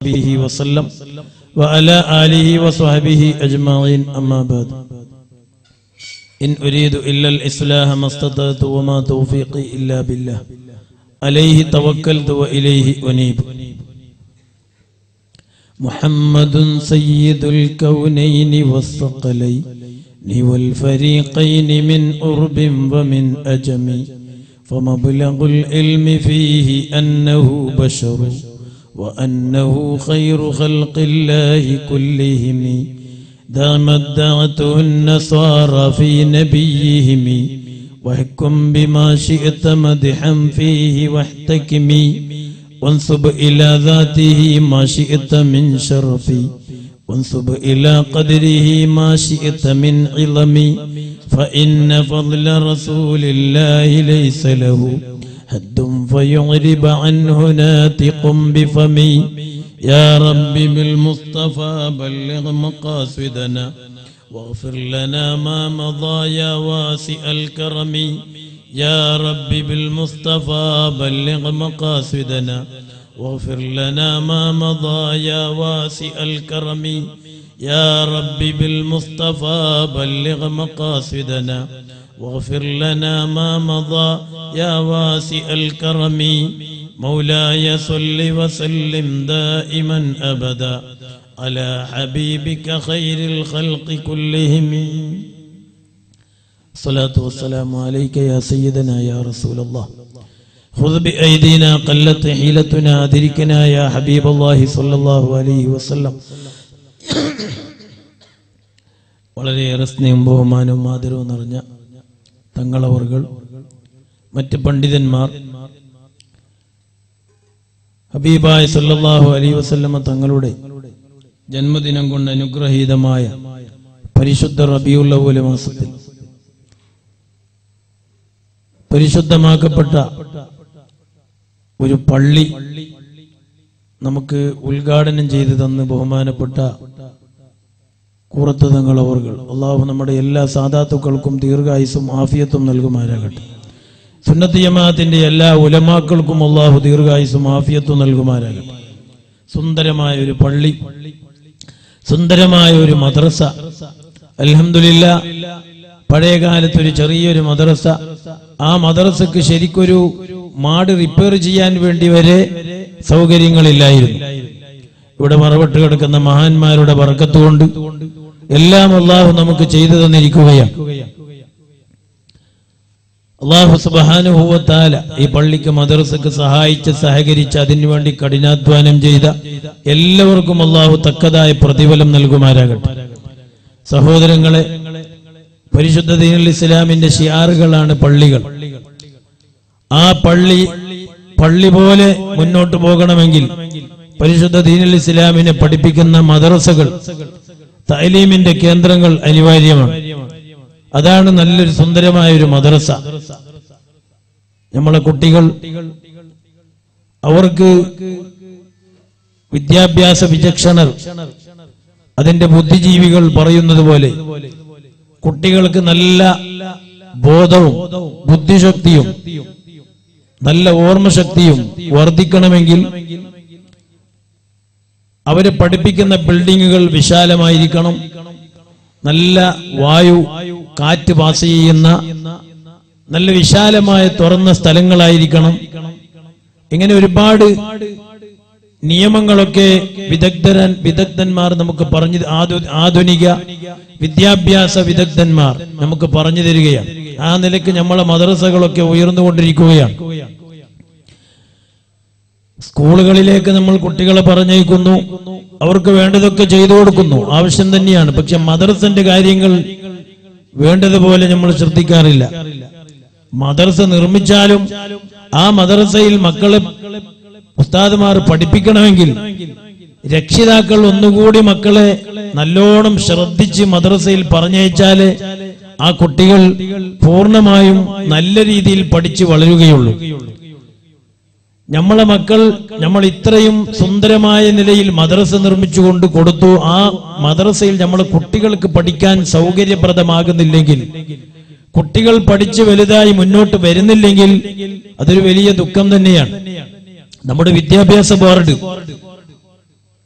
وآله وسلم وعلى آله وصحبه أجمعين أما بعد إن أريد إلا الإصلاح ما استطعت وما توفيقي إلا بالله عليه توكلت وإليه أنيب محمد سيد الكونين والثقلين والفريقين من أرب ومن أجم فمبلغ العلم فيه أنه بشر وأنه خير خلق الله كلهم دامت دعته النصارى في نبيهم واحكم بما شئت مدحا فيه واحتكمي وانصب إلى ذاته ما شئت من شرفي وانصب إلى قدره ما شئت من علمي فإن فضل رسول الله ليس له حد فيعرب عنه ناتق بفمي يا رب بالمصطفى بلغ مقاصدنا واغفر لنا ما مضى يا واسع الكرم يا رب بالمصطفى بلغ مقاصدنا واغفر لنا ما مضى يا واسع الكرم يا رب بالمصطفى بلغ مقاصدنا واغفر لنا ما مضى يا واسع الكرم مولاي صل وسلم دائما ابدا على حبيبك خير الخلق كلهم الصلاة والسلام عليك يا سيدنا يا رسول الله خذ بأيدينا قلت حيلتنا أدركنا يا حبيب الله صلى الله عليه وسلم വളരെയേറെ സ്നേഹം ബഹുമാനവും ആദരവും നിറഞ്ഞ തങ്ങളവറുകൾ മറ്റ് പണ്ഡിതന്മാർ ഹബീബായ സല്ലല്ലാഹു അലൈഹി വസല്ലമ തങ്ങളുടെ ജന്മദിനം കൊണ്ട് അനുഗ്രഹീതമായ പരിശുദ്ധ റബിയുൽ അവ്വൽ മാസത്തിൽ പരിശുദ്ധമാക്കപ്പെട്ട ഒരു പള്ളി നമുക്ക് ഉദ്ഘാടനം ചെയ്തു തന്ന് ബഹുമാനപ്പെട്ട കൂറത്ത് തങ്ങൾ അവർകൾ അള്ളാഹു നമ്മുടെ എല്ലാ സാധാത്തുക്കൾക്കും ദീർഘായുസും ആഫിയത്തും നൽകുമാരാകട്ടെ സുന്നത്ത് ജമാഅത്തിന്റെ എല്ലാ ഉലമാക്കൾക്കും അള്ളാഹു ദീർഘായുസും ആഫിയത്തും നൽകുമാരാകട്ടെ സുന്ദരമായ ഒരു പള്ളി സുന്ദരമായ ഒരു മദ്രസ അൽഹംദുലില്ല പഴയ കാലത്ത് ഒരു ചെറിയൊരു മദ്രസ ആ മദ്രസക്ക് ശരിക്കൊരു മാട് റിപ്പയർ ചെയ്യാൻ വേണ്ടി വരെ സൗകര്യങ്ങളില്ലായിരുന്നു ഇവിടെ മറവിട്ട് കിടക്കുന്ന മഹാന്മാരുടെ ബർക്കത്തുകൊണ്ട് എല്ലാം അള്ളാഹു നമുക്ക് ചെയ്തു തന്നിരിക്കുകയാണ് അള്ളാഹു സുബാനുഭവത്താല ഈ പള്ളിക്ക് മദ്രസക്ക് സഹായിച്ച് സഹകരിച്ച് അതിനുവേണ്ടി കഠിനാധ്വാനം ചെയ്ത എല്ലാവർക്കും അള്ളാഹു തക്കതായ പ്രതിഫലം നൽകുമാരാകട്ടെ സഹോദരങ്ങളെ പരിശുദ്ധ ദീനുൽ ഇസ്ലാമിന്റെ ഷിയാറുകളാണ് പള്ളികൾ ആ പള്ളി പള്ളി പോലെ മുന്നോട്ട് പോകണമെങ്കിൽ പരിശുദ്ധ ദീനുൽ ഇസ്ലാമിനെ പഠിപ്പിക്കുന്ന മദ്രസകൾ തൈലീമിന്റെ കേന്ദ്രങ്ങൾ അനിവാര്യമാണ് അതാണ് നല്ലൊരു സുന്ദരമായ ഒരു മദ്രസ നമ്മളെ കുട്ടികൾ അവർക്ക് വിദ്യാഭ്യാസ വിചക്ഷണർ അതിന്റെ ബുദ്ധിജീവികൾ പറയുന്നത് പോലെ കുട്ടികൾക്ക് നല്ല ബോധവും ബുദ്ധിശക്തിയും നല്ല ഓർമ്മശക്തിയും വർദ്ധിക്കണമെങ്കിൽ അവരെ പഠിപ്പിക്കുന്ന ബിൽഡിങ്ങുകൾ വിശാലമായിരിക്കണം നല്ല വായു കാറ്റ് പാസ് ചെയ്യുന്ന നല്ല വിശാലമായ തുറന്ന സ്ഥലങ്ങളായിരിക്കണം ഇങ്ങനെ ഒരുപാട് നിയമങ്ങളൊക്കെ വിദഗ്ധരൻ വിദഗ്ധന്മാർ നമുക്ക് പറഞ്ഞു ആധു- ആധുനിക വിദ്യാഭ്യാസ വിദഗ്ധന്മാർ നമുക്ക് പറഞ്ഞു തരികയാണ് ആ നിലയ്ക്ക് നമ്മളെ മദ്രസകളൊക്കെ ഉയർന്നുകൊണ്ടിരിക്കുകയാണ് സ്കൂളുകളിലേക്ക് നമ്മൾ കുട്ടികളെ പറഞ്ഞയക്കുന്നു അവർക്ക് വേണ്ടതൊക്കെ ചെയ്തു കൊടുക്കുന്നു ആവശ്യം തന്നെയാണ് പക്ഷെ മദർസന്റെ കാര്യങ്ങൾ വേണ്ടതുപോലെ നമ്മൾ ശ്രദ്ധിക്കാറില്ല മദർസ നിർമ്മിച്ചാലും ആ മദർസയിൽ മക്കളെ ഉസ്താദുമാർ പഠിപ്പിക്കണമെങ്കിൽ രക്ഷിതാക്കൾ ഒന്നുകൂടി മക്കളെ നല്ലോണം ശ്രദ്ധിച്ച് മദ്രസയിൽ പറഞ്ഞയച്ചാല് ആ കുട്ടികൾ പൂർണ്ണമായും നല്ല രീതിയിൽ പഠിച്ചു വളരുകയുള്ളൂ നമ്മളെ മക്കൾ നമ്മൾ ഇത്രയും സുന്ദരമായ നിലയിൽ മദ്രസ നിർമ്മിച്ചുകൊണ്ട് കൊടുത്തു ആ മദ്രസയിൽ നമ്മൾ കുട്ടികൾക്ക് പഠിക്കാൻ സൗകര്യപ്രദമാകുന്നില്ലെങ്കിൽ കുട്ടികൾ പഠിച്ച് വലുതായി മുന്നോട്ട് വരുന്നില്ലെങ്കിൽ അതൊരു വലിയ ദുഃഖം തന്നെയാണ് നമ്മുടെ വിദ്യാഭ്യാസ board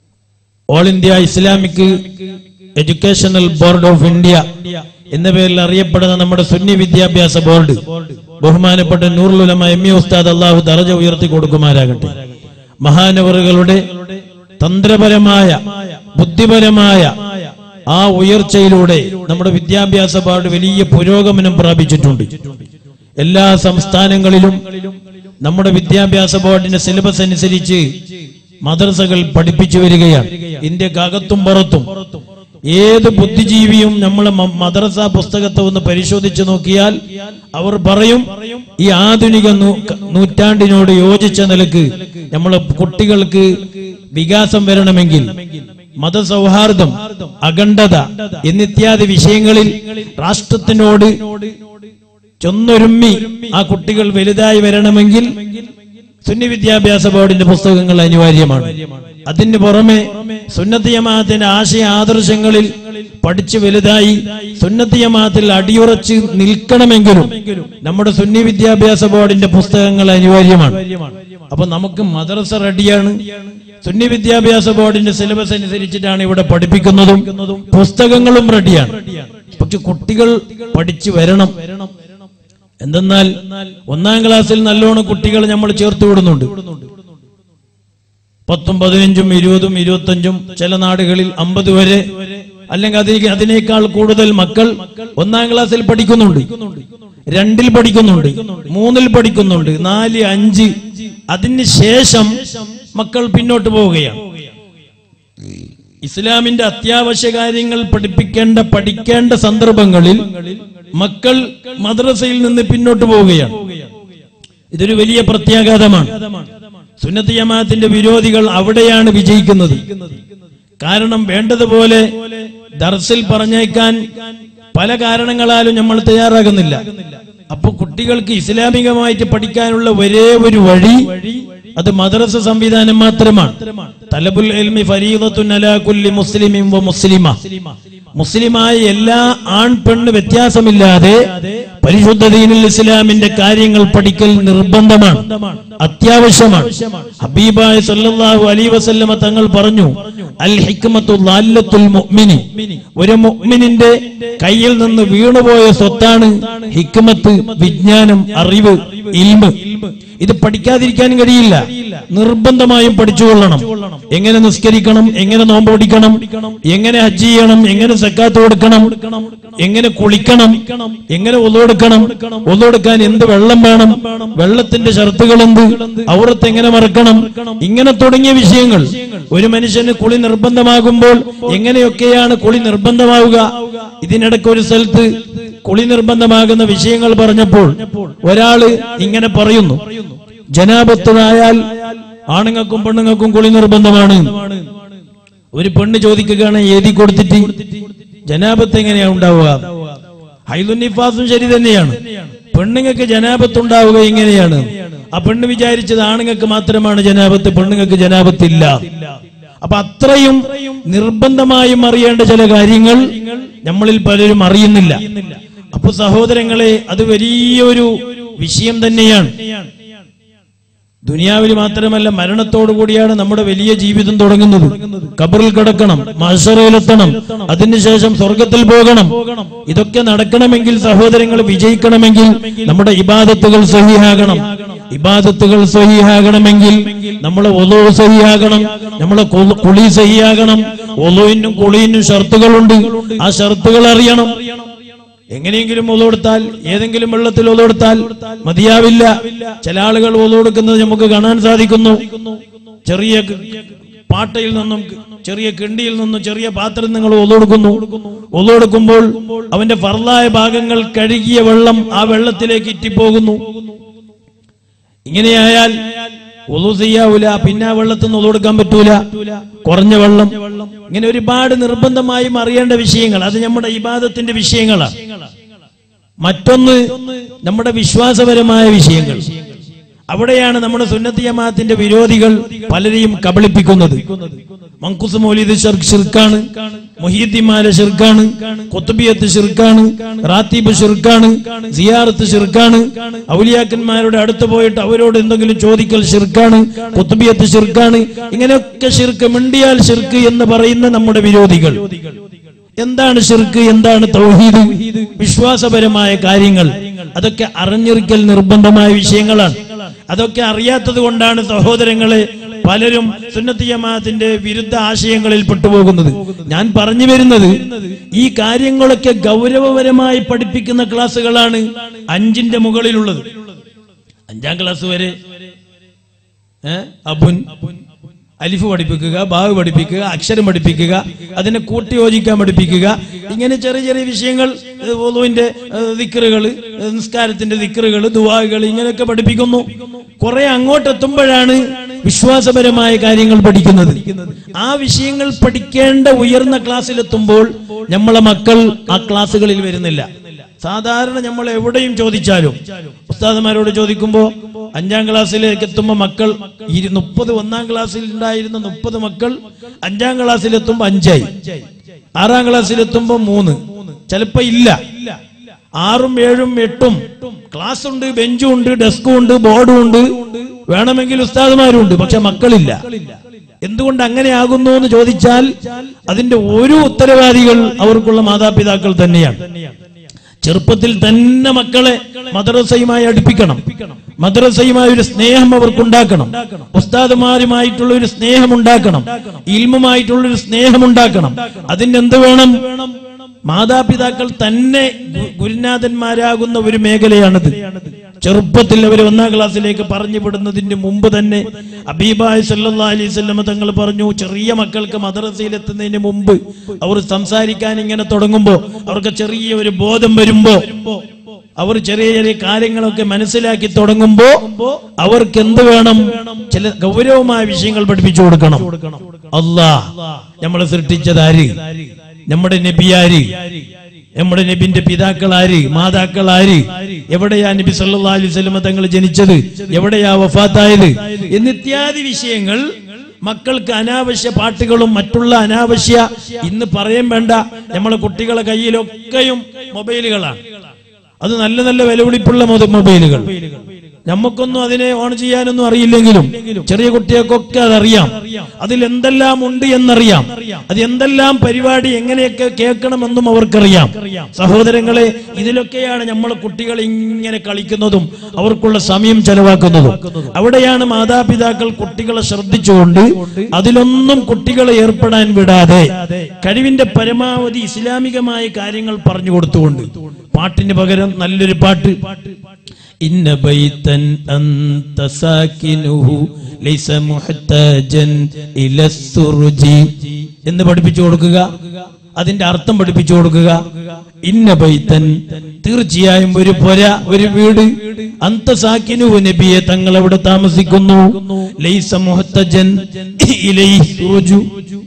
all India Islamic educational board of India എന്ന പേരിൽ അറിയപ്പെടുന്ന നമ്മുടെ സുന്നി വിദ്യാഭ്യാസ ബോർഡ് ബഹുമാനപ്പെട്ട നൂറുലുലമ എം ഇ ഉസ്താദ് അള്ളാഹു ദറജ ഉയർത്തി കൊടുക്കുമാരാകട്ടെ മഹാനവറുകളുടെ തന്ത്രപരമായ ബുദ്ധിപരമായ ആ ഉയർച്ചയിലൂടെ നമ്മുടെ വിദ്യാഭ്യാസ ബോർഡ് വലിയ പുരോഗമനം പ്രാപിച്ചിട്ടുണ്ട് എല്ലാ സംസ്ഥാനങ്ങളിലും നമ്മുടെ വിദ്യാഭ്യാസ ബോർഡിന്റെ സിലബസ് അനുസരിച്ച് മദ്രസകൾ പഠിപ്പിച്ചു വരികയാണ് ഇന്ത്യക്കകത്തും പുറത്തും ഏത് ബുദ്ധിജീവിയും നമ്മളെ മ- മദ്രസ പുസ്തകത്തെ ഒന്ന് പരിശോധിച്ചു നോക്കിയാൽ അവർ പറയും ഈ ആധുനിക നൂ- നൂറ്റാണ്ടിനോട് യോജിച്ച നിലക്ക് നമ്മളെ കുട്ടികൾക്ക് വികാസം വരണമെങ്കിൽ മതസൗഹാർദ്ദം അഖണ്ഡത എന്നിത്യാദി വിഷയങ്ങളിൽ രാഷ്ട്രത്തിനോട് ചൊന്നൊരുമ്മി ആ കുട്ടികൾ വലുതായി വരണമെങ്കിൽ സുന്നി വിദ്യാഭ്യാസ ബോർഡിന്റെ പുസ്തകങ്ങൾ അനിവാര്യമാണ് അതിന് പുറമെ സുന്നത്ത് ജമാഅത്തിന്റെ ആശയ ആദർശങ്ങളിൽ പഠിച്ചു വലുതായി സുന്നത്ത് ജമാഅത്തിൽ അടിയുറച്ച് നിൽക്കണമെങ്കിലും നമ്മുടെ സുന്നി വിദ്യാഭ്യാസ ബോർഡിന്റെ പുസ്തകങ്ങൾ അനിവാര്യമാണ് അപ്പൊ നമുക്ക് മദ്രസ റെഡിയാണ് സുന്നി വിദ്യാഭ്യാസ ബോർഡിന്റെ സിലബസ് അനുസരിച്ചിട്ടാണ് ഇവിടെ പഠിപ്പിക്കുന്നതും പുസ്തകങ്ങളും റെഡിയാണ് പക്ഷെ കുട്ടികൾ പഠിച്ചു വരണം എന്തെന്നാൽ ഒന്നാം ക്ലാസ്സിൽ നല്ലോണം കുട്ടികൾ നമ്മൾ ചേർത്ത് വിടുന്നുണ്ട് പത്തും പതിനഞ്ചും ഇരുപതും ഇരുപത്തഞ്ചും ചില നാടുകളിൽ അമ്പത് വരെ അല്ലെങ്കിൽ അതിന് അതിനേക്കാൾ കൂടുതൽ മക്കൾ ഒന്നാം ക്ലാസ്സിൽ പഠിക്കുന്നുണ്ട് രണ്ടിൽ പഠിക്കുന്നുണ്ട് മൂന്നിൽ പഠിക്കുന്നുണ്ട് നാല് അഞ്ച് അതിന് ശേഷം മക്കൾ പിന്നോട്ട് പോവുകയാണ് ഇസ്ലാമിന്റെ അത്യാവശ്യ കാര്യങ്ങൾ പഠിപ്പിക്കേണ്ട പഠിക്കേണ്ട സന്ദർഭങ്ങളിൽ മക്കൾ മദ്രസയിൽ നിന്ന് പിന്നോട്ട് പോവുകയാണ് ഇതൊരു വലിയ പ്രത്യാഘാതമാണ് സുന്നത്ത് ജമാഅത്തിന്റെ വിരോധികൾ അവിടെയാണ് വിജയിക്കുന്നത് കാരണം വേണ്ടതുപോലെ ദർസിൽ പറഞ്ഞേക്കാൻ പല കാരണങ്ങളാലും നമ്മൾ തയ്യാറാകുന്നില്ല അപ്പൊ കുട്ടികൾക്ക് ഇസ്ലാമികമായിട്ട് പഠിക്കാനുള്ള ഒരേ ഒരു വഴി അത് മദ്രസ സംവിധാനം മാത്രമാണ് തലബുൽ എൽമി ഫരീദത്തുൻ അലാ കുല്ലി മുസ്ലിമിൻ വ മുസ്ലിമ മുസ്ലിമായ എല്ലാ ആൺ പെണ്ണ് വ്യത്യാസമില്ലാതെ പരിശുദ്ധ ദീനുൽ ഇസ്ലാമിന്റെ കാര്യങ്ങൾ പഠിക്കൽ നിർബന്ധമാണ് അത്യാവശ്യമാണ് ഹബീബായ സല്ലല്ലാഹു അലൈഹി വസല്ലമ തങ്ങൾ പറഞ്ഞു അൽ ഹിക്മത്തു ലാല്ലത്തുൽ മുഅ്മിനി ഒരു മുഅ്മിനിന്റെ കയ്യിൽ നിന്ന് വീണുപോയ സ്വത്താണ് ഹിക്മത്ത് വിജ്ഞാനം അറിവ് ഇൽമ് ഇത് പഠിക്കാതിരിക്കാൻ കഴിയില്ല നിർബന്ധമായും പഠിച്ചുകൊള്ളണം എങ്ങനെ നിസ്കരിക്കണം എങ്ങനെ നോമ്പ് പിടിക്കണം എങ്ങനെ ഹജ്ജ് ചെയ്യണം എങ്ങനെ സക്കാത്ത് കൊടുക്കണം എങ്ങനെ കുളിക്കണം എങ്ങനെ ഒന്നുകൊടുക്കണം ഒന്നുകൊടുക്കാൻ എന്ത് വെള്ളം വേണം വെള്ളത്തിന്റെ ഷർത്തുകൾ എന്ത് ഔറത്ത് എങ്ങനെ മറക്കണം ഇങ്ങനെ തുടങ്ങിയ വിഷയങ്ങൾ ഒരു മനുഷ്യന് കുളി നിർബന്ധമാകുമ്പോൾ എങ്ങനെയൊക്കെയാണ് കുളി നിർബന്ധമാവുക ഇതിനിടയ്ക്ക് ഒരു സ്ഥലത്ത് കുളി നിർബന്ധമാകുന്ന വിഷയങ്ങൾ പറഞ്ഞപ്പോൾ ഒരാള് ഇങ്ങനെ പറയുന്നു ജനാപത്തിനായാൽ ആണുങ്ങൾക്കും പെണ്ണുങ്ങൾക്കും കുളി നിർബന്ധമാണ് ഒരു പെണ്ണ് ചോദിക്കുകയാണ് എഴുതി കൊടുത്തിട്ട് ജനാപത്ത് എങ്ങനെയാ ഉണ്ടാവുക ഹൈലുന്നിഫാസും ശരി തന്നെയാണ് പെണ്ണുങ്ങൾക്ക് ജനാപത്ത് ഉണ്ടാവുക ഇങ്ങനെയാണ് ആ പെണ്ണ് വിചാരിച്ചത് ആണുങ്ങൾക്ക് മാത്രമാണ് ജനാപത്ത് പെണ്ണുങ്ങൾക്ക് ജനാപത്തില്ല അപ്പൊ അത്രയും നിർബന്ധമായും അറിയേണ്ട ചില കാര്യങ്ങൾ നമ്മളിൽ പലരും അറിയുന്നില്ല അപ്പൊ സഹോദരങ്ങളെ അത് വലിയൊരു വിഷയം തന്നെയാണ് ദുനിയാവിൽ മാത്രമല്ല മരണത്തോടു കൂടിയാണ് നമ്മുടെ വലിയ ജീവിതം തുടങ്ങുന്നത് കബറിൽ കിടക്കണം മത്സരയിലെത്തണം അതിനുശേഷം സ്വർഗത്തിൽ പോകണം ഇതൊക്കെ നടക്കണമെങ്കിൽ സഹോദരങ്ങൾ വിജയിക്കണമെങ്കിൽ നമ്മുടെ ഇബാദത്തുകൾ സഹിയാകണം ഇബാദത്തുകൾ സഹിയാകണമെങ്കിൽ നമ്മളെ ഒലോ സഹിയാകണം നമ്മളെ കൊ- കുളി സഹിയാകണം ഒലോയിനും കുളിയിനും ഷർത്തുകളുണ്ട് ആ ഷർത്തുകൾ അറിയണം എങ്ങനെയെങ്കിലും ഒതുകൊടുത്താൽ ഏതെങ്കിലും വെള്ളത്തിൽ ഒതുകൊടുത്താൽ മതിയാവില്ല ചില ആളുകൾ ഒതുകൊടുക്കുന്നത് നമുക്ക് കാണാൻ സാധിക്കുന്നു ചെറിയ ക- പാട്ടയിൽ നിന്നും ചെറിയ കിണ്ടിയിൽ നിന്നും ചെറിയ പാത്രത്തിൽ നിങ്ങൾ ഒതുകൊടുക്കുന്നു ഒതുകൊടുക്കുമ്പോൾ അവന്റെ ഫർലായ ഭാഗങ്ങൾ കഴുകിയ വെള്ളം ആ വെള്ളത്തിലേക്ക് ഇറ്റിപ്പോകുന്നു ഇങ്ങനെയായാൽ ഒതു ചെയ്യാവൂല പിന്നെ ആ വെള്ളത്തിൽ നിന്ന് ഒതുകൊടുക്കാൻ പറ്റൂല കുറഞ്ഞ വെള്ളം ഇങ്ങനെ ഒരുപാട് നിർബന്ധമായും അറിയേണ്ട വിഷയങ്ങൾ അത് നമ്മുടെ ഇബാദത്തിന്റെ വിഷയങ്ങളാണ് മറ്റൊന്ന് നമ്മുടെ വിശ്വാസപരമായ വിഷയങ്ങൾ അവിടെയാണ് നമ്മുടെ സുന്നത്തി ജമാഅത്തിന്റെ വിരോധികൾ പലരെയും കബളിപ്പിക്കുന്നത് മങ്കുസ് മൗലിദ് ഷിർക്ക് ഷിർക്കാണ് മൊഹീദ്ദിമാല ഷിർക്കാണ് കൊത്തുബിയത്ത് ഷിർക്കാണ് റാത്തീബ് ഷിർക്കാണ് സിയാറത്ത് ഷിർക്കാണ് ഔലിയാക്കന്മാരുടെ അടുത്ത് പോയിട്ട് അവരോട് എന്തെങ്കിലും ചോദിക്കൽ ഷിർക്കാണ് കൊത്തുബിയത്ത് ഷിർക്കാണ് ഇങ്ങനെയൊക്കെ ഷിർക്ക് മിണ്ടിയാൽ ഷിർക്ക് എന്ന് പറയുന്ന നമ്മുടെ വിരോധികൾ എന്താണ് ഷിർക്ക് എന്താണ് തൗഹീദ് വിശ്വാസപരമായ കാര്യങ്ങൾ അതൊക്കെ അറിഞ്ഞിരിക്കൽ നിർബന്ധമായ വിഷയങ്ങളാണ് അതൊക്കെ അറിയാത്തത് കൊണ്ടാണ് സഹോദരങ്ങളെ പലരും സുന്നത്തി ജമാഅത്തിന്റെ വിരുദ്ധ ആശയങ്ങളിൽ പെട്ടുപോകുന്നത് ഞാൻ പറഞ്ഞു വരുന്നത് ഈ കാര്യങ്ങളൊക്കെ ഗൗരവപരമായി പഠിപ്പിക്കുന്ന ക്ലാസ്സുകളാണ് അഞ്ചിന്റെ മുകളിലുള്ളത് അഞ്ചാം ക്ലാസ് വരെ ഏ? അബുൻ അലിഫ് പഠിപ്പിക്കുക ബാവ് പഠിപ്പിക്കുക അക്ഷരം പഠിപ്പിക്കുക അതിനെ കൂട്ടി യോജിക്കാൻ പഠിപ്പിക്കുക ഇങ്ങനെ ചെറിയ ചെറിയ വിഷയങ്ങൾ ഓതുവിന്റെ ദിക്കറുകൾ നിസ്കാരത്തിന്റെ ദിക്കറുകൾ ദുവാകൾ ഇങ്ങനെയൊക്കെ പഠിപ്പിക്കുന്നു കുറെ അങ്ങോട്ടെത്തുമ്പോഴാണ് വിശ്വാസപരമായ കാര്യങ്ങൾ പഠിക്കുന്നത് ആ വിഷയങ്ങൾ പഠിക്കേണ്ട ഉയർന്ന ക്ലാസ്സിലെത്തുമ്പോൾ നമ്മളെ മക്കൾ ആ ക്ലാസ്സുകളിൽ വരുന്നില്ല സാധാരണ നമ്മൾ എവിടെയും ചോദിച്ചാലും ഉസ്താദന്മാരോട് ചോദിക്കുമ്പോ അഞ്ചാം ക്ലാസ്സിലേക്ക് എത്തുമ്പോ മക്കൾ ഇരു- മുപ്പത് ഒന്നാം ക്ലാസ്സിൽ ഉണ്ടായിരുന്ന മുപ്പത് മക്കൾ അഞ്ചാം ക്ലാസ്സിൽ എത്തുമ്പോ അഞ്ചായി ആറാം ക്ലാസ്സിൽ എത്തുമ്പോ മൂന്ന് ചിലപ്പോ ഇല്ല ആറും ഏഴും എട്ടും ക്ലാസ് ഉണ്ട് ബെഞ്ചും ഉണ്ട് ഡെസ്കും ഉണ്ട് ബോർഡും ഉണ്ട് വേണമെങ്കിൽ ഉസ്താദുമാരും ഉണ്ട് പക്ഷെ മക്കളില്ല എന്തുകൊണ്ട് അങ്ങനെ ആകുന്നു എന്ന് ചോദിച്ചാൽ അതിന്റെ ഒരു ഉത്തരവാദികൾ അവർക്കുള്ള മാതാപിതാക്കൾ തന്നെയാണ് ചെറുപ്പത്തിൽ തന്നെ മക്കളെ മദ്രസയുമായി അടുപ്പിക്കണം മദ്രസയുമായി ഒരു സ്നേഹം അവർക്കുണ്ടാക്കണം ഉസ്താദുമാരുമായിട്ടുള്ള ഒരു സ്നേഹം ഉണ്ടാക്കണം ഇൽമുമായിട്ടുള്ള ഒരു സ്നേഹം ഉണ്ടാക്കണം അതിന് എന്ത് വേണം മാതാപിതാക്കൾ തന്നെ ഗു- ഗുരുനാഥന്മാരാകുന്ന ഒരു മേഖലയാണിത് ചെറുപ്പത്തിൽ അവർ ഒന്നാം ക്ലാസ്സിലേക്ക് പറഞ്ഞു വിടുന്നതിന് മുമ്പ് തന്നെ അബീബായ് സല്ലാ അലൈഹി സ്വല്ലമ തങ്ങൾ പറഞ്ഞു ചെറിയ മക്കൾക്ക് മദ്രസയിൽ എത്തുന്നതിന് മുമ്പ് അവർ സംസാരിക്കാൻ ഇങ്ങനെ തുടങ്ങുമ്പോ അവർക്ക് ചെറിയ ഒരു ബോധം വരുമ്പോ അവർ ചെറിയ ചെറിയ കാര്യങ്ങളൊക്കെ മനസ്സിലാക്കി തുടങ്ങുമ്പോ അവർക്ക് എന്ത് വേണം ചില ഗൗരവമായ വിഷയങ്ങൾ പഠിപ്പിച്ചു കൊടുക്കണം അല്ലാ നമ്മളെ സൃഷ്ടിച്ചതാര് നമ്മുടെ നബിയാര് നമ്മുടെ നബിന്റെ പിതാക്കൾ ആര് മാതാക്കൾ ആര് എവിടെയാ നബി സല്ലല്ലാഹു അലൈഹി വസല്ലമ തങ്ങൾ ജനിച്ചത് എവിടെയാ വഫാത്തായത് എന്നിത്യാദി വിഷയങ്ങൾ മക്കൾക്ക് അനാവശ്യ പാട്ടുകളും മറ്റുള്ള അനാവശ്യ ഇന്ന് പറയാൻ വേണ്ട നമ്മളെ കുട്ടികളെ കയ്യിലൊക്കെയും മൊബൈലുകളാണ് അത് നല്ല നല്ല വിലപിടിപ്പുള്ള മൊത- മൊബൈലുകൾ നമുക്കൊന്നും അതിനെ ഓൺ ചെയ്യാനൊന്നും അറിയില്ലെങ്കിലും ചെറിയ കുട്ടികൾക്കൊക്കെ അതറിയാം അതിൽ എന്തെല്ലാം ഉണ്ട് എന്നറിയാം അത് എന്തെല്ലാം പരിപാടി എങ്ങനെയൊക്കെ കേൾക്കണമെന്നും അവർക്കറിയാം സഹോദരങ്ങളെ ഇതിലൊക്കെയാണ് നമ്മളെ കുട്ടികൾ ഇങ്ങനെ കളിക്കുന്നതും അവർക്കുള്ള സമയം ചെലവാക്കുന്നതും അവിടെയാണ് മാതാപിതാക്കൾ കുട്ടികളെ ശ്രദ്ധിച്ചുകൊണ്ട് അതിലൊന്നും കുട്ടികളെ ഏർപ്പെടാൻ വിടാതെ കഴിവിന്റെ പരമാവധി ഇസ്ലാമികമായ കാര്യങ്ങൾ പറഞ്ഞു കൊടുത്തുകൊണ്ട് പാട്ടിന് പകരം നല്ലൊരു പാട്ട് ഇന്ന ബൈതൻ അന്ത സാകിനുഹു ലൈസ മുഹ്താജൻ ഇല സുർജി എന്ന് പഠിപ്പിച്ചു കൊടുക്കുക അതിന്റെ അർത്ഥം പഠിപ്പിച്ചു കൊടുക്കുക ഇന്ന ബൈതൻ തീർച്ചയായും ഒരു പൊര ഒരു വീട് അന്ത സാക്കിനുഹു നബിയെ തങ്ങൾ അവിടെ താമസിക്കുന്നു ലൈസ മുഹ്തജൻ ഇലൈഹി സുർജു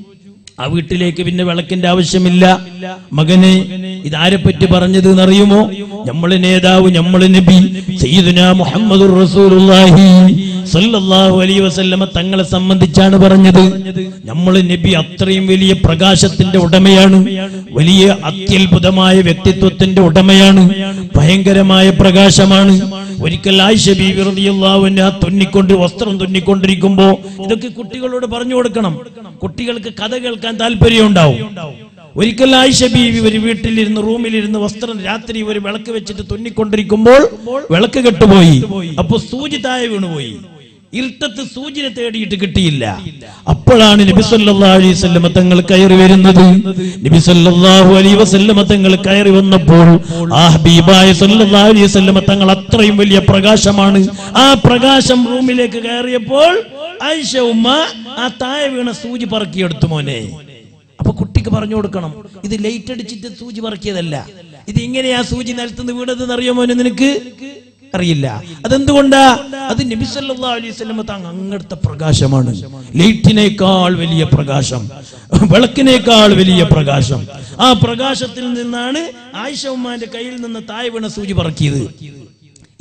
ആ വീട്ടിലേക്ക് പിന്നെ വിളക്കിന്റെ ആവശ്യമില്ല മകനെ ഇതാരെ പറ്റി പറഞ്ഞത് എന്നറിയുമോ നമ്മളെ നേതാവ് നമ്മളെ നബി സയ്യിദുന മുഹമ്മദ് റസൂലുള്ളാഹി സല്ലല്ലാഹു അലൈഹി വസല്ലമ തങ്ങളെ സംബന്ധിച്ചാണ് പറഞ്ഞത് നമ്മൾ നബി അത്രയും വലിയ പ്രകാശത്തിന്റെ ഉടമയാണ് വലിയ അത്യത്ഭുതമായ വ്യക്തിത്വത്തിന്റെ ഉടമയാണ് ഭയങ്കരമായ പ്രകാശമാണ് ഒരിക്കൽ ആയിഷ ബീവി റളിയല്ലാഹു അൻഹ തുന്നിക്കൊണ്ട് വസ്ത്രം തുന്നിക്കൊണ്ടിരിക്കുമ്പോ ഇതൊക്കെ കുട്ടികളോട് പറഞ്ഞു കൊടുക്കണം കുട്ടികൾക്ക് കഥ കേൾക്കാൻ താല്പര്യം ഉണ്ടാവും ഒരിക്കൽ ആയിഷ ബീവി ഒരു വീട്ടിലിരുന്ന് റൂമിലിരുന്ന് വസ്ത്രം രാത്രി ഒരു വിളക്ക് വെച്ചിട്ട് തുന്നിക്കൊണ്ടിരിക്കുമ്പോൾ വിളക്ക് കെട്ടുപോയി അപ്പൊ സൂചി താഴെ വീണുപോയി ഇരുട്ടത്ത് സൂചിനെ തേടിയിട്ട് കിട്ടിയില്ല അപ്പോഴാണ് നബി സല്ലല്ലാഹു അലൈഹി വസല്ലമ തങ്ങൾ കയറി വരുന്നത് നബി സല്ലല്ലാഹു അലൈഹി വസല്ലമ തങ്ങൾ കയറി വന്നപ്പോൾ ആ ഹബീബായ സല്ലല്ലാഹു അലൈഹി വസല്ലമ തങ്ങൾ അത്രയും വലിയ പ്രകാശമാണ് ആ പ്രകാശം റൂമിലേക്ക് കയറിയപ്പോൾ ആയിഷ ഉമ്മ ആ താഴെ വീണ സൂചി പറക്കിയെടുത്തു മോനെ അപ്പൊ കുട്ടിക്ക് പറഞ്ഞു കൊടുക്കണം ഇത് ലൈറ്റ് അടിച്ചിട്ട് സൂചി പറക്കിയതല്ല ഇത് ഇങ്ങനെയാ സൂചി നിലത്തുനിന്ന് വീണതെന്ന് അറിയോ മോനെ നിനക്ക് അറിയില്ല അതെന്തുകൊണ്ടാ അത് നബി സല്ലല്ലാഹു അലൈഹി വസല്ലം താങ്കൾ അങ്ങടുത്ത പ്രകാശമാണ് ലൈറ്റിനേക്കാൾ വലിയ പ്രകാശം വിളക്കിനേക്കാൾ വലിയ പ്രകാശം ആ പ്രകാശത്തിൽ നിന്നാണ് ആയിഷ ഉമ്മാന്റെ കയ്യിൽ നിന്ന് താഴെ വീണ സൂചി പറക്കിയത്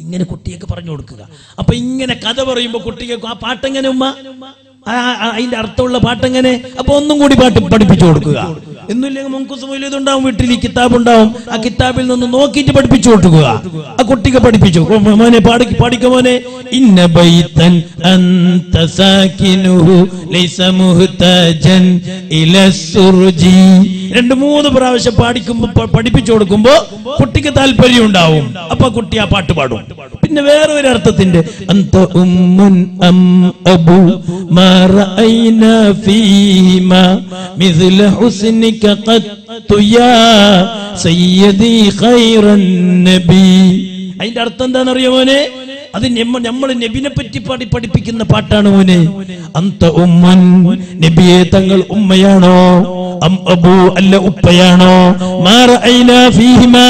ഇങ്ങനെ കുട്ടിയൊക്കെ പറഞ്ഞു കൊടുക്കുക അപ്പൊ ഇങ്ങനെ കഥ പറയുമ്പോ കുട്ടിക്ക് ആ പാട്ടെങ്ങനെ ഉമ്മ ആ, ആ, അതിന്റെ അർത്ഥമുള്ള പാട്ടെങ്ങനെ അപ്പൊ ഒന്നും കൂടി പാട്ട് പഠിപ്പിച്ചു കൊടുക്കുക എന്നില്ലെങ്കിൽ മുൻകൂസ് മൊയ്ലുണ്ടാവും വീട്ടിൽ ഈ കിതാബ് ഉണ്ടാവും ആ കിതാബിൽ നിന്ന് നോക്കിയിട്ട് പഠിപ്പിച്ചു കൊടുക്കുക ആ കുട്ടിക്ക് പഠിപ്പിച്ചു ഓ, മോനെ പാടി പാടിക്ക മോനെ ഇന്ന ബൈതൻ അന്ത സാകിനുഹു ലൈസ മുഹ്തജൻ ഇല സുർജി രണ്ട് മൂന്ന് പ്രാവശ്യം പാടിക്കുമ്പോ പ- പഠിപ്പിച്ചു കൊടുക്കുമ്പോ കുട്ടിക്ക് താല്പര്യം ഉണ്ടാവും അപ്പൊ കുട്ടി ആ പാട്ട് പാടും പിന്നെ വേറെ ഒരു അർത്ഥത്തിന്റെ അന്ത ഉമ്മുൻ അം അബു മാ റഅയ്ന ഫീഹിമ മിസ്ല ഹുസ്നിക ഖത്തു യാ സയ്യിദി ഖൈറൻ നബി അതിന്റെ അർത്ഥം എന്താണെന്നറിയോ മോനെ അത് നമ്മൾ നബിനെ പറ്റി പാടി പഠിപ്പിക്കുന്ന പാട്ടാണ് മോനെ അന്ത ഉമ്മൻ നബിയെ തങ്ങൾ ഉമ്മയാണോ അം അബു അല്ല ഉപ്പയാണോ മാ റഅയ്ന ഫീഹിമാ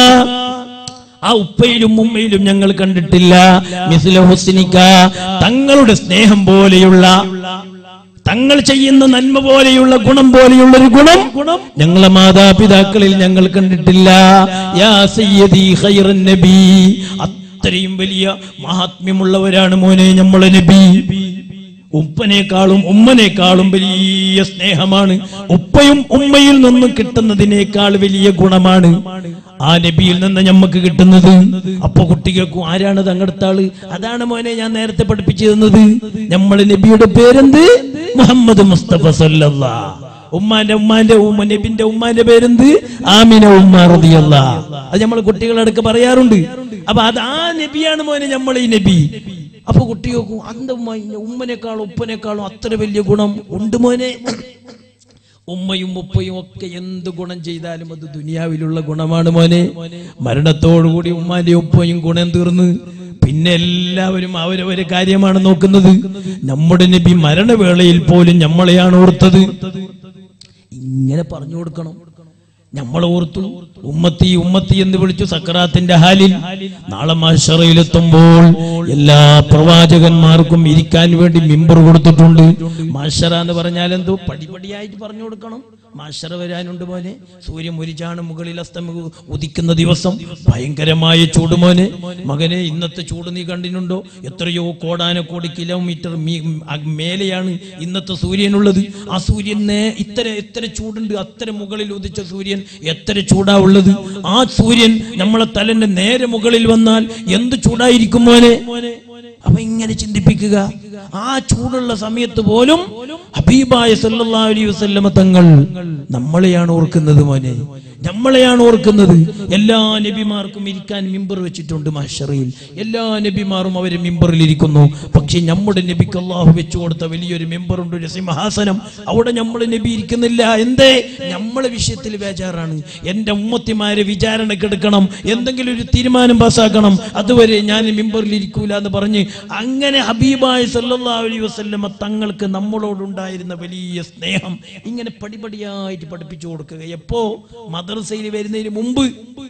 ആ ഉപ്പയിലും ഉമ്മയിലും ഞങ്ങൾ കണ്ടിട്ടില്ല മിസ്ല ഹുസ്നിക തങ്ങളുടെ സ്നേഹം പോലെയുള്ള തങ്ങൾ ചെയ്യുന്ന നന്മ പോലെയുള്ള ഗുണം പോലെയുള്ള ഒരു ഗുണം ഞങ്ങളെ മാതാപിതാക്കളിൽ ഞങ്ങൾ കണ്ടിട്ടില്ല യാ സയ്യദി ഖൈറൻ നബി അത്രയും വലിയ മഹാത്മ്യമുള്ളവരാണ് മോനെ നമ്മളെ നബി ഉപ്പനേക്കാളും ഉമ്മനേക്കാളും വലിയ സ്നേഹമാണ് ഉപ്പയും ഉമ്മയിൽ നിന്നും കിട്ടുന്നതിനേക്കാൾ വലിയ ഗുണമാണ് ആ നബിയിൽ നിന്ന് നമുക്ക് കിട്ടുന്നത് അപ്പൊ കുട്ടികൾക്കും ആരാണ് തങ്ങളുടെ ആള് അതാണ് മോനെ ഞാൻ നേരത്തെ പഠിപ്പിച്ചു തന്നത് നമ്മളെ നബിയുടെ പേരെന്ത് മുഹമ്മദ് മുസ്തഫ സല്ലല്ലാ ഉമ്മാന്റെ ഉമ്മാന്റെ ഉമ്മ നബിന്റെ ഉമ്മാന്റെ പേരെന്ത് ആമിന ഉമ്മ റളിയല്ല അത് നമ്മൾ കുട്ടികളടുക്ക് പറയാറുണ്ട് അപ്പൊ അത് ആ നബിയാണ് മോനെ നമ്മൾ ഈ നബി അപ്പൊ കുട്ടികൾക്കും അന്ത ഉമ്മ ഉമ്മനേക്കാളും ഉപ്പനേക്കാളും അത്ര വലിയ ഗുണം ഉണ്ട് മോനെ ഉമ്മയും ഉപ്പയും ഒക്കെ എന്ത് ഗുണം ചെയ്താലും അത് ദുനിയാവിലുള്ള ഗുണമാണ് മോനെ മരണത്തോടുകൂടി ഉമ്മാന്റെ ഉപ്പയും ഗുണം തീർന്ന് പിന്നെ എല്ലാവരും അവരവരെ കാര്യമാണ് നോക്കുന്നത് നമ്മുടെ നബി മരണവേളയിൽ പോലും നമ്മളെയാണ് ഓർത്തത് ഇങ്ങനെ പറഞ്ഞു കൊടുക്കണം നമ്മൾ ഓർത്തു ഉമ്മത്തി ഉമ്മത്തി എന്ന് വിളിച്ചു സക്രാത്തിന്റെ ഹാലിൽ നാളെ മാഷറയിലെത്തുമ്പോൾ എല്ലാ പ്രവാചകന്മാർക്കും ഇരിക്കാൻ വേണ്ടി മിമ്പർ കൊടുത്തിട്ടുണ്ട് മാഷറ എന്ന് പറഞ്ഞാൽ എന്തോ പടിപടിയായിട്ട് പറഞ്ഞു കൊടുക്കണം മാഷറ വരാനുണ്ട് മോനെ സൂര്യൻ മുരിച്ചാണ് മുകളിൽ അസ്തമ ഉദിക്കുന്ന ദിവസം ഭയങ്കരമായ ചൂട് മോനെ മകനെ ഇന്നത്തെ ചൂട് നീ കണ്ടിട്ടുണ്ടോ എത്രയോ കോടാനക്കോടി കിലോമീറ്റർ മീ- അ- മേലെയാണ് ഇന്നത്തെ സൂര്യനുള്ളത് ആ സൂര്യൻ നേ- ഇത്ര എത്ര ചൂടുണ്ട് അത്ര മുകളിൽ ഉദിച്ച സൂര്യൻ എത്ര ചൂടാ ഉള്ളത് ആ സൂര്യൻ നമ്മളെ തലന്റെ നേരെ മുകളിൽ വന്നാൽ എന്ത് ചൂടായിരിക്കും മോനെ അപ്പൊ ഇങ്ങനെ ചിന്തിപ്പിക്കുക ആ ചൂടുള്ള സമയത്ത് പോലും ഹബീബായ സല്ലല്ലാഹു അലൈഹി വസല്ലമ തങ്ങൾ നമ്മളെയാണ് ഓർക്കുന്നത് മോനെ നമ്മളെയാണ് ഓർക്കുന്നത് എല്ലാ നബിമാർക്കും ഇരിക്കാൻ മിമ്പർ വെച്ചിട്ടുണ്ട് മഹ്ഷറയിൽ എല്ലാ നബിമാരും അവര് മിമ്പറിൽ ഇരിക്കുന്നു പക്ഷെ നമ്മുടെ നബിക്ക് അള്ളാഹു വെച്ചു കൊടുത്ത വലിയൊരു മിമ്പറുണ്ട് ഒരു സിംഹാസനം അവിടെ നമ്മൾ നബി ഇരിക്കുന്നില്ല എന്തേ നമ്മളെ വിഷയത്തിൽ ബേജാറാണ് എന്റെ ഉമ്മത്തിമാരെ വിചാരണക്ക് എടുക്കണം എന്തെങ്കിലും ഒരു തീരുമാനം പാസ്സാക്കണം അതുവരെ ഞാൻ മിമ്പറിൽ ഇരിക്കൂല എന്ന് പറഞ്ഞ് അങ്ങനെ ഹബീബായ സല്ലല്ലാഹു അലൈഹി വസല്ലമ തങ്ങൾക്ക് നമ്മളോടുണ്ടായിരുന്ന വലിയ സ്നേഹം ഇങ്ങനെ പടിപടിയായിട്ട് പഠിപ്പിച്ചു കൊടുക്കുക എപ്പോ മദ്രസയിൽ വരുന്നതിന് മുമ്പ്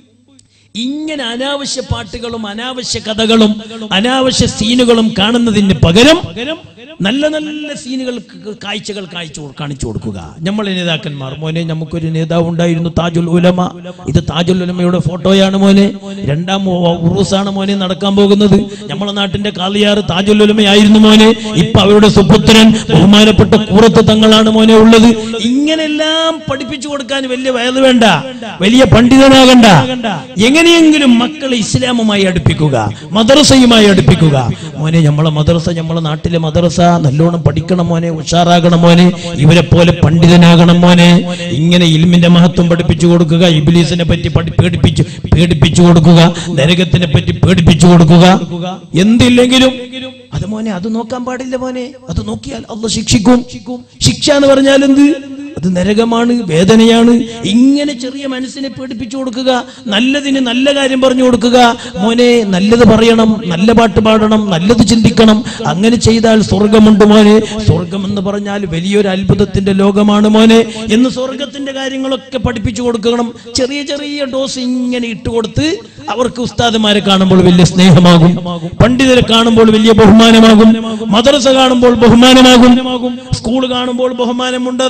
ഇങ്ങനെ അനാവശ്യ പാട്ടുകളും അനാവശ്യ കഥകളും അനാവശ്യ സീനുകളും കാണുന്നതിന് പകരം നല്ല നല്ല സീനുകൾ ക- കാഴ്ചകൾ കാഴ്ച കൊ- കാണിച്ചു കൊടുക്കുക നമ്മളെ നേതാക്കന്മാർ മോനെ നമുക്കൊരു നേതാവ് ഉണ്ടായിരുന്നു താജുൽ ഉലമ ഇത് താജുൽ ഉലമയുടെ ഫോട്ടോയാണ് മോനെ രണ്ടാം ഉ- ഉറൂസാണ് മോനെ നടക്കാൻ പോകുന്നത് നമ്മളെ നാട്ടിന്റെ കാളിയാറ് താജുൽ ഉലമയായിരുന്നു മോനെ ഇപ്പൊ അവരുടെ സുപുത്രൻ ബഹുമാനപ്പെട്ട കൂറത്ത് തങ്ങളാണ് മോനെ ഉള്ളത് ഇങ്ങനെല്ലാം പഠിപ്പിച്ചു കൊടുക്കാൻ വലിയ വയത് വേണ്ട വലിയ പണ്ഡിതനാകണ്ട എങ്ങനെയെങ്കിലും മക്കളെ ഇസ്ലാമുമായി അടുപ്പിക്കുക മദ്രസയുമായി അടുപ്പിക്കുക മോനെ നമ്മളെ മദ്രസ നമ്മളെ നാട്ടിലെ മദ്രസ നല്ലോണം പഠിക്കണം മോനെ ഉഷാറാകണം മോനെ ഇവരെ പോലെ പണ്ഡിതനാകണം മോനെ ഇങ്ങനെ ഇൽമിന്റെ മഹത്വം പഠിപ്പിച്ചു കൊടുക്കുക ഇബിലീസിനെ പറ്റി പഠി- പേടിപ്പിച്ചു പേടിപ്പിച്ചു കൊടുക്കുക നരകത്തിനെ പറ്റി പേടിപ്പിച്ചു കൊടുക്കുക എന്തില്ലെങ്കിലും അത് മോനെ അത് നോക്കാൻ പാടില്ല മോനെ അത് നോക്കിയാൽ അള്ള ശിക്ഷിക്കും ശിക്ഷ എന്ന് പറഞ്ഞാൽ എന്ത് അത് നരകമാണ് വേദനയാണ് ഇങ്ങനെ ചെറിയ മനസ്സിനെ പേടിപ്പിച്ചു കൊടുക്കുക നല്ലതിന് നല്ല കാര്യം പറഞ്ഞു കൊടുക്കുക മോനെ നല്ലത് പറയണം നല്ല പാട്ട് പാടണം നല്ലത് ചിന്തിക്കണം അങ്ങനെ ചെയ്താൽ സ്വർഗമുണ്ട് മോനെ സ്വർഗം എന്ന് പറഞ്ഞാൽ വലിയൊരു അത്ഭുതത്തിന്റെ ലോകമാണ് മോനെ എന്ന് സ്വർഗത്തിന്റെ കാര്യങ്ങളൊക്കെ പഠിപ്പിച്ചു കൊടുക്കണം ചെറിയ ചെറിയ ഡോസ് ഇങ്ങനെ ഇട്ടുകൊടുത്ത് അവർക്ക് ഉസ്താദുമാരെ കാണുമ്പോൾ വലിയ സ്നേഹമാകും പണ്ഡിതരെ കാണുമ്പോൾ വലിയ ബഹുമാനമാകും മദ്രസ കാണുമ്പോൾ ബഹുമാനമാകും സ്കൂൾ കാണുമ്പോൾ ബഹുമാനമുണ്ട് അതിനേക്കാൾ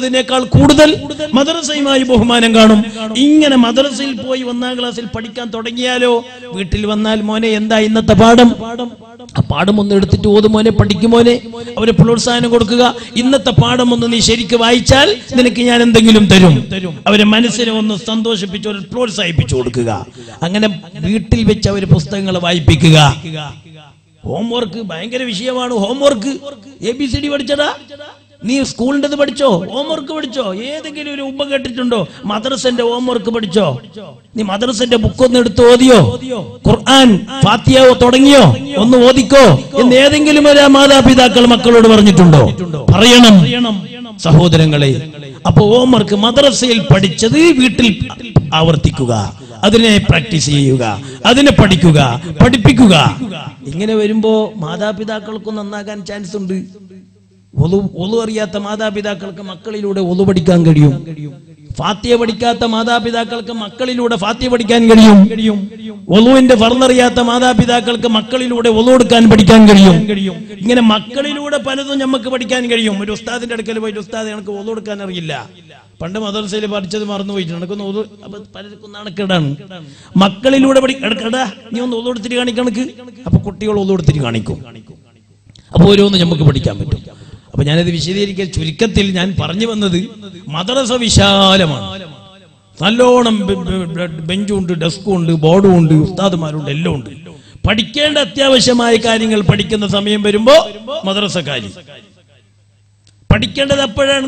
കൂടുതൽ മദ്രസയുമായി ബഹുമാനം കാണും ഇങ്ങനെ മദ്രസയിൽ പോയി ഒന്നാം ക്ലാസ്സിൽ പഠിക്കാൻ തുടങ്ങിയാലോ വീട്ടിൽ വന്നാൽ മോനെ എന്താ ഇന്നത്തെ പാഠം ആ പാഠം ഒന്ന് എടുത്തിട്ട് ഓത് മോനെ പഠിക്കും മോനെ അവര് പ്രോത്സാഹനം കൊടുക്കുക ഇന്നത്തെ പാഠം ഒന്ന് നീ ശരിക്ക് വായിച്ചാൽ നിനക്ക് ഞാൻ എന്തെങ്കിലും തരും അവരെ മനസ്സിനെ ഒന്ന് സന്തോഷിപ്പിച്ച് ഒരു പ്രോത്സാഹിപ്പിച്ചു കൊടുക്കുക അങ്ങനെ വീട്ടിൽ വെച്ച് അവര് പുസ്തകങ്ങൾ വായിപ്പിക്കുക ഹോംവർക്ക് ഭയങ്കര വിഷയമാണ് homework A B C D പഠിച്ചടാ നീ സ്കൂളിൻ്റെത് പഠിച്ചോ ഹോംവർക്ക് പഠിച്ചോ ഏതെങ്കിലും ഒരു ഉമ്മ കേട്ടിട്ടുണ്ടോ മദ്രസന്റെ ഹോംവർക്ക് പഠിച്ചോ നീ മദ്രസന്റെ ബുക്ക് ഒന്ന് എടുത്ത് ഓതിയോ ഖുർആൻ ഫാത്തിയാവോ തുടങ്ങിയോ ഒന്ന് ഓദിക്കോ എന്ന് ഏതെങ്കിലും ഒരു മാതാപിതാക്കൾ മക്കളോട് പറഞ്ഞിട്ടുണ്ടോ പറയണം സഹോദരങ്ങളെ അപ്പൊ ഹോംവർക്ക് മദ്രസയിൽ പഠിച്ചത് വീട്ടിൽ ആവർത്തിക്കുക അതിനെ പ്രാക്ടീസ് ചെയ്യുക അതിനെ പഠിക്കുക പഠിപ്പിക്കുക ഇങ്ങനെ വരുമ്പോ മാതാപിതാക്കൾക്കും നന്നാകാൻ ചാൻസ് ഉണ്ട് ഒതു ഒതു അറിയാത്ത മാതാപിതാക്കൾക്ക് മക്കളിലൂടെ ഒതു പഠിക്കാൻ കഴിയും ഫാത്തിയ പഠിക്കാത്ത മാതാപിതാക്കൾക്ക് മക്കളിലൂടെ ഫാത്തിയ പഠിക്കാൻ കഴിയും ഒലുവിന്റെ ഫർന്നറിയാത്ത മാതാപിതാക്കൾക്ക് മക്കളിലൂടെ ഒതു കൊടുക്കാൻ പഠിക്കാൻ കഴിയും ഇങ്ങനെ മക്കളിലൂടെ പലതും നമുക്ക് പഠിക്കാൻ കഴിയും ഒരു ഉസ്താദിന്റെ അടുക്കൽ പോയിട്ട് ഉസ്താദ് എനിക്ക് ഒതു കൊടുക്കാൻ അറിയില്ല പണ്ട് മദർസയിൽ പഠിച്ചത് മറന്നു പോയിട്ടുണ്ട് എനിക്കൊന്ന് ഒതു അപ്പൊ പലർക്കും നാണക്കേടാണ് മക്കളിലൂടെ പഠി എടാ നീ ഒന്ന് ഒതു കൊടുത്തിട്ട് കാണിക്കണക്ക് അപ്പൊ കുട്ടികൾ ഒതു കൊടുത്തിട്ട് കാണിക്കും അപ്പോൾ ഓരോന്ന് നമുക്ക് പഠിക്കാൻ പറ്റും അപ്പൊ ഞാനത് വിശദീകരിക്കാൻ ചുരുക്കത്തിൽ ഞാൻ പറഞ്ഞു വന്നത് മദ്രസ വിശാലമാണ് നല്ലോണം ബെ- ബെ- ബെ- ബെഞ്ചുണ്ട് ഡെസ്കും ഉണ്ട് ബോർഡും ഉണ്ട് ഉസ്താദുമാരുണ്ട് എല്ലാം ഉണ്ട് പഠിക്കേണ്ട അത്യാവശ്യമായ കാര്യങ്ങൾ പഠിക്കുന്ന സമയം വരുമ്പോ മദ്രസക്കാരി പഠിക്കേണ്ടത് എപ്പോഴാണ്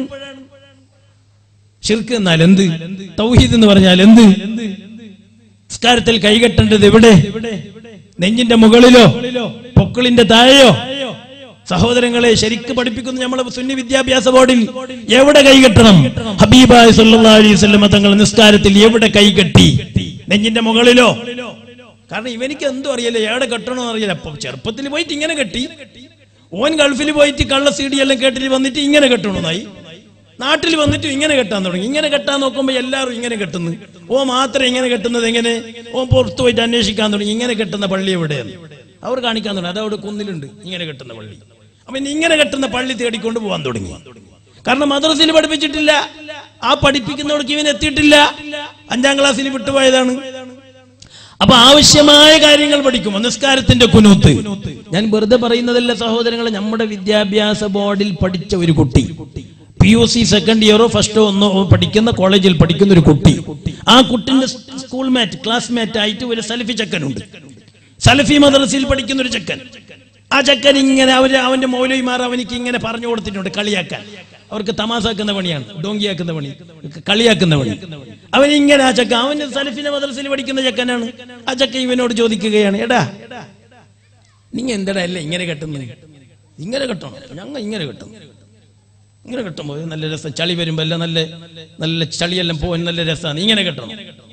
ഷിർക്ക് എന്നാൽ എന്ത് തൗഹീദ് എന്ന് പറഞ്ഞാൽ എന്ത് നിസ്കാരത്തിൽ കൈകെട്ടേണ്ടത് എവിടെ നെഞ്ചിന്റെ മുകളിലോ പൊക്കിളിന്റെ താഴെയോ സഹോദരങ്ങളെ ശരിക്ക് പഠിപ്പിക്കുന്ന നമ്മളെ സുന്നി വിദ്യാഭ്യാസ ബോർഡിൽ എവിടെ കൈകെട്ടണം ഹബീബായ് സല്ലല്ലാഹു അലൈഹി വസല്ലം തങ്ങൾ നിസ്കാരത്തിൽ എവിടെ കൈകെട്ടി നെഞ്ചിന്റെ മുകളിലോ കാരണം ഇവനിക്ക് എന്തോ അറിയില്ല എവിടെ കെട്ടണോ അറിയില്ല അപ്പൊ ചെറുപ്പത്തിൽ പോയിട്ട് ഇങ്ങനെ കെട്ടി ഓൻ ഗൾഫിൽ പോയിട്ട് കള്ള സി ഡി എല്ലാം കേട്ടിട്ട് വന്നിട്ട് ഇങ്ങനെ കെട്ടണമെന്നായി നാട്ടിൽ വന്നിട്ട് ഇങ്ങനെ കെട്ടാൻ തുടങ്ങി ഇങ്ങനെ കെട്ടാൻ നോക്കുമ്പോൾ എല്ലാവരും ഇങ്ങനെ കെട്ടുന്നു ഓ മാത്രം ഇങ്ങനെ കെട്ടുന്നത് എങ്ങനെ ഓ പുറത്തു പോയിട്ട് അന്വേഷിക്കാൻ തുടങ്ങി ഇങ്ങനെ കെട്ടുന്ന പള്ളി എവിടെയാണ് അവർ കാണിക്കാൻ തുടങ്ങി അതവിടെ കുന്നിലുണ്ട് ഇങ്ങനെ കെട്ടുന്ന പള്ളി അപ്പൊ ഇനി ഇങ്ങനെ കെട്ടുന്ന പള്ളി തേടിക്കൊണ്ട് പോകാൻ തുടങ്ങി കാരണം മദ്രസയിൽ പഠിപ്പിച്ചിട്ടില്ല ആ പഠിപ്പിക്കുന്നവർക്ക് ഇവൻ എത്തിയിട്ടില്ല അഞ്ചാം ക്ലാസ്സിൽ വിട്ടുപോയതാണ് അപ്പൊ ആവശ്യമായ കാര്യങ്ങൾ പഠിക്കും നിസ്കാരത്തിന്റെ കുനൂത്ത് ഞാൻ വെറുതെ പറയുന്നതല്ല സഹോദരങ്ങളെ നമ്മുടെ വിദ്യാഭ്യാസ ബോർഡിൽ പഠിച്ച ഒരു കുട്ടി പി യു സി സെക്കൻഡ് ഇയറോ ഫസ്റ്റോ ഒന്നോ പഠിക്കുന്ന കോളേജിൽ പഠിക്കുന്ന ഒരു കുട്ടി ആ കുട്ടിന്റെ സ്കൂൾ മാറ്റ് ക്ലാസ്മേറ്റ് ആയിട്ട് ഒരു സലഫി ചെക്കനുണ്ട് സലഫി മദ്രസയിൽ പഠിക്കുന്ന ഒരു ചെക്കൻ ആ ചെക്കൻ ഇങ്ങനെ അവര് അവന്റെ മൗലവിമാർ അവനിക്ക് ഇങ്ങനെ പറഞ്ഞു കൊടുത്തിട്ടുണ്ട് കളിയാക്കാൻ അവർക്ക് തമാസാക്കുന്ന പണിയാണ് ഡോങ്കിയാക്കുന്ന പണി കളിയാക്കുന്ന പണി അവൻ ഇങ്ങനെ ആ ചക്ക അവന് സലഫിന്റെ മദ്രസയിൽ പഠിക്കുന്ന ചെക്കനാണ് ആ ചക്ക ഇവനോട് ചോദിക്കുകയാണ് എടാ നിങ്ങ എന്തടാ അല്ലേ ഇങ്ങനെ കെട്ടുന്നത് ഇങ്ങനെ കെട്ടണം ഞങ്ങൾ ഇങ്ങനെ കെട്ടും ഇങ്ങനെ കെട്ടുമ്പോൾ നല്ല രസം ചളി വരുമ്പോ എല്ലാം നല്ല നല്ല ചളിയെല്ലാം പോകാൻ നല്ല രസമാണ് ഇങ്ങനെ കെട്ടണം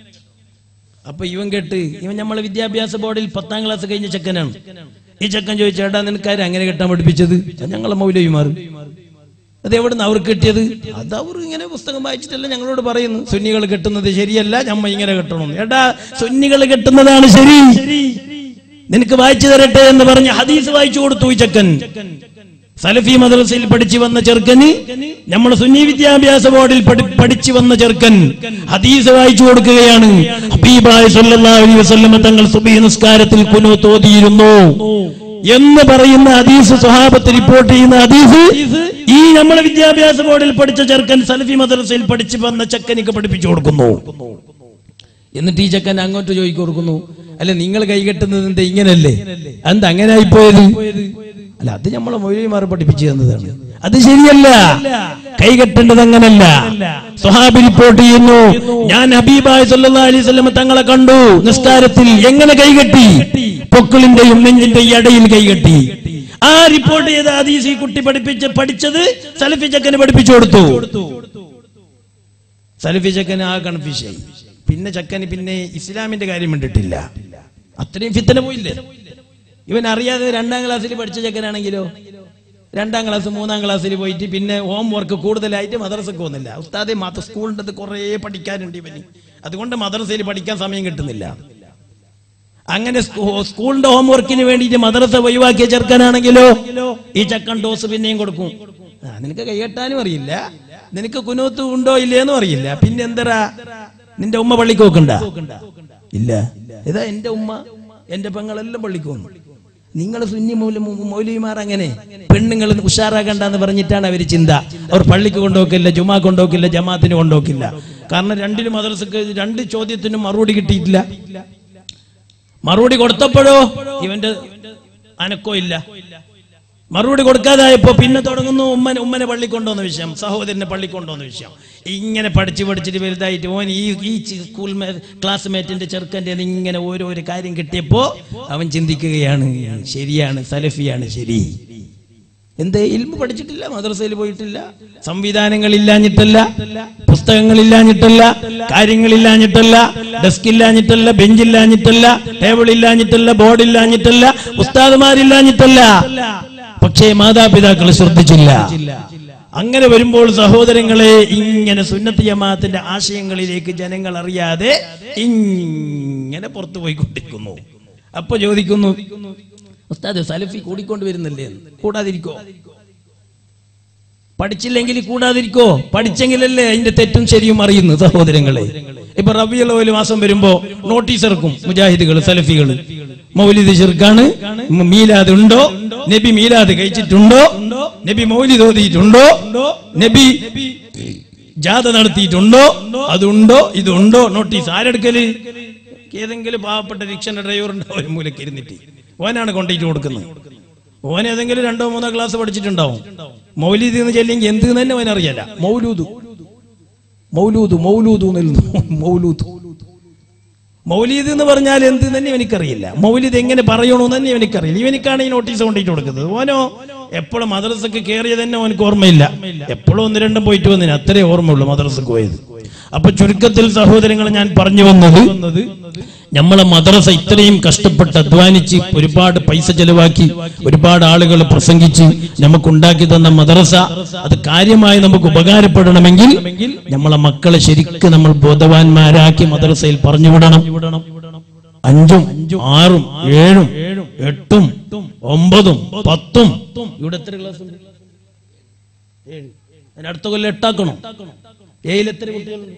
അപ്പൊ ഇവൻ കേട്ട് ഇവൻ നമ്മളെ വിദ്യാഭ്യാസ ബോർഡിൽ പത്താം ക്ലാസ് കഴിഞ്ഞ ചെക്കനാണ് ഈ ചെക്കൻ ചോദിച്ചു ഏട്ടാ നിനക്കാരും അങ്ങനെ കെട്ടാൻ പഠിപ്പിച്ചത് ഞങ്ങളെ മൗലവിമാർ അത് എവിടുന്ന് അവർക്ക് കിട്ടിയത് അത് അവർ ഇങ്ങനെ പുസ്തകം വായിച്ചിട്ടല്ല ഞങ്ങളോട് പറയുന്നു സുന്നികൾ കെട്ടുന്നത് ശരിയല്ല ഞമ്മ ഇങ്ങനെ കെട്ടണം ഏട്ടാ സുന്നികൾ കെട്ടുന്നതാണ് ശരി നിനക്ക് വായിച്ചു തരട്ടെ എന്ന് പറഞ്ഞ് ഹദീസ് വായിച്ചു കൊടുത്തു ഈ ചെക്കൻ സലഫി മദ്രസയിൽ പഠിച്ചു വന്ന ചെറുക്കന് നമ്മൾ സുന്നി വിദ്യാഭ്യാസ ബോർഡിൽ പഠി- പഠിച്ചു വന്ന ചെറുക്കൻ ഹദീസ് വായിച്ചു കൊടുക്കുകയാണ് ഹബീബായ സല്ലല്ലാഹു അലൈഹി വസല്ലമ തങ്ങൾ സുബഹി നിസ്കാരത്തിൽ കുനൂത്ത് ഓതിയിരുന്നു എന്ന് പറയുന്ന ഹദീസ് സ്വഹാബത്ത് റിപ്പോർട്ട് ചെയ്യുന്ന ഹദീസ് ഈ നമ്മളെ വിദ്യാഭ്യാസ ബോർഡിൽ പഠിച്ച ചെറുക്കൻ സലഫി മദ്രസയിൽ പഠിച്ചു വന്ന ചെക്കനിക്ക് പഠിപ്പിച്ചു കൊടുക്കുന്നു എന്നിട്ട് ഈ ചെക്കൻ അങ്ങോട്ട് ചോദിച്ചു കൊടുക്കുന്നു അല്ല നിങ്ങൾ കൈകെട്ടുന്നത് എന്താ ഇങ്ങനല്ലേ എന്താ അങ്ങനെ ആയിപ്പോയത് അല്ല അത് നമ്മളെ മൊഴിമാർ പഠിപ്പിച്ചു തന്നതാണ് അത് ശരിയല്ല കൈകെട്ടേണ്ടത് അങ്ങനല്ല സ്വഹാബി റിപ്പോർട്ട് ചെയ്യുന്നു ഞാൻ ഹബീബായ് സല്ലല്ലാഹു അലൈഹി വസല്ലം തങ്ങളെ കണ്ടു നിസ്കാരത്തിൽ എങ്ങനെ കൈകെട്ടി പൊക്കിളിന്റെയും നെഞ്ചിന്റെയും ഇടയിൽ കൈകെട്ടി ആ റിപ്പോർട്ട് ചെയ്ത ഹദീസ് ഈ കുട്ടി പഠിപ്പിച്ച് പഠിച്ചത് സലഫി ചക്കന് പഠിപ്പിച്ചു കൊടുത്തു സലഫി ചക്കന് ആ കൺഫ്യൂഷായി പിന്നെ ചക്കന് പിന്നെ ഇസ്ലാമിന്റെ കാര്യം കണ്ടിട്ടില്ല അത്രയും ഫിത്തന പോയില്ലേ ഇവൻ അറിയാതെ രണ്ടാം ക്ലാസ്സിൽ പഠിച്ച ചെക്കനാണെങ്കിലോ രണ്ടാം ക്ലാസ് മൂന്നാം ക്ലാസ്സിൽ പോയിട്ട് പിന്നെ ഹോം വർക്ക് കൂടുതലായിട്ട് മദ്രസക്ക് പോകുന്നില്ല ഉസ്താദെ മാത്രം സ്കൂളിൻ്റെ കുറേ പഠിക്കാനുണ്ട് ഇവന് അതുകൊണ്ട് മദ്രസയിൽ പഠിക്കാൻ സമയം കിട്ടുന്നില്ല അങ്ങനെ സ്കൂ- സ്കൂളിന്റെ ഹോംവർക്കിന് വേണ്ടിയിട്ട് മദ്രസ ഒഴിവാക്കിയ ചെറുക്കനാണെങ്കിലോ ഈ ചക്കൻ ഡോസ് പിന്നെയും കൊടുക്കും ആ, നിനക്ക് കൈകെട്ടാനും അറിയില്ല നിനക്ക് കുനൂത്ത് ഉണ്ടോ ഇല്ലേന്നും അറിയില്ല പിന്നെ എന്തരാ നിന്റെ ഉമ്മ പള്ളിക്ക് നോക്കണ്ട ഇല്ല ഇതാ എന്റെ ഉമ്മ എന്റെ പെങ്ങളെല്ലാം പള്ളിക്ക് പോകുന്നു നിങ്ങൾ സുന്നി മൗല- മൗലവിമാർ അങ്ങനെ പെണ്ണുങ്ങൾ ഉഷാറാക്കണ്ടെന്ന് പറഞ്ഞിട്ടാണ് അവർ ചിന്ത അവർ പള്ളിക്ക് കൊണ്ടുപോക്കില്ല ജുമാ കൊണ്ടുപോക്കില്ല ജമാത്തിന് കൊണ്ടുപോക്കില്ല കാരണം രണ്ടിനും മദ്രസക്ക് രണ്ട് ചോദ്യത്തിനും മറുപടി കിട്ടിയിട്ടില്ല മറുപടി കൊടുത്തപ്പോഴോ ഇവന്റെ അനക്കോ ഇല്ല മറുപടി കൊടുക്കാതായപ്പോ പിന്നെ തുടങ്ങുന്നു ഉമ്മനെ ഉമ്മനെ പള്ളി കൊണ്ടുവന്ന വിഷയം സഹോദരനെ പള്ളി കൊണ്ടുവന്ന വിഷയം ഇങ്ങനെ പഠിച്ച് പഠിച്ചിട്ട് വലുതായിട്ട് ഓൻ ഈ ഈ ചി- സ്കൂൾ മേ ക്ലാസ്മേറ്റിന്റെ ചെറുക്കൻ്റെ ഇങ്ങനെ ഓരോരോ കാര്യം കിട്ടിയപ്പോ അവൻ ചിന്തിക്കുകയാണ് ശരിയാണ് സലഫിയാണ് ശരി എന്തേ ഇൽമ പഠിച്ചിട്ടില്ല മദ്രസയിൽ പോയിട്ടില്ല സംവിധാനങ്ങൾ ഇല്ലാഞ്ഞിട്ടല്ല പുസ്തകങ്ങൾ ഇല്ലാഞ്ഞിട്ടല്ല കാര്യങ്ങൾ ഇല്ലാഞ്ഞിട്ടല്ല ഡെസ്ക് ഇല്ലാഞ്ഞിട്ടല്ല ബെഞ്ച് ഇല്ലാഞ്ഞിട്ടല്ല ടേബിൾ ഇല്ലാഞ്ഞിട്ടല്ല ബോർഡ് ഇല്ലാഞ്ഞിട്ടല്ല ഉസ്താദുമാരില്ലാഞ്ഞിട്ടല്ല പക്ഷേ മാതാപിതാക്കൾ ശ്രദ്ധിച്ചില്ല അങ്ങനെ വരുമ്പോൾ സഹോദരങ്ങളെ ഇങ്ങനെ സുന്നത്ത് ജമാഅത്തിന്റെ ആശയങ്ങളിലേക്ക് ജനങ്ങൾ അറിയാതെ ഇങ്ങനെ പുറത്തു പോയിക്കൊണ്ടിരിക്കുന്നു അപ്പൊ ചോദിക്കുന്നു ഉസ്താദ് സലഫി കൂടിക്കൊണ്ട് വരുന്നില്ലേ എന്ന്. കൂടാതിരിക്കോ പഠിച്ചില്ലെങ്കിൽ കൂടാതിരിക്കോ പഠിച്ചെങ്കിലല്ലേ അതിന്റെ തെറ്റും ശരിയും അറിയുന്നു സഹോദരങ്ങളെ ഇപ്പൊ റബിയുള്ള ഒരു മാസം വരുമ്പോ നോട്ടീസ് ഇറക്കും മുജാഹിദുകൾ സലഫികൾ മൗലിദ് ചെറുക്കാണ് മീലാദ് ഉണ്ടോ നബി മീലാദ് കഴിച്ചിട്ടുണ്ടോ നബി മൗലിദ് ഓതിയിട്ടുണ്ടോ നബി ജാഥ നടത്തിയിട്ടുണ്ടോ അതുണ്ടോ ഇതുണ്ടോ നോട്ടീസ് ആരെടുക്കല് ഏതെങ്കിലും പാവപ്പെട്ട റിക്ഷന്റെ ഡ്രൈവർ ഉണ്ടാവും ഒരു മൂലക്ക് ഇരുന്നിട്ട് ഓനാണ് കൊണ്ടിട്ട് കൊടുക്കുന്നത് ഓൻ ഏതെങ്കിലും രണ്ടോ മൂന്നോ ക്ലാസ് പഠിച്ചിട്ടുണ്ടാവും മൗലീദ് എന്ന് ചെല്ലെങ്കിൽ എന്ത് തന്നെ ഓൻ അറിയാല മൗലൂദ് മൗലൂദ് മൗലൂദ് മൗലൂദ് മൗലീദ് എന്ന് പറഞ്ഞാൽ എന്ത് തന്നെ എനിക്കറിയില്ല മൗലിദ് എങ്ങനെ പറയണമെന്ന് തന്നെ എനിക്കറിയില്ല ഇവനിക്കാണ് ഈ നോട്ടീസ് കൊണ്ടിട്ട് കൊടുക്കുന്നത് ഓനോ എപ്പോഴും മദ്രസക്ക് കയറിയത് തന്നെ ഓനക്ക് ഓർമ്മയില്ല എപ്പോഴും ഒന്ന് രണ്ടും പോയിട്ട് വന്നതിന് അത്രേ ഓർമ്മയുള്ളൂ മദ്രസക്ക് പോയത് അപ്പൊ ചുരുക്കത്തിൽ സഹോദരങ്ങൾ ഞാൻ പറഞ്ഞു വന്നത് നമ്മളെ മദ്രസ ഇത്രയും കഷ്ടപ്പെട്ട് അധ്വാനിച്ച് ഒരുപാട് പൈസ ചെലവാക്കി ഒരുപാട് ആളുകൾ പ്രസംഗിച്ച് നമുക്ക് ഉണ്ടാക്കി തന്ന മദ്രസ അത് കാര്യമായി നമുക്ക് ഉപകാരപ്പെടണമെങ്കിൽ നമ്മളെ മക്കളെ ശരിക്കും നമ്മൾ ബോധവാന്മാരാക്കി മദ്രസയിൽ പറഞ്ഞു വിടണം അഞ്ചും ആറും ഏഴും എട്ടും ഒമ്പതും പത്തും ഇവിടെ എത്ര ക്ലാസ് ഉണ്ട് ഏഴ് അതിന് അടുത്ത കൊല്ലം എട്ടാക്കണം ഏഴിൽ എത്ര കുട്ടികളുണ്ട്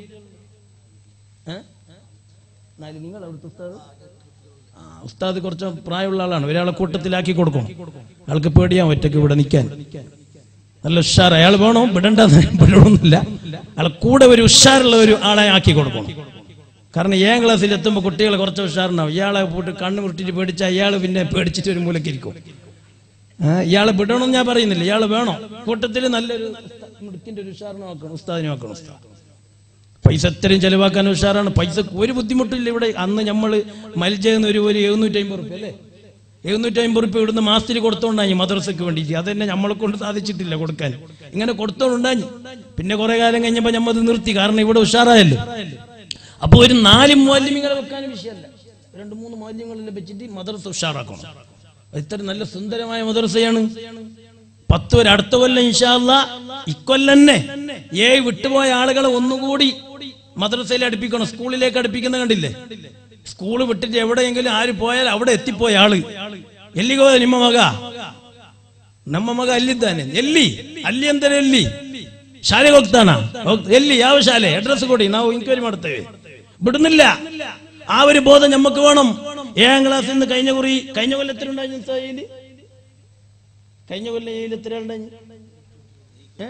ഏ? നാല് നിങ്ങൾ അവിടുത്തെ ഉസ്താദ് ആ ഉസ്താദ് കുറച്ച് പ്രായമുള്ള ആളാണ് ഒരാളെ കൂട്ടത്തിലാക്കി കൊടുക്കണം അയാൾക്ക് പേടിയാൻ ഒറ്റയ്ക്ക് ഇവിടെ നിൽക്കാൻ നല്ല ഉഷാർ അയാൾ വേണോ വിടണ്ടെന്ന് വിടണമെന്നില്ല അയാൾ കൂടെ ഒരു ഉഷാറുള്ള ഒരു ആളെ ആക്കി കൊടുക്കണം കാരണം ഏഴാം ക്ലാസ്സിൽ എത്തുമ്പോൾ കുട്ടികൾ കുറച്ച് ഉഷാറുണ്ടാവും ഇയാളെ പോയിട്ട് കണ്ണ് മുട്ടിട്ട് പേടിച്ചാൽ ഇയാൾ പിന്നെ പേടിച്ചിട്ട് ഒരു മൂലക്കിരിക്കും ആ, ഇയാളെ വിടണമെന്ന് ഞാൻ പറയുന്നില്ല ഇയാൾ വേണോ കൂട്ടത്തിൽ നല്ലൊരു മുടുക്കിന്റെ ഒരു ഉഷാറിനെ നോക്കണം ഉസ്താദിനെ നോക്കണം ഉസ്താദ് പൈസ എത്രയും ചെലവാക്കാൻ ഉഷാറാണ് പൈസ ഒരു ബുദ്ധിമുട്ടില്ല ഇവിടെ അന്ന് നമ്മൾ മൽജയെന്ന് ഒരു ഒരു എഴുന്നൂറ്റി അമ്പത് റുപ്യ അല്ലേ എഴുന്നൂറ്റി അമ്പത് റുപ്യ ഇവിടുന്ന് മാസത്തിൽ കൊടുത്തോണ്ടായി മദ്രസക്ക് വേണ്ടിയിട്ട് അതന്നെ നമ്മളെ കൊണ്ട് സാധിച്ചിട്ടില്ല കൊടുക്കാൻ ഇങ്ങനെ കൊടുത്തോണ്ടാഞ്ഞു പിന്നെ കുറെ കാലം കഴിഞ്ഞപ്പോൾ നമ്മൾ അത് നിർത്തി കാരണം ഇവിടെ ഉഷാറായല്ലോ അപ്പൊ ഒരു നാല് മൂല്യങ്ങളെ വെക്കാനും വിഷയമല്ല രണ്ട് മൂന്ന് മൂല്യങ്ങളെല്ലാം വെച്ചിട്ട് മദ്രസ ഉഷാറാക്കണം അത് ഇത്ര നല്ല സുന്ദരമായ മദ്രസയാണ് പത്ത് വരെ അടുത്ത കൊല്ലം ഇൻഷാല്ല ഇക്കൊല്ലം തന്നെ ഏഴ് വിട്ടുപോയ ആളുകളെ ഒന്നുകൂടി മദ്രസയിൽ അടുപ്പിക്കണം സ്കൂളിലേക്ക് അടുപ്പിക്കുന്ന കണ്ടില്ലേ സ്കൂള് വിട്ടിട്ട് എവിടെയെങ്കിലും ആര് പോയാൽ അവിടെ എത്തിപ്പോയ ആള് എല്ലിഗോ ನಿಮ್ಮ ಮಗ ನಮ್ಮ ಮಗ ಅಲ್ಲಿದ್ದಾನೆ ಎಲ್ಲಿ ಅಲ್ಲಿ ಅಂದರೆ ಎಲ್ಲಿ ಶಾಲೆಗೆ ಹೋಗ್ತಾನ ಹೋಗ್- ಎಲ್ಲಿ ಯಾವ ಶಾಲೆ ಅಡ್ರೆಸ್ ಕೊಡಿ ನಾವು ಇನ್ಕ್ವೈರಿ ಮಾಡ್ತೇವೆ ಬಿಡುന്നില്ല ആ ഒരു ബോധം നമുക്ക് വേണം ഏഴാം ക്ലാസ്സിൽ നിന്ന് കഴിഞ്ഞ കുറി കഴിഞ്ഞ കൊല്ലം എത്ര ഉണ്ടായിരുന്നു ഉസ്താദില്? കഴിഞ്ഞ കൊല്ലം ഏഴിൽ എത്ര ഉണ്ടായി ഏ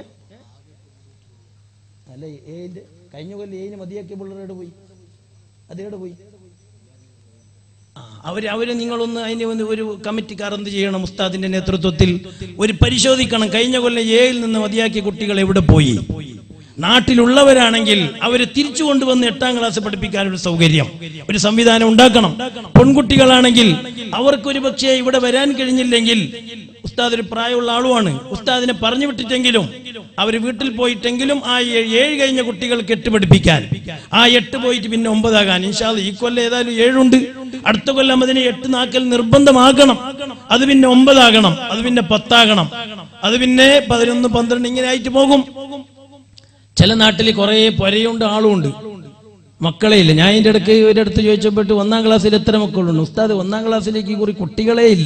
അല്ല ഏഴില് കഴിഞ്ഞ കൊല്ലം ഏഴിന് മതിയാക്കിയ പിള്ളേരോട് പോയി അതേടെ പോയി ആ, അവര് അവര് നിങ്ങളൊന്ന് അതിന് ഒന്ന് ഒരു കമ്മിറ്റിക്കാർ എന്ത് ചെയ്യണം ഉസ്താദിന്റെ നേതൃത്വത്തിൽ ഒരു പരിശോധിക്കണം കഴിഞ്ഞ കൊല്ലം ഏഴിൽ നിന്ന് മതിയാക്കിയ കുട്ടികൾ എവിടെ പോയി നാട്ടിലുള്ളവരാണെങ്കിൽ അവരെ തിരിച്ചു കൊണ്ടുവന്ന് എട്ടാം ക്ലാസ് പഠിപ്പിക്കാനൊരു സൗകര്യം ഒരു സംവിധാനം ഉണ്ടാക്കണം പെൺകുട്ടികളാണെങ്കിൽ അവർക്കൊരു പക്ഷേ ഇവിടെ വരാൻ കഴിഞ്ഞില്ലെങ്കിൽ ഉസ്താദ് ഒരു പ്രായമുള്ള ആളുമാണ് ഉസ്താദിനെ പറഞ്ഞു വിട്ടിട്ടെങ്കിലും അവർ വീട്ടിൽ പോയിട്ടെങ്കിലും ആ ഏ- ഏഴ് കഴിഞ്ഞ കുട്ടികൾക്ക് എട്ട് പഠിപ്പിക്കാൻ ആ എട്ട് പോയിട്ട് പിന്നെ ഒമ്പതാകാൻ ഇൻഷാല് ഈ കൊല്ലം ഏതായാലും ഏഴുണ്ട് അടുത്ത കൊല്ലം അതിന് എട്ട് നാക്കൽ നിർബന്ധമാകണം അത് പിന്നെ ഒമ്പതാകണം അത് പിന്നെ പത്താകണം അത് പിന്നെ പതിനൊന്ന് പന്ത്രണ്ട് ഇങ്ങനെ ആയിട്ട് പോകും ചില നാട്ടിൽ കുറെ പൊരയുണ്ട് ആളുമുണ്ട് മക്കളെ ഇല്ല ഞാൻ ഇതിന്റെ ഇടയ്ക്ക് ഒരിടത്ത് ചോദിച്ചപ്പോട്ട് ഒന്നാം ക്ലാസ്സിൽ എത്ര മക്കളുണ്ട് ഉസ്താദ് ഒന്നാം ക്ലാസ്സിലേക്ക് കുറി കുട്ടികളെ ഇല്ല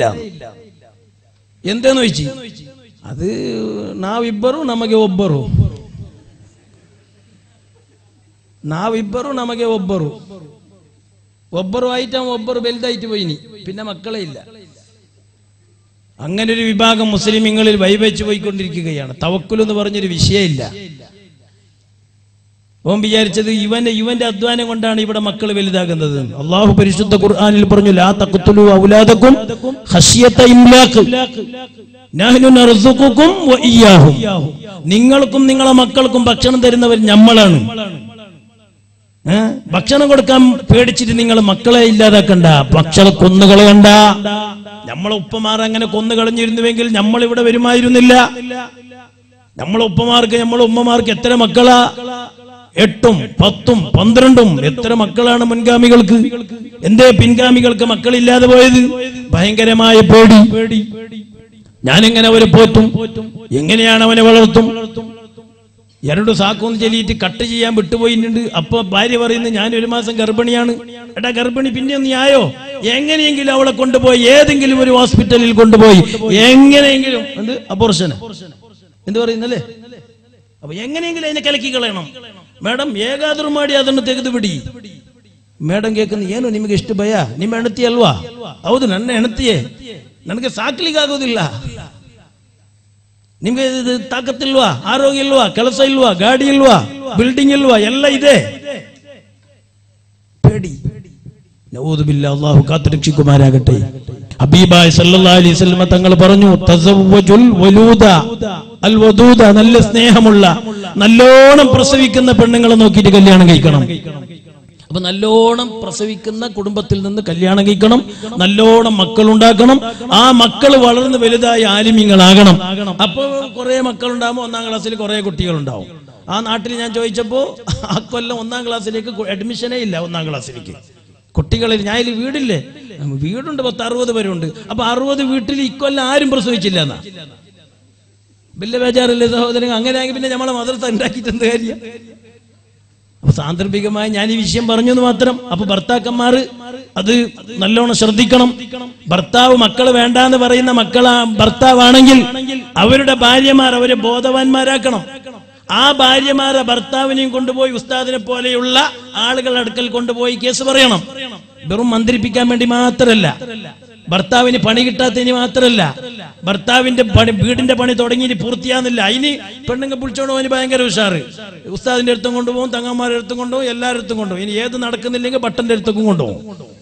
ಎಂತೇನು ಇಚ್ಚಿ ಅದು ನಾವಿಬ್ಬರು ನಮಗೆ ಒಬ್ಬರು ನಾವಿಬ್ಬರು ನಮಗೆ ಒಬ್ಬರು ಒಬ್ಬರು ಆಯ್ತಾ ಒಬ್ಬರು ಬಲ್ದಾയിട്ട് പോയിനി പിന്നെ മക്കളെ ഇല്ല അങ്ങനെ ഒരു വിഭാഗം മുസ്ലിമീങ്ങളിൽ വൈവച്ചു പോയിക്കൊണ്ടിരിക്കുകയാണ് തവക്കുൽ എന്ന് പറഞ്ഞൊരു വിഷയമില്ല ഓൻ വിചാരിച്ചത് ഇവന്റെ ഇവന്റെ അധ്വാനം കൊണ്ടാണ് ഇവിടെ മക്കൾ വലുതാകുന്നത് അള്ളാഹു പരിശുദ്ധ ഖുർആനിൽ പറഞ്ഞു ലാ തഖ്തുലു ഔലാദക്കും ഖശ്യത ഇംലാഖ് നഹ്നു നർസുഖുക്കും വ ഇയ്യാഹും നിങ്ങൾക്കും നിങ്ങളെ മക്കൾക്കും ഭക്ഷണം തരുന്നവർ നമ്മളാണ് ഏ? ഭക്ഷണം കൊടുക്കാൻ പേടിച്ചിട്ട് നിങ്ങൾ മക്കളെ ഇല്ലാതാക്കണ്ട ഭക്ഷണ കൊന്നുകളയണ്ട നമ്മളെ ഉപ്പമാർ അങ്ങനെ കൊന്നു കളഞ്ഞിരുന്നുവെങ്കിൽ നമ്മൾ ഇവിടെ വരുമായിരുന്നില്ല നമ്മളെ ഉപ്പമാർക്ക് നമ്മളെ ഉമ്മമാർക്ക് എത്ര മക്കളാ എട്ടും പത്തും പന്ത്രണ്ടും എത്ര മക്കളാണ് മുൻഗാമികൾക്ക് എന്തേ പിൻഗാമികൾക്ക് മക്കളില്ലാതെ പോയത് ഭയങ്കരമായ പേടി ഞാനെങ്ങനെ അവരെ പോറ്റും എങ്ങനെയാണ് അവനെ വളർത്തും ಎರಡು ಸಾಕು എന്ന് ചൊല്ലിയിട്ട് കട്ട് ചെയ്യാൻ വിട്ടുപോയിട്ടുണ്ട് അപ്പൊ ഭാര്യ പറയുന്നത് ഞാൻ ഒരു മാസം ഗർഭിണിയാണ് എടാ ഗർഭിണി പിന്നെ ഒന്ന് ആയോ എങ്ങനെയെങ്കിലും അവളെ കൊണ്ടുപോയി ഏതെങ്കിലും ഒരു ഹോസ്പിറ്റലിൽ കൊണ്ടുപോയി എങ്ങനെയെങ്കിലും എന്ത് അപോർഷന് എന്ത് പറയുന്നല്ലേ അപ്പൊ എങ്ങനെയെങ്കിലും അതിനെ കലക്കി കളയണം ಮೇಡಮ್ ಹೇಗಾದ್ರೂ ಮಾಡಿ ಅದನ್ನು ತೆಗೆದು ಬಿಡಿ ಮೇಡಮ್ ಕೇಳ್ಕೊಂಡು ಏನು ನಿಮಗೆ ಇಷ್ಟು ಭಯ ನಿಮ್ಮ ಹೆಂಡತಿ ಅಲ್ವಾ ಹೌದು ನನ್ನ ಹೆಂಡತಿಯೇ ನನಗೆ ಸಾಕ್ಲಿಕ್ಕಾಗೋದಿಲ್ಲ ನಿಮ್ಗೆ ಇದು ತಾಕತ್ತಿಲ್ವಾ ಆರೋಗ್ಯ ಇಲ್ವಾ ಕೆಲಸ ಇಲ್ವಾ ಗಾಡಿ ಇಲ್ವಾ ಬಿಲ್ಡಿಂಗ್ ಇಲ್ವಾ ಎಲ್ಲ ಇದೆ പേടി നഊദുബില്ല അള്ളാഹു കാത്തുരക്ഷിക്കുമാരാകട്ടെ ഹബീബായ് സല്ലല്ലാഹു അലൈഹി വസല്ലമ തങ്ങൾ പറഞ്ഞു തസവ്വജുൽ വലൂദ അൽ വദൂദ നല്ല സ്നേഹമുള്ള നല്ലോണം പ്രസവിക്കുന്ന പെണ്ണുങ്ങളെ നോക്കിയിട്ട് കല്യാണം കഴിക്കണം അപ്പൊ നല്ലോണം പ്രസവിക്കുന്ന കുടുംബത്തിൽ നിന്ന് കല്യാണം കഴിക്കണം നല്ലോണം മക്കൾ ഉണ്ടാക്കണം ആ മക്കൾ വളർന്ന് വലുതായി ആലിമ്യങ്ങളാകണം അപ്പൊ കുറെ മക്കളുണ്ടാകുമ്പോൾ ഒന്നാം ക്ലാസ്സിൽ കുറെ കുട്ടികളുണ്ടാവും ആ നാട്ടിൽ ഞാൻ ചോദിച്ചപ്പോ ആ കൊല്ലം ഒന്നാം ക്ലാസ്സിലേക്ക് അഡ്മിഷനേ ഇല്ല ഒന്നാം ക്ലാസ്സിലേക്ക് കുട്ടികളിൽ ഞാൻ ഇതിൽ വീടില്ലേ വീടുണ്ട് പത്ത് അറുപത് പേരുണ്ട് അപ്പൊ അറുപത് വീട്ടിൽ ഇക്കൊല്ലം ആരും പ്രസവിച്ചില്ല എന്നാ വലിയ ബേജാറില്ലേ സഹോദരൻ അങ്ങനെയാണെങ്കിൽ പിന്നെ നമ്മളെ മദർസ ഉണ്ടാക്കിയിട്ട് എന്ത് കാര്യം അപ്പൊ സാന്ദർഭികമായി ഞാൻ ഈ വിഷയം പറഞ്ഞു എന്ന് മാത്രം അപ്പൊ ഭർത്താക്കന്മാർ അത് നല്ലോണം ശ്രദ്ധിക്കണം ഭർത്താവ് മക്കള് വേണ്ടാന്ന് പറയുന്ന മക്കളാ ഭർത്താവാണെങ്കിൽ അവരുടെ ഭാര്യമാർ അവരെ ബോധവാന്മാരാക്കണം ആ ഭാര്യമാരെ ഭർത്താവിനെയും കൊണ്ടുപോയി ഉസ്താദിനെ പോലെയുള്ള ആളുകളുടെ അടുക്കൽ കൊണ്ടുപോയി കേസ് പറയണം വെറും മന്ത്രിപ്പിക്കാൻ വേണ്ടി മാത്രമല്ല ഭർത്താവിന് പണി കിട്ടാത്തതിന് മാത്രമല്ല ഭർത്താവിന്റെ പണി വീടിന്റെ പണി തുടങ്ങി പൂർത്തിയാകുന്നില്ല അതിന് പെണ്ണുങ്ങൾ വിളിച്ചോണ്ട് അവന് ഭയങ്കര ഉഷാറ് ഉസ്താദിന്റെ അടുത്തും കൊണ്ടുപോകും തങ്ങന്മാരുടെ അടുത്തും കൊണ്ടുപോകും എല്ലാവരുടെ അടുത്തും കൊണ്ടുപോകും ഇനി ഏത് നടക്കുന്നില്ലെങ്കിൽ ബട്ടന്റെ അടുത്തേക്കും കൊണ്ടുപോകും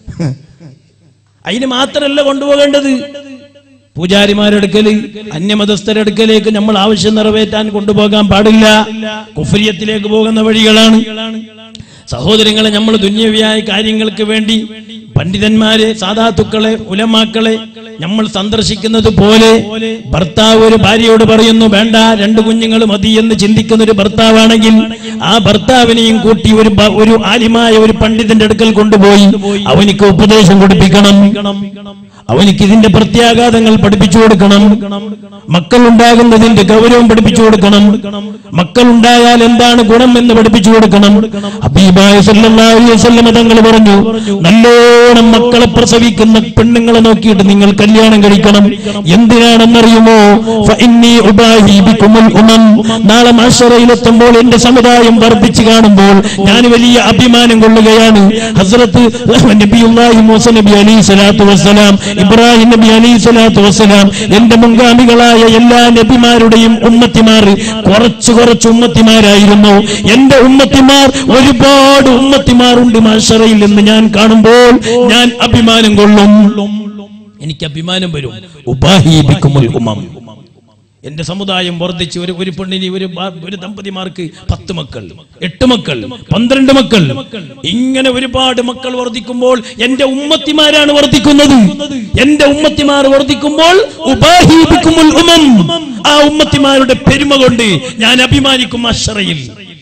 അതിന് മാത്രമല്ല കൊണ്ടുപോകേണ്ടത് പൂജാരിമാരെടുക്കല് അന്യമതസ്ഥരെടുക്കലേക്ക് നമ്മൾ ആവശ്യം നിറവേറ്റാൻ കൊണ്ടുപോകാൻ പാടില്ല കുഫരിയത്തിലേക്ക് പോകുന്ന വഴികളാണ് സഹോദരങ്ങളെ നമ്മൾ ദുന്യവിയായ കാര്യങ്ങൾക്ക് വേണ്ടി പണ്ഡിതന്മാരെ സാധാത്തുക്കളെ ഉലമാക്കളെ നമ്മൾ സന്ദർശിക്കുന്നത് പോലെ ഭർത്താവ് ഒരു ഭാര്യയോട് പറയുന്നു വേണ്ട രണ്ട് കുഞ്ഞുങ്ങൾ മതി എന്ന് ചിന്തിക്കുന്ന ഒരു ഭർത്താവാണെങ്കിൽ ആ ഭർത്താവിനെയും കൂട്ടി ഒരു ബ- ഒരു ആലിമായ ഒരു പണ്ഡിതന്റെ അടുക്കൽ കൊണ്ടുപോയി അവനിക്ക് ഉപദേശം കൊടുപ്പിക്കണം അവനിക്ക് ഇതിന്റെ പ്രത്യാഘാതങ്ങൾ പഠിപ്പിച്ചു കൊടുക്കണം മക്കൾ ഉണ്ടാകുന്നതിന്റെ ഗൗരവം പഠിപ്പിച്ചു കൊടുക്കണം മക്കൾ ഉണ്ടായാൽ എന്താണ് ഗുണം എന്ന് പഠിപ്പിച്ചു കൊടുക്കണം ഹബീബായ സല്ലല്ലാഹു അലൈഹി വസല്ലമ തങ്ങൾ പറഞ്ഞു നല്ലോണം മക്കളെ പ്രസവിക്കുന്ന പെണ്ണുങ്ങളെ നോക്കിയിട്ട് നിങ്ങൾ കല്യാണം കഴിക്കണം എന്തിനാണെന്നറിയുമോ ഫഇന്നീ ഉബാഹി ബിക്കുമുൽ ഉമം നാളെ മാഷറയിലെത്തുമ്പോൾ എന്റെ സമുദായം വർദ്ധിച്ചു കാണുമ്പോൾ ഞാൻ വലിയ അഭിമാനം കൊള്ളുകയാണ് ഹസ്രത്ത് നബിയുല്ലാഹി മൂസ നബി അലൈഹി സ്വലാത്തു വസ്സലാം ഇബ്രാഹിം നബി അലൈഹി സ്വലാത്തു വസ്സലാം എന്റെ മുൻഗാമികളായ എല്ലാ നബിമാരുടെയും ഉമ്മത്തിമാർ കുറച്ചു കുറച്ച് ഉമ്മത്തിമാരായിരുന്നു എന്റെ ഉമ്മത്തിമാർ ഒരുപാട് ഉമ്മത്തിമാരുണ്ട് മാഷറയിൽ എന്ന് ഞാൻ കാണുമ്പോൾ ഞാൻ അഭിമാനം കൊള്ളും എനിക്ക് അഭിമാനം വരും ഉപാഹീപിക്കുമുൽ ഉമം എന്റെ സമുദായം വർദ്ധിച്ച് ഒരു ഒരു പെണ്ണിന് ഒരു ബ- ഒരു ദമ്പതിമാർക്ക് പത്ത് മക്കൾ എട്ട് മക്കൾ പന്ത്രണ്ട് മക്കൾ ഇങ്ങനെ ഒരുപാട് മക്കൾ വർദ്ധിക്കുമ്പോൾ എന്റെ ഉമ്മത്തിമാരാണ് വർദ്ധിക്കുന്നത് എന്റെ ഉമ്മത്തിമാർ വർദ്ധിക്കുമ്പോൾ ഉപാഹീപിക്കുമുൽ ഉമം ആ ഉമ്മത്തിമാരുടെ പെരുമ കൊണ്ട് ഞാൻ അഭിമാനിക്കും അഷറയിൽ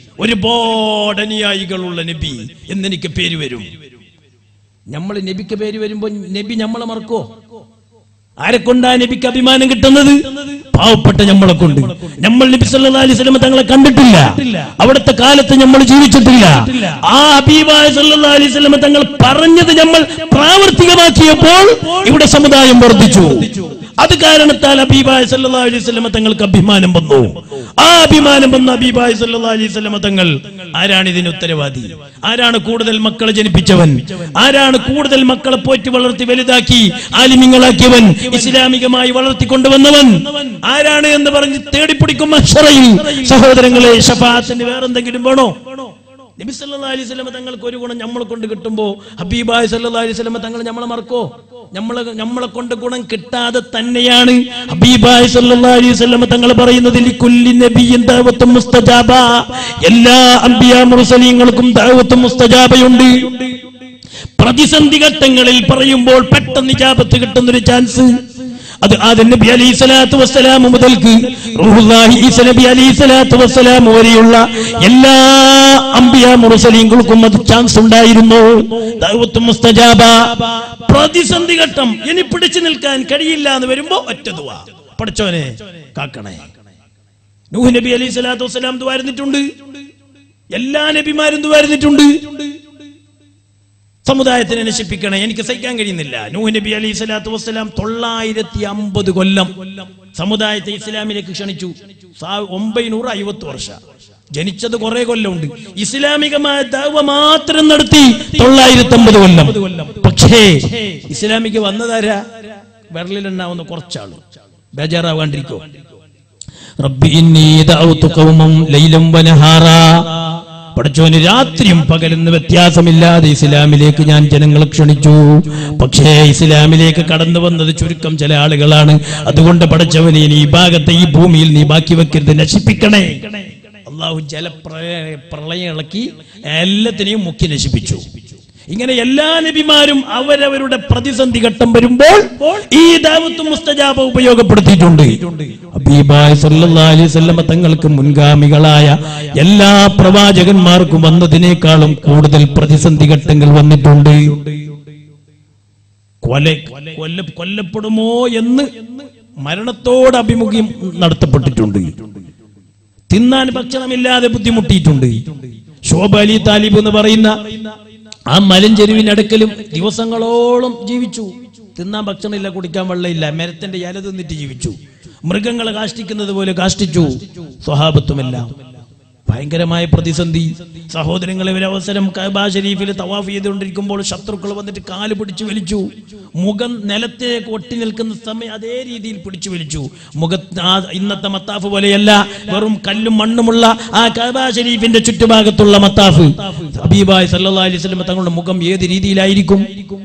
ഒരുപാട് അനുയായികളുള്ള നബി എന്നെനിക്ക് പേര് വരും നമ്മൾ നബിക്ക് പേര് വരുമ്പോ നബി നമ്മളെ മറക്കോ ആരെ കൊണ്ടാ നബിക്ക് അഭിമാനം കിട്ടുന്നത് പാവപ്പെട്ട നമ്മളെ കൊണ്ട് നമ്മൾ നബി സല്ലല്ലാഹു അലൈഹി വസല്ലം തങ്ങളെ കണ്ടിട്ടില്ല അവിടുത്തെ കാലത്ത് നമ്മൾ ജീവിച്ചിട്ടില്ല ആ ഹബീബായ സല്ലല്ലാഹു അലൈഹി വസല്ലം തങ്ങൾ പറഞ്ഞത് നമ്മൾ പ്രാവർത്തികമാക്കിയപ്പോൾ ഇവിടെ സമുദായം വർദ്ധിച്ചു അത് കാരണത്താൽ അബീബായ് സല്ലല്ലാഹു അലൈഹി വസല്ലമ തങ്ങൾക്ക് അഭിമാനം വന്നു ആ അഭിമാനം വന്ന അബീബായ് സല്ലല്ലാഹു അലൈഹി വസല്ലമ തങ്ങൾ ആരാണ് ഇതിന് ഉത്തരവാദി ആരാണ് കൂടുതൽ മക്കളെ ജനിപ്പിച്ചവൻ ആരാണ് കൂടുതൽ മക്കളെ പോറ്റി വളർത്തി വലുതാക്കി ആലിമ്യങ്ങളാക്കിയവൻ ഇസ്ലാമികമായി വളർത്തി കൊണ്ടുവന്നവൻ ആരാണ് എന്ന് പറഞ്ഞ് തേടിപ്പിടിക്കും മഹ്ശറയിൽ സഹോദരങ്ങളെ ഷഫാത്തിന്റെ വേറെന്തെങ്കിലും വേണോ നബി സല്ലല്ലാഹു അലൈഹി വസല്ലമ തങ്ങൾക്ക് ഒരു ഗുണം നമ്മളെ കൊണ്ട് കിട്ടുമ്പോ ഹബീബായ് സല്ലല്ലാഹു അലൈഹി വസല്ലമ തങ്ങൾ നമ്മളെ മറക്കോ നമ്മളെ നമ്മളെ കൊണ്ട് ഗുണം കിട്ടാതെ തന്നെയാണ് ഹബീബായ് സല്ലല്ലാഹു അലൈഹി വസല്ലമ തങ്ങൾ പറയുന്നത് ലിക്കുല്ലി നബിയ്യിൻ ദഅവത്തും മുസ്തജാബ എല്ലാ അംബിയാ മുർസലീങ്ങൾക്കും ദഅവത്തും മുസ്തജാബയുണ്ട് പ്രതിസന്ധി ഘട്ടങ്ങളിൽ പറയുമ്പോൾ പെട്ടെന്ന് ഇജാബത്ത് കിട്ടുന്ന ഒരു ചാൻസ് അത് ആദ്യ നബി അലൈഹി സ്വലാത്തു വസ്സലാം മുതൽക്ക് റൂഹുല്ലാഹി ഈസ നബി അലൈഹി സ്വലാത്തു വസ്സലാം വരെയുള്ള എല്ലാ അംബിയ മുറസലീങ്ങൾക്കും അത് ചാൻസ് ഉണ്ടായിരുന്നു ദഅവത്ത് മുസ്തജാബ പ്രതിസന്ധി ഘട്ടം ഇനി പിടിച്ചു നിൽക്കാൻ കഴിയില്ല എന്ന് വരുമ്പോ ഒറ്റ ദുആ പഠിച്ചോനെ കാക്കണേ നൂഹ് നബി അലൈഹി സ്വലാത്തു വസ്സലാം ദുവായിരുന്നിട്ടുണ്ട് എല്ലാ നബിമാരും ദുവായിരുന്നിട്ടുണ്ട് സമുദായത്തിനെ നശിപ്പിക്കണേ എനിക്ക് സഹിക്കാൻ കഴിയുന്നില്ല നൂഹ് നബി അലൈഹി സ്വലാത്തു വസ്സലാം തൊള്ളായിരത്തി അമ്പത് കൊല്ലം സമുദായത്തെ ഇസ്ലാമിലേക്ക് ക്ഷണിച്ചു സാ- ഒമ്പതിനൂറ് അയ്പത്തി വർഷം ജനിച്ചത് കുറെ കൊല്ലമുണ്ട് ഇസ്ലാമികമായ ദഅവ മാത്രം നടത്തി തൊള്ളായിരത്തി അമ്പത് കൊല്ലം പക്ഷേ ഇസ്ലാമിക്ക് വന്നതാരാ വിരലിലുണ്ടാവുന്ന കുറച്ചാള് ബേജാറാവാണ്ടിരിക്കോ റബ്ബി ഇന്നി ദഅവ്തു ഖൗമം ലൈലം വനഹാറാ പഠിച്ചോന് രാത്രിയും പകലെന്ന് വ്യത്യാസമില്ലാതെ ഇസ്ലാമിലേക്ക് ഞാൻ ജനങ്ങളെ ക്ഷണിച്ചു പക്ഷേ ഇസ്ലാമിലേക്ക് കടന്നു വന്നത് ചുരുക്കം ചില ആളുകളാണ് അതുകൊണ്ട് പഠിച്ചവനെ നീ ഈ ഭാഗത്തെ ഈ ഭൂമിയിൽ നീ ബാക്കി വെക്കരുത് നശിപ്പിക്കണേ അള്ളാഹു ജലപ്രളയ പ്രളയം ഇളക്കി എല്ലാത്തിനെയും മുക്കി നശിപ്പിച്ചു ഇങ്ങനെ എല്ലാ നബിമാരും അവരവരുടെ പ്രതിസന്ധി ഘട്ടം വരുമ്പോൾ ഈ ദാവത്തും മുസ്തജാബ ഉപയോഗപ്പെടുത്തിയിട്ടുണ്ട് ഹബീബായ് സല്ലല്ലാഹു അലൈഹി വസല്ലമ തങ്ങൾക്ക് മുൻഗാമികളായ എല്ലാ പ്രവാചകന്മാർക്കും വന്നതിനേക്കാളും കൂടുതൽ പ്രതിസന്ധി ഘട്ടങ്ങൾ വന്നിട്ടുണ്ട് കൊല കൊല്ല കൊല്ലപ്പെടുമോ എന്ന് മരണത്തോട് അഭിമുഖ്യം നടത്തപ്പെട്ടിട്ടുണ്ട് തിന്നാൻ ഭക്ഷണമില്ലാതെ ബുദ്ധിമുട്ടിയിട്ടുണ്ട് ശോഭ അലി താലിബ് എന്ന് പറയുന്ന ആ മലഞ്ചെരുവിനടുക്കലും ദിവസങ്ങളോളം ജീവിച്ചു തിന്നാൻ ഭക്ഷണമില്ല കുടിക്കാൻ വെള്ളമില്ല മരത്തിന്റെ ഇല തിന്നിട്ട് ജീവിച്ചു മൃഗങ്ങളെ കാഷ്ടിക്കുന്നത് പോലെ കാഷ്ടിച്ചു സ്വഹാബത്തുമെല്ലാം ഭയങ്കരമായ പ്രതിസന്ധി സഹോദരങ്ങളെ ഒരു അവസരം കഅബ ഷരീഫിൽ തവാഫ് ചെയ്തുകൊണ്ടിരിക്കുമ്പോൾ ശത്രുക്കൾ വന്നിട്ട് കാല് പിടിച്ചു വലിച്ചു മുഖം നിലത്തേക്ക് ഒട്ടി നിൽക്കുന്ന സമയം അതേ രീതിയിൽ പിടിച്ചു വലിച്ചു മുഖ ആ ഇന്നത്തെ മത്താഫ് പോലെയല്ല വെറും കല്ലും മണ്ണുമുള്ള ആ കഅബ ഷരീഫിന്റെ ചുറ്റുഭാഗത്തുള്ള മത്താഫ് ഹബീബായ് സല്ലല്ലാഹു അലൈഹി വസല്ലം തങ്ങളുടെ മുഖം ഏത് രീതിയിലായിരിക്കും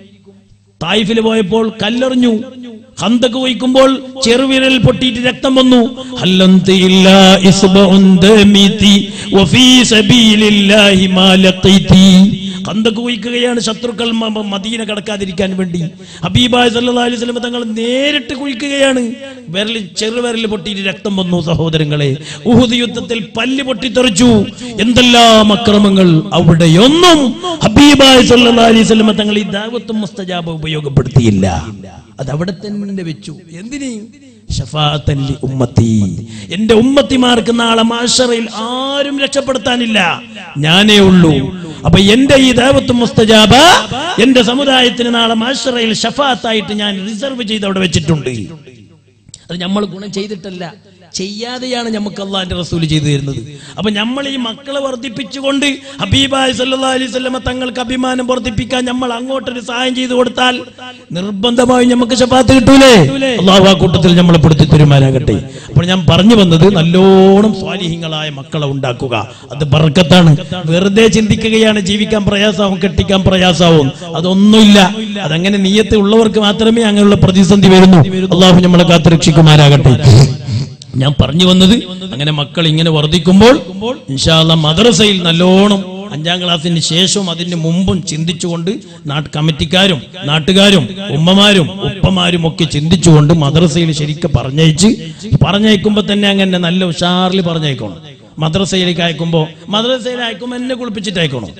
തായിഫിൽ പോയപ്പോൾ കല്ലെറിഞ്ഞു ഹന്തക്ക് വഹിക്കുമ്പോൾ ചെറുവിരൽ പൊട്ടിയിട്ട് രക്തം വന്നു ഹല്ലന്ത് ഇല്ലാ ഇസ്ബഉൻ ദമിതി വഫീ സബീലില്ലാഹി മാ ലഖീതി ഹന്തക്ക് കുഴിക്കുകയാണ് ശത്രുക്കൾ മ- മ- മദീന കടക്കാതിരിക്കാൻ വേണ്ടി ഹബീബായ് സല്ലല്ലാഹു അലൈഹി വസല്ലം തങ്ങൾ നേരിട്ട് കുഴിക്കുകയാണ് വിരലിൽ ചെറുവിരൽ പൊട്ടിയിട്ട് രക്തം വന്നു സഹോദരങ്ങളെ ഉഹുദ് യുദ്ധത്തിൽ പല്ല് പൊട്ടിത്തെറിച്ചു എന്തെല്ലാം അക്രമങ്ങൾ അവിടെയൊന്നും ഹബീബായ് സല്ലല്ലാഹു അലൈഹി വസല്ലം തങ്ങൾ ഈ ദാവത്തും മുസ്തജാബ ഉപയോഗപ്പെടുത്തിയില്ല അത് അവിടെ തന്നെ വെച്ചു എന്തിനു ഷഫാഅത്തൻ ലി ഉമ്മത്തി എന്റെ ഉമ്മത്തിമാർക്ക് നാളെ മാഷറയിൽ ആരും രക്ഷപ്പെടുത്താനില്ല ഞാനേ ഉള്ളൂ അപ്പൊ എന്റെ ഈ ദാവത്തും മുസ്തജാബ എന്റെ സമുദായത്തിന് നാളെ മാഷറയിൽ ഷഫാത്തായിട്ട് ഞാൻ റിസർവ് ചെയ്ത് അവിടെ വെച്ചിട്ടുണ്ട് അത് നമ്മൾ ഗുണം ചെയ്തിട്ടല്ല ചെയ്യാതെയാണ് നമുക്ക് അള്ളാഹിന്റെ റസൂൽ ചെയ്തു തരുന്നത് അപ്പൊ നമ്മൾ ഈ മക്കളെ വർദ്ധിപ്പിച്ചുകൊണ്ട് ഹബീബായ് സല്ലല്ലാഹു അലൈഹി വസല്ലമ തങ്ങൾക്ക് അഭിമാനം വർദ്ധിപ്പിക്കാൻ നമ്മൾ അങ്ങോട്ടൊരു സഹായം ചെയ്തു കൊടുത്താൽ നിർബന്ധമായും നമുക്ക് ശപാത്ത് കിട്ടൂലേ അള്ളാഹു ആ കൂട്ടത്തിൽ നമ്മളെ പെടുത്തി തരുമാനാകട്ടെ അപ്പോൾ ഞാൻ പറഞ്ഞു വന്നത് നല്ലോണം സ്വാലിഹ്യങ്ങളായ മക്കളെ ഉണ്ടാക്കുക അത് ബർക്കത്താണ് വെറുതെ ചിന്തിക്കുകയാണ് ജീവിക്കാൻ പ്രയാസമാവും കെട്ടിക്കാൻ പ്രയാസമാവും അതൊന്നുമില്ല അതങ്ങനെ നീയത്ത് ഉള്ളവർക്ക് മാത്രമേ അങ്ങനെയുള്ള പ്രതിസന്ധി വരുന്നു അള്ളാഹു നമ്മളെ കാത്തു രക്ഷിക്കുമാരാകട്ടെ ഞാൻ പറഞ്ഞു വന്നത് അങ്ങനെ മക്കൾ ഇങ്ങനെ വർദ്ധിക്കുമ്പോൾ ഇൻഷാല്ല മദ്രസയിൽ നല്ലോണം അഞ്ചാം ക്ലാസ്സിന് ശേഷവും അതിന് മുമ്പും ചിന്തിച്ചുകൊണ്ട് നാട്ട് കമ്മിറ്റിക്കാരും നാട്ടുകാരും ഉമ്മമാരും ഉപ്പമാരും ഒക്കെ ചിന്തിച്ചുകൊണ്ട് മദ്രസയിൽ ശരിക്കും പറഞ്ഞയച്ച് പറഞ്ഞയക്കുമ്പോ തന്നെ അങ്ങനെ നല്ല ഉഷാറിൽ പറഞ്ഞയക്കണം മദ്രസയിലേക്ക് അയക്കുമ്പോ മദ്രസയിൽ അയക്കുമ്പോ എന്നെ കുളിപ്പിച്ചിട്ട് അയക്കണം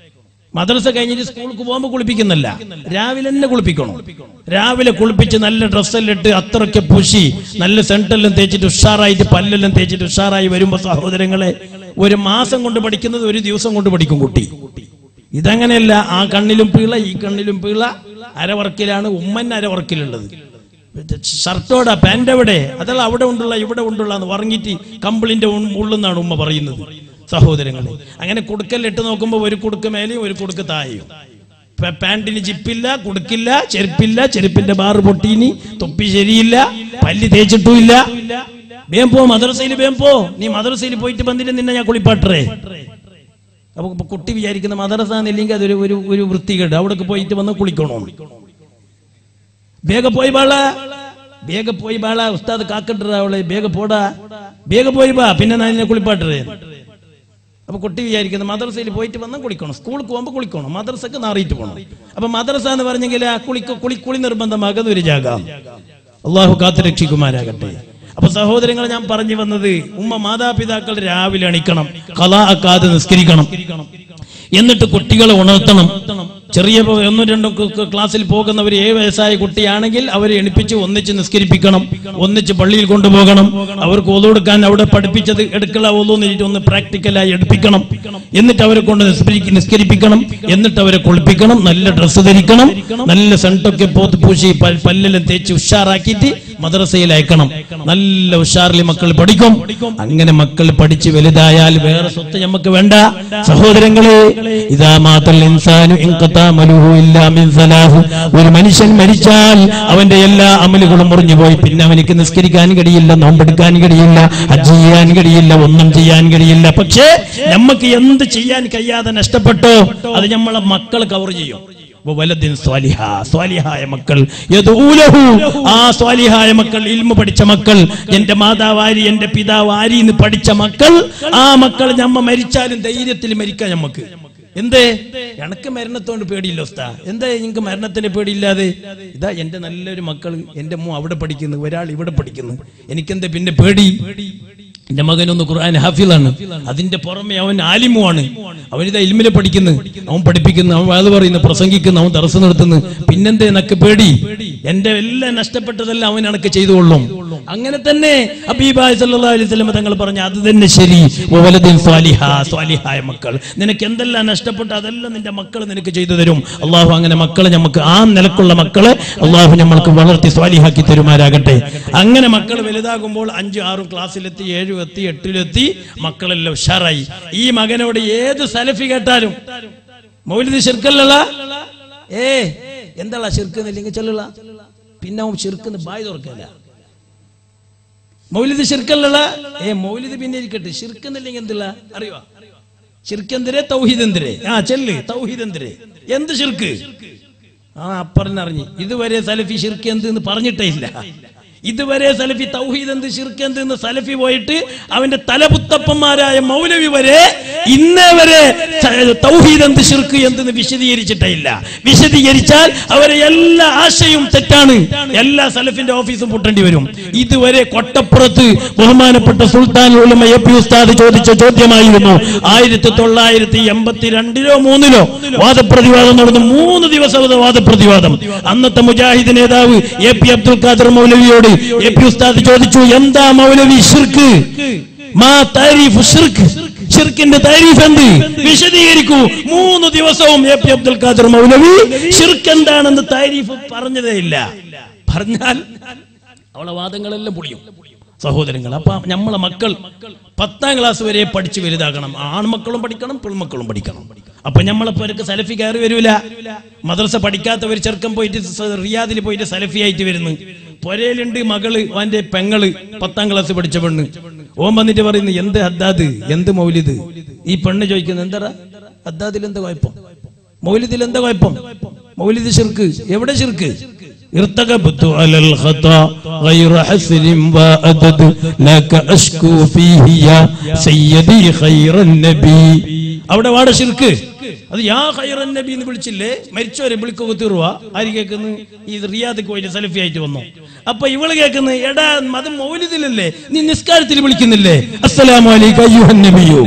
മദ്രസ കഴിഞ്ഞിട്ട് സ്കൂൾക്ക് പോകുമ്പോൾ കുളിപ്പിക്കുന്നില്ല രാവിലെ തന്നെ കുളിപ്പിക്കണം രാവിലെ കുളിപ്പിച്ച് നല്ല ഡ്രസ്സെല്ലാം ഇട്ട് അത്രയ്ക്ക് പൂശി നല്ല സെന്റെല്ലാം തേച്ചിട്ട് ഉഷാറായിട്ട് പല്ലെല്ലാം തേച്ചിട്ട് ഉഷാറായി വരുമ്പോ സഹോദരങ്ങളെ ഒരു മാസം കൊണ്ട് പഠിക്കുന്നത് ഒരു ദിവസം കൊണ്ട് പഠിക്കും കുട്ടി ഇതങ്ങനെയല്ല ആ കണ്ണിലും പീള ഈ കണ്ണിലും പീള അരവർക്കിലാണ് ഉമ്മൻ അരവർക്കിലുള്ളത് ഷർട്ടോടാ പാൻ്റ് എവിടെ അതെല്ലാം അവിടെ ഉണ്ടുള്ള ഇവിടെ ഉണ്ടുള്ള എന്ന് പറഞ്ഞിട്ട് കമ്പിളിന്റെ ഉള്ളെന്നാണ് ഉമ്മ പറയുന്നത് സഹോദരങ്ങളെ അങ്ങനെ കുടുക്കലിട്ട് നോക്കുമ്പോൾ ഒരു കുടുക്ക് മേലെയും ഒരു കുടുക്ക് താഴെയും പ- പാന്റിന് ജിപ്പില്ല കുടുക്കില്ല ചെരുപ്പില്ല ചെരുപ്പിന്റെ ബാറ് പൊട്ടീനി തൊപ്പി ശരിയില്ല പല്ല് തേച്ചിട്ടുമില്ല വേം പോ മദ്രസയിൽ വേം പോ നീ മദ്രസയിൽ പോയിട്ട് വന്നിട്ട് നിന്നെ ഞാൻ കുളിപ്പാട്ടറേ അപ്പൊ ഇപ്പൊ കുട്ടി വിചാരിക്കുന്ന മദ്രസ എന്നില്ലെങ്കിൽ അതൊരു ഒരു ഒരു വൃത്തികേട് അവിടേക്ക് പോയിട്ട് വന്ന് കുളിക്കണോ ಬೇಗ പോയി ಬಾಳ ಬೇಗ പോയി ಬಾಳ ഉസ്താദ് കാക്കട്ടറ അവളെ ಬೇಗ പോടാ ಬೇಗ പോയി ബാ പിന്നെ ഞാൻ നിന്നെ കുളിപ്പാട്ടറേ അപ്പൊ കുട്ടി വിചാരിക്കുന്നത് മദ്രസയിൽ പോയിട്ട് വന്നാൽ കുളിക്കണം സ്കൂളിൽ പോകുമ്പോൾ കുളിക്കണം മദ്രസക്ക് നാറിയിട്ട് പോകണം അപ്പൊ മദ്രസ എന്ന് പറഞ്ഞെങ്കിൽ ആ കുളിക്ക് കുളി കുളി നിർബന്ധമാകുന്ന ഒരു ജാഗം അള്ളാഹു കാത്തു രക്ഷിക്കുമാരാകട്ടെ അപ്പൊ സഹോദരങ്ങൾ ഞാൻ പറഞ്ഞു വന്നത് ഉമ്മ മാതാപിതാക്കൾ രാവിലെ അണിക്കണം കലാ അക്കാതെ നിസ്കരിക്കണം എന്നിട്ട് കുട്ടികളെ ഉണർത്തണം ചെറിയ പോ- ഒന്നും രണ്ടും ക- ക- ക്ലാസ്സിൽ പോകുന്നവർ ഏഴ് വയസ്സായ കുട്ടിയാണെങ്കിൽ അവരെ എണിപ്പിച്ച് ഒന്നിച്ച് നിസ്കരിപ്പിക്കണം ഒന്നിച്ച് പള്ളിയിൽ കൊണ്ടുപോകണം അവർക്ക് ഒതുകൊടുക്കാൻ അവിടെ പഠിപ്പിച്ചത് എടുക്കല ഒതുന്നിട്ട് ഒന്ന് പ്രാക്ടിക്കലായി എടുപ്പിക്കണം എന്നിട്ട് അവരെ കൊണ്ട് നിസ്കരി- നിസ്കരിപ്പിക്കണം എന്നിട്ട് അവരെ കുളിപ്പിക്കണം നല്ല ഡ്രസ്സ് ധരിക്കണം നല്ല സെന്റൊക്കെ പോത്ത് പൂശി പൽ- പല്ലെല്ലാം തേച്ച് ഉഷാറാക്കിയിട്ട് മദ്രസയിൽ അയക്കണം നല്ല ഉഷാറിൽ മക്കൾ പഠിക്കും അങ്ങനെ മക്കൾ പഠിച്ച് വലുതായാൽ വേറെ സ്വത്ത് നമുക്ക് വേണ്ട സഹോദരങ്ങളെ ഇതാ മാതൽ ഇൻസാനു ഇൻഖത്താ മലുഹു ഇല്ലാ മിൻ സലാഹ് ഒരു മനുഷ്യൻ മരിച്ചാൽ അവന്റെ എല്ലാ അമലുകളും മുറിഞ്ഞു പോയി പിന്നെ അവനിക്ക് നിസ്കരിക്കാൻ കഴിയില്ല നോമ്പെടുക്കാൻ കഴിയില്ല ഹജ്ജ് ചെയ്യാൻ കഴിയില്ല ഒന്നും ചെയ്യാൻ കഴിയില്ല പക്ഷേ നമുക്ക് എന്ത് ചെയ്യാൻ കഴിയാതെ നഷ്ടപ്പെട്ടോ അത് നമ്മളെ മക്കൾ കവർ ചെയ്യും വലദിൻ സ്വാലിഹ സ്വാലിഹായ മക്കൾ യദൂലഹു ആ സ്വാലിഹായ മക്കൾ ഇൽമ പഠിച്ച മക്കൾ എന്റെ മാതാവ് ആരി എന്റെ പിതാവ് ആരി എന്ന് പഠിച്ച മക്കൾ ആ മക്കൾ ഞമ്മ മരിച്ചാലും ധൈര്യത്തിൽ മരിക്കാം ഞമ്മക്ക് എന്തേ എനക്ക് മരണത്തോണ്ട് പേടിയില്ല ഉസ്താ എന്താ നിങ്ങൾക്ക് മരണത്തിന്റെ പേടിയില്ലാതെ ഇതാ എന്റെ നല്ലൊരു മക്കൾ എന്റെ മോ അവിടെ പഠിക്കുന്നു ഒരാൾ ഇവിടെ പഠിക്കുന്നു എനിക്കെന്താ പിന്നെ പേടി എന്റെ മകനൊന്ന് ഖുർആൻ ഹാഫിളാണ് അതിന്റെ പുറമെ അവൻ ആലിമുമാണ് അവനിതാ ഇൽമിലെ പഠിക്കുന്നു അവൻ പഠിപ്പിക്കുന്നു അവൻ വാത് പറയുന്നു പ്രസംഗിക്കുന്നു അവൻ തറസ് നിർത്തുന്നു പിന്നെന്തേ എനക്ക് പേടി എന്റെ എല്ലാം നഷ്ടപ്പെട്ടതെല്ലാം അവൻ എനക്ക് ചെയ്തുകൊള്ളും അങ്ങനെ തന്നെ അബീബായ് സല്ലല്ലാഹു അലൈഹി വസല്ലം തങ്ങൾ പറഞ്ഞു അത് തന്നെ ശരി വലദിൻ സ്വാലിഹ സ്വാലിഹായ മക്കൾ നിനക്ക് എന്തെല്ലാം നഷ്ടപ്പെട്ടു അതെല്ലാം നിന്റെ മക്കൾ നിനക്ക് ചെയ്തു തരും അള്ളാഹു അങ്ങനെ മക്കളെ നമുക്ക് ആ നിലക്കുള്ള മക്കളെ അള്ളാഹു നമ്മൾക്ക് വളർത്തി സ്വാലിഹാക്കി തരുമാരാകട്ടെ അങ്ങനെ മക്കൾ വലുതാകുമ്പോൾ അഞ്ചും ആറും ക്ലാസ്സിലെത്തി ഏഴും എത്തി എട്ടിലെത്തി മക്കളെല്ലാം ഉഷാറായി ഈ മകനോട് ഏത് സലഫി കേട്ടാലും മൗലിദ് ശിർക്കല്ല ഏ എന്താ ശിർക്കുന്നില്ലെങ്കിൽ ചെല്ലുള്ള പിന്നെ അവൻ ശിർക്കുന്ന ബായ് തുറക്കല്ല മൗലിദ് ശിർക്കല്ല ഏ മൗലിദ് പിന്നെ ഇരിക്കട്ടെ ശിർക്കുന്നില്ലെങ്കിൽ എന്തില്ല അറിയോ ശിർക്കെന്തിരെ തൗഹീദ് എന്തിരെ ആ ചെല്ല് തൗഹീദ് എന്തിരെ എന്ത് ശിർക്ക് ആ അപ്പറഞ്ഞറിഞ്ഞ് ഇതുവരെ സലഫി ഷിർക്ക് എന്ത് എന്ന് പറഞ്ഞിട്ടേ ഇല്ല ഇതുവരെ സലഫി തൗഹീദ് എന്ത് ഷിർക്ക് എന്ത് എന്ന് സലഫി പോയിട്ട് അവന്റെ തലപുത്തപ്പന്മാരായ മൗലവി വരെ ഇന്നേ വരെ സ- തൗഹീദ് എന്ത് ഷിർക്ക് എന്തെന്ന് വിശദീകരിച്ചിട്ടേ ഇല്ല വിശദീകരിച്ചാൽ അവരെ എല്ലാ ആശയവും തെറ്റാണ് എല്ലാ സലഫിന്റെ ഓഫീസും പൂട്ടേണ്ടി വരും ഇതുവരെ കൊട്ടപ്പുറത്ത് ബഹുമാനപ്പെട്ട സുൽത്താൻ ഉലമ എ പി ഉസ്താദ് ചോദിച്ച ചോദ്യമായിരുന്നു ആയിരത്തി തൊള്ളായിരത്തി എൺപത്തിരണ്ടിലോ മൂന്നിലോ വാദപ്രതിവാദം നടന്നു മൂന്ന് ദിവസം അത് വാദപ്രതിവാദം അന്നത്തെ മുജാഹിദ് നേതാവ് എ പി അബ്ദുൽ ഖാദർ മൗലവിയോട് എ പി ഉസ്താദ് ചോദിച്ചു എന്താ മൗലവി ഷിർക്ക് മാ താരീഫ് ഷിർക്ക് ഷിർക്കിന്റെ താരീഫ് എന്ത് വിശദീകരിക്കൂ മൂന്ന് ദിവസവും എ പി അബ്ദുൽ ഖാദർ മൗലവി ഷിർക്ക് എന്താണെന്ന് താരീഫ് പറഞ്ഞതേ ഇല്ല പറഞ്ഞാൽ അവളെ വാദങ്ങളെല്ലാം പൊളിയും സഹോദരങ്ങൾ അപ്പൊ നമ്മളെ മക്കൾ പത്താം ക്ലാസ് വരെ പഠിച്ചു വലുതാകണം ആൺമക്കളും പഠിക്കണം പെൺമക്കളും പഠിക്കണം അപ്പൊ നമ്മളെ പേർക്ക് സലഫി കയറി വരൂല മദ്രസ പഠിക്കാത്തവർ ചെറുക്കം പോയിട്ട് സ- റിയാദിൽ പോയിട്ട് സലഫി ആയിട്ട് വരുന്നു പൊരയിലുണ്ട് മകള് അവന്റെ പെങ്ങള് പത്താം ക്ലാസ് പഠിച്ച പെണ്ണ് ഓൻ വന്നിട്ട് പറയുന്നു എന്ത് ഹദ്ദാദ് എന്ത് മൗലിദ് ഈ പെണ്ണ് ചോദിക്കുന്നത് എന്താ ഹദ്ദാദിൽ എന്താ കുഴപ്പം മൗലിദിൽ എന്താ കുഴപ്പം മൗലിദ് ശിർക്ക് എവിടെ ശിർക്ക് ارتكبت على الخطا غير حسر وأدد لك أشكو فيه يا سيدي خير النبي അവിടെ വാട ശിർക്ക് അത് യാ ഖൈറൻ നബി എന്ന് വിളിച്ചില്ലേ മരിച്ചവരെ വിളിക്കുക തീർവ ആര് കേൾക്കുന്നു ഈ റിയാദക്ക് പോയിട്ട് സെൽഫി ആയിട്ട് വന്നു അപ്പൊ ഇവള് കേൾക്കുന്നു എടാ അത് മൗലിദിലല്ലേ നീ നിസ്കാരത്തിൽ വിളിക്കുന്നില്ലേ അസ്സലാമു അലൈക്കും അയ്യുഹൻ നബിയോ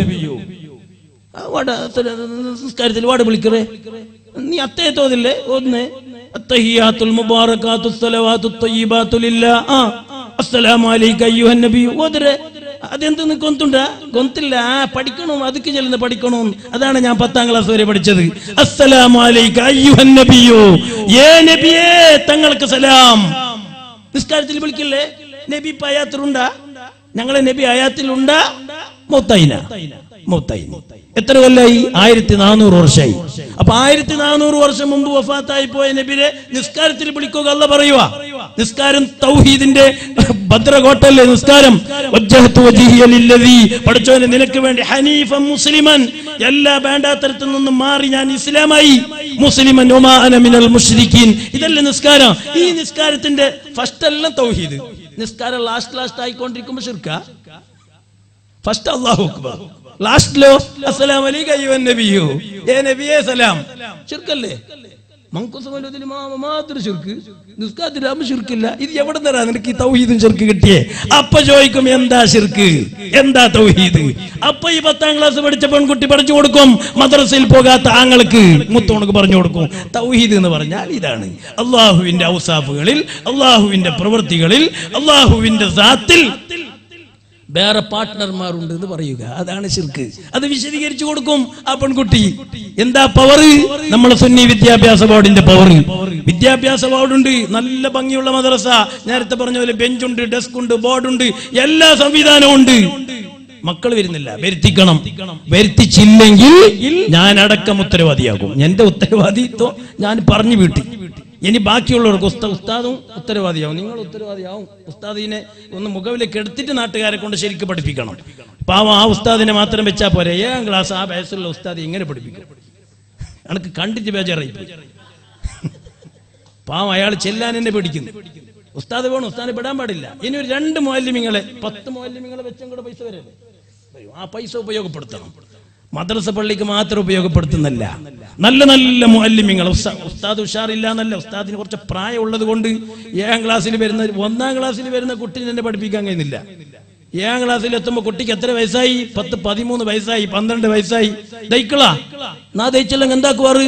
ആ, വാട അസ്സല- നിസ്കാരത്തിൽ വാട് വിളിക്കറേ നീ അത്തേ തോന്നില്ലേ ഒന്ന് അത്തഹിയാത്തുൽ മുബാറകാത്തു സ്വലവാത്തു ത്വയ്യിബാത്തു ലില്ലാ ആ അസ്സലാമു അലൈക അയ്യുഹൻ നബി ഓതരെ അതെന്ത് ഗൊന്തുണ്ട ഗൊന്തില്ല ആ പഠിക്കണം അതുക്ക് ചെല്ലുന്ന പഠിക്കണം അതാണ് ഞാൻ പത്താം ക്ലാസ് വരെ പഠിച്ചത് അസ്സലാമു അലൈക അയ്യുഹൻ നബിയോ ഏ നബിയേ തങ്ങൾക്ക് സലാം നിസ്കാരത്തിൽ വിളിക്കില്ലേ നബി ഇപ്പൊ അയാത്തിലുണ്ടാ ഞങ്ങളെ നബി അയാത്തിലുണ്ടാ മൊത്തൈന മൊത്തൈന എത്ര കൊല്ലായി ആയിരത്തി നാനൂറ് വർഷമായി അപ്പൊ ആയിരത്തി നാനൂറ് വർഷം മുമ്പ് വഫാത്തായി പോയ നബിരെ നിസ്കാരത്തിൽ വിളിക്കുക അല്ല പറയുക നിസ്കാരം തൗഹീദിന്റെ ഭദ്രകോട്ടല്ലേ നിസ്കാരം വജ്ജഹത്തു വജ്ഹിയ ലില്ലദീ പഠിച്ചവനെ നിനക്ക് വേണ്ടി ഹനീഫ മുസ്ലിമൻ എല്ലാ വേണ്ടാത്തരത്തിൽ നിന്നും മാറി ഞാൻ ഇസ്ലാമായി മുസ്ലിമൻ ഒമാ അന മിനൽ മുശ്രിക്കീൻ ഇതല്ലേ നിസ്കാരം ഈ നിസ്കാരത്തിന്റെ ഫസ്റ്റ് എല്ലാം തൗഹീദ് നിസ്കാരം ലാസ്റ്റ് ലാസ്റ്റ് ആയിക്കൊണ്ടിരിക്കുമ്പോ ശിർക്ക ഫസ്റ്റ് അല്ലാഹു അക്ബർ ലാസ്റ്റിലോ അസ്സലാമു അലൈക്കും അയ്യുഹൻ നബിയോ ഏ നബിയേ സലാം ശിർക്കല്ലേ മങ്കുസമലുദിൽ മാത്രം ശിർക്ക് നിസ്കാരത്തിലാകുമ്പോ ശിർക്കില്ല ഇത് എവിടെ നിന്നാ നിനക്ക് ഈ തൗഹീദും ശിർക്ക് കിട്ടിയേ അപ്പ ചോദിക്കും എന്താ ശിർക്ക് എന്താ തൗഹീദ് അപ്പൊ ഈ പത്താം ക്ലാസ് പഠിച്ച പെൺകുട്ടി പഠിച്ചു കൊടുക്കും മദ്രസയിൽ പോകാത്ത ആങ്ങൾക്ക് മുത്തോണക്ക് പറഞ്ഞു കൊടുക്കും തൗഹീദ് എന്ന് പറഞ്ഞാൽ ഇതാണ് അള്ളാഹുവിന്റെ ഔസാഫുകളിൽ അള്ളാഹുവിന്റെ പ്രവൃത്തികളിൽ അള്ളാഹുവിന്റെ സാത്തിൽ വേറെ പാർട്ട്ണർമാരുണ്ട് എന്ന് പറയുക അതാണ് ശിർക്ക് അത് വിശദീകരിച്ചു കൊടുക്കും ആ പെൺകുട്ടി എന്താ പവർ നമ്മളെ സുന്നി വിദ്യാഭ്യാസ ബോർഡിന്റെ പവർ വിദ്യാഭ്യാസ ബോർഡുണ്ട് നല്ല ഭംഗിയുള്ള മദ്രസ നേരത്തെ പറഞ്ഞ പോലെ ബെഞ്ചുണ്ട് ഡെസ്ക് ഉണ്ട് ബോർഡുണ്ട് എല്ലാ സംവിധാനവും ഉണ്ട് മക്കൾ വരുന്നില്ല വരുത്തിക്കണം വരുത്തിച്ചില്ലെങ്കിൽ ഞാൻ അടക്കം ഉത്തരവാദിയാകും എന്റെ ഉത്തരവാദിത്വം ഞാൻ പറഞ്ഞു വീട്ടി ഇനി ബാക്കിയുള്ളവർക്ക് ഉസ്ത ഉസ്താദും ഉത്തരവാദിയാവും നിങ്ങൾ ഉത്തരവാദിയാവും ഉസ്താദിനെ ഒന്ന് മുഖവിലേക്ക് എടുത്തിട്ട് നാട്ടുകാരെ കൊണ്ട് ശരിക്കും പഠിപ്പിക്കണം പാവം ആ ഉസ്താദിനെ മാത്രം വെച്ചാൽ പോരെ ഏഴാം ക്ലാസ് ആ വയസ്സുള്ള ഉസ്താദ് എങ്ങനെ പഠിപ്പിക്കും എനിക്ക് കണ്ടിട്ട് ബേജാറായി പോയി. പാവം അയാൾ ചെല്ലാൻ എന്നെ പിടിക്കുന്നു ഉസ്താദ് വേണം ഉസ്താദിനെ വിടാൻ പാടില്ല ഇനി ഒരു രണ്ട് മോല്യമിങ്ങളെ പത്ത് മോല്യമിങ്ങളെ വെച്ചും കൂടെ പൈസ വരല്ലേ അയ്യോ, ആ പൈസ ഉപയോഗപ്പെടുത്തണം മദ്രസ പള്ളിക്ക് മാത്രം ഉപയോഗപ്പെടുത്തുന്നല്ല നല്ല നല്ല മുഅല്ലിമീങ്ങൾ ഉസ്താ- ഉസ്താദ് ഉഷാറില്ല എന്നല്ല ഉസ്താദിന് കുറച്ച് പ്രായമുള്ളത് കൊണ്ട് ഏഴാം ക്ലാസ്സിൽ വരുന്ന ഒന്നാം ക്ലാസ്സിൽ വരുന്ന കുട്ടിനെ എന്നെ പഠിപ്പിക്കാൻ കഴിയുന്നില്ല ഏഴാം ക്ലാസ്സിൽ എത്തുമ്പോൾ കുട്ടിക്ക് എത്ര വയസ്സായി പത്ത് പതിമൂന്ന് വയസ്സായി പന്ത്രണ്ട് വയസ്സായി ദയിക്കളാ നാ ദയിച്ചല്ലെങ്കിൽ എന്താക്കുവാറ്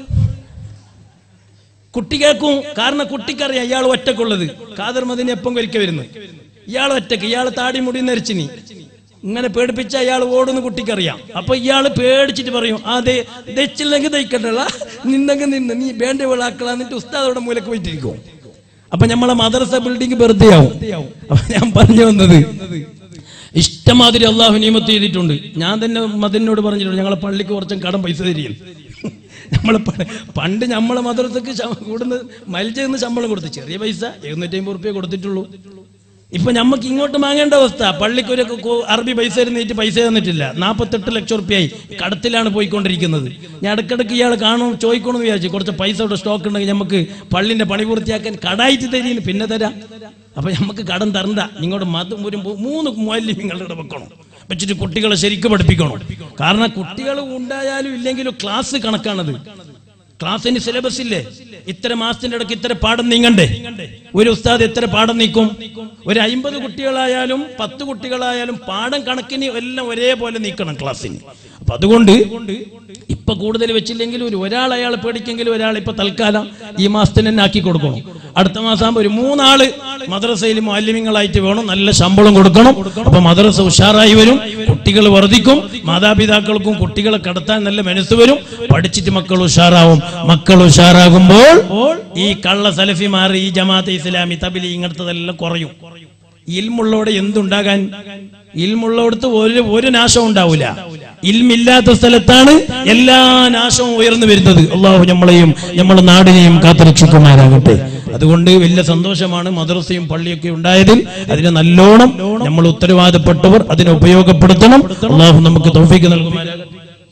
കുട്ടി കേൾക്കും കാരണം കുട്ടിക്കറിയാം ഇയാൾ ഒറ്റക്കുള്ളത് കാദർ മദിനെ എപ്പം ഒരിക്കൽ വരുന്നു ഇയാൾ ഒറ്റക്ക് ഇയാൾ താടി മുടി നരച്ചിനി ഇങ്ങനെ പേടിപ്പിച്ച അയാൾ ഓടുന്ന കുട്ടിക്കറിയാം അപ്പൊ ഇയാൾ പേടിച്ചിട്ട് പറയും അതെ ദച്ചില്ലെങ്കിൽ ദയിക്കട്ടല്ല നിന്നെങ്കിൽ നിന്ന് നീ വേണ്ട വിളാക്കള എന്നിട്ട് ഉസ്താദോടെ മൂലക്ക് പോയിട്ടിരിക്കും അപ്പൊ നമ്മളെ മദ്രസ ബിൽഡിംഗ് വെറുതെ ആവും അപ്പൊ ഞാൻ പറഞ്ഞു വന്നത് ഇഷ്ടമാതിരി അള്ളാഹു നിയമത്ത് ചെയ്തിട്ടുണ്ട് ഞാൻ തന്നെ മദനോട് പറഞ്ഞിട്ടുണ്ട് ഞങ്ങളെ പള്ളിക്ക് കുറച്ചും കടം പൈസ തരികയും നമ്മളെ പ- പണ്ട് നമ്മളെ മദ്രസക്ക് ശ- കൂടുന്ന മൽജന്ന് ശമ്പളം കൊടുത്തു ചെറിയ പൈസ എഴുന്നൂറ്റി അമ്പത് റുപ്യ കൊടുത്തിട്ടുള്ളൂ ഇപ്പൊ നമുക്ക് ഇങ്ങോട്ട് വാങ്ങേണ്ട അവസ്ഥ പള്ളിക്കൊരു കു- അറബി പൈസ ഇരുന്നിട്ട് പൈസ തന്നിട്ടില്ല നാൽപ്പത്തെട്ട് ലക്ഷം റുപ്യായി കടത്തിലാണ് പോയിക്കൊണ്ടിരിക്കുന്നത് ഞാൻ ഇടക്കിടക്ക് ഇയാൾ കാണും ചോദിക്കണമെന്ന് വിചാരിച്ചു കുറച്ച് പൈസ ഇവിടെ സ്റ്റോക്ക് ഉണ്ടെങ്കിൽ നമുക്ക് പള്ളിന്റെ പണി പൂർത്തിയാക്കാൻ കടായിട്ട് തരീന്ന് പിന്നെ തരാം അപ്പൊ നമുക്ക് കടം തരണ്ട നിങ്ങളുടെ മതം ഒരു മൂ- മൂന്ന് മൂല്യം നിങ്ങളുടെ വെക്കണം വെച്ചിട്ട് കുട്ടികളെ ശരിക്കും പഠിപ്പിക്കണം കാരണം കുട്ടികൾ ഉണ്ടായാലും ഇല്ലെങ്കിലും ക്ലാസ് കണക്കാണത് ക്ലാസ്സിന് സിലബസ് ഇല്ലേ ഇത്ര മാസത്തിന്റെ ഇടയ്ക്ക് ഇത്ര പാഠം നീങ്ങണ്ടേ ഒരു ഉസ്താദ് എത്ര പാഠം നീക്കും ഒരു അയിമ്പത് കുട്ടികളായാലും പത്ത് കുട്ടികളായാലും പാഠം കണക്കിന് എല്ലാം ഒരേപോലെ നീക്കണം ക്ലാസ്സിന് അപ്പൊ അതുകൊണ്ട് ഇപ്പൊ കൂടുതൽ വെച്ചില്ലെങ്കിൽ ഒരു ഒരാൾ അയാൾ പേടിക്കെങ്കിലും ഒരാൾ ഇപ്പൊ തൽക്കാലം ഈ മാസത്തിന് തന്നെ ആക്കി കൊടുക്കണം അടുത്ത മാസം ആകുമ്പോ ഒരു മൂന്നാള് മദ്രസയിൽ മാലിന്യങ്ങളായിട്ട് വേണം നല്ല ശമ്പളം കൊടുക്കണം അപ്പൊ മദ്രസ ഉഷാറായി വരും കുട്ടികൾ വർദ്ധിക്കും മാതാപിതാക്കൾക്കും കുട്ടികളെ കടത്താൻ നല്ല മനസ്സ് വരും പഠിച്ചിട്ട് മക്കൾ ഉഷാറാവും മക്കൾ ഉഷാറാകുമ്പോൾ ഈ കള്ള സലഫിമാർ ഈ ജമാഅത്തെ ഇസ്ലാമി തബിലി ഇങ്ങനത്തതെല്ലാം കുറയും ഇൽമുള്ളവിടെ എന്തുണ്ടാകാൻ ഇൽമുള്ളടത്ത് ഒരു ഒരു നാശവും ഉണ്ടാവില്ല ഇൽമില്ലാത്ത സ്ഥലത്താണ് എല്ലാ നാശവും ഉയർന്നു വരുന്നത് അള്ളാഹു നമ്മളെയും നമ്മളെ നാടിനെയും കാത്തുരക്ഷിക്കുമാരാകട്ടെ അതുകൊണ്ട് വലിയ സന്തോഷമാണ് മദ്രസയും പള്ളിയൊക്കെ ഉണ്ടായതിൽ അതിനെ നല്ലോണം നമ്മൾ ഉത്തരവാദപ്പെട്ടവർ അതിനെ ഉപയോഗപ്പെടുത്തണം അള്ളാഹു നമുക്ക് തൗഫീക്ക് നൽകുമാരാകട്ടെ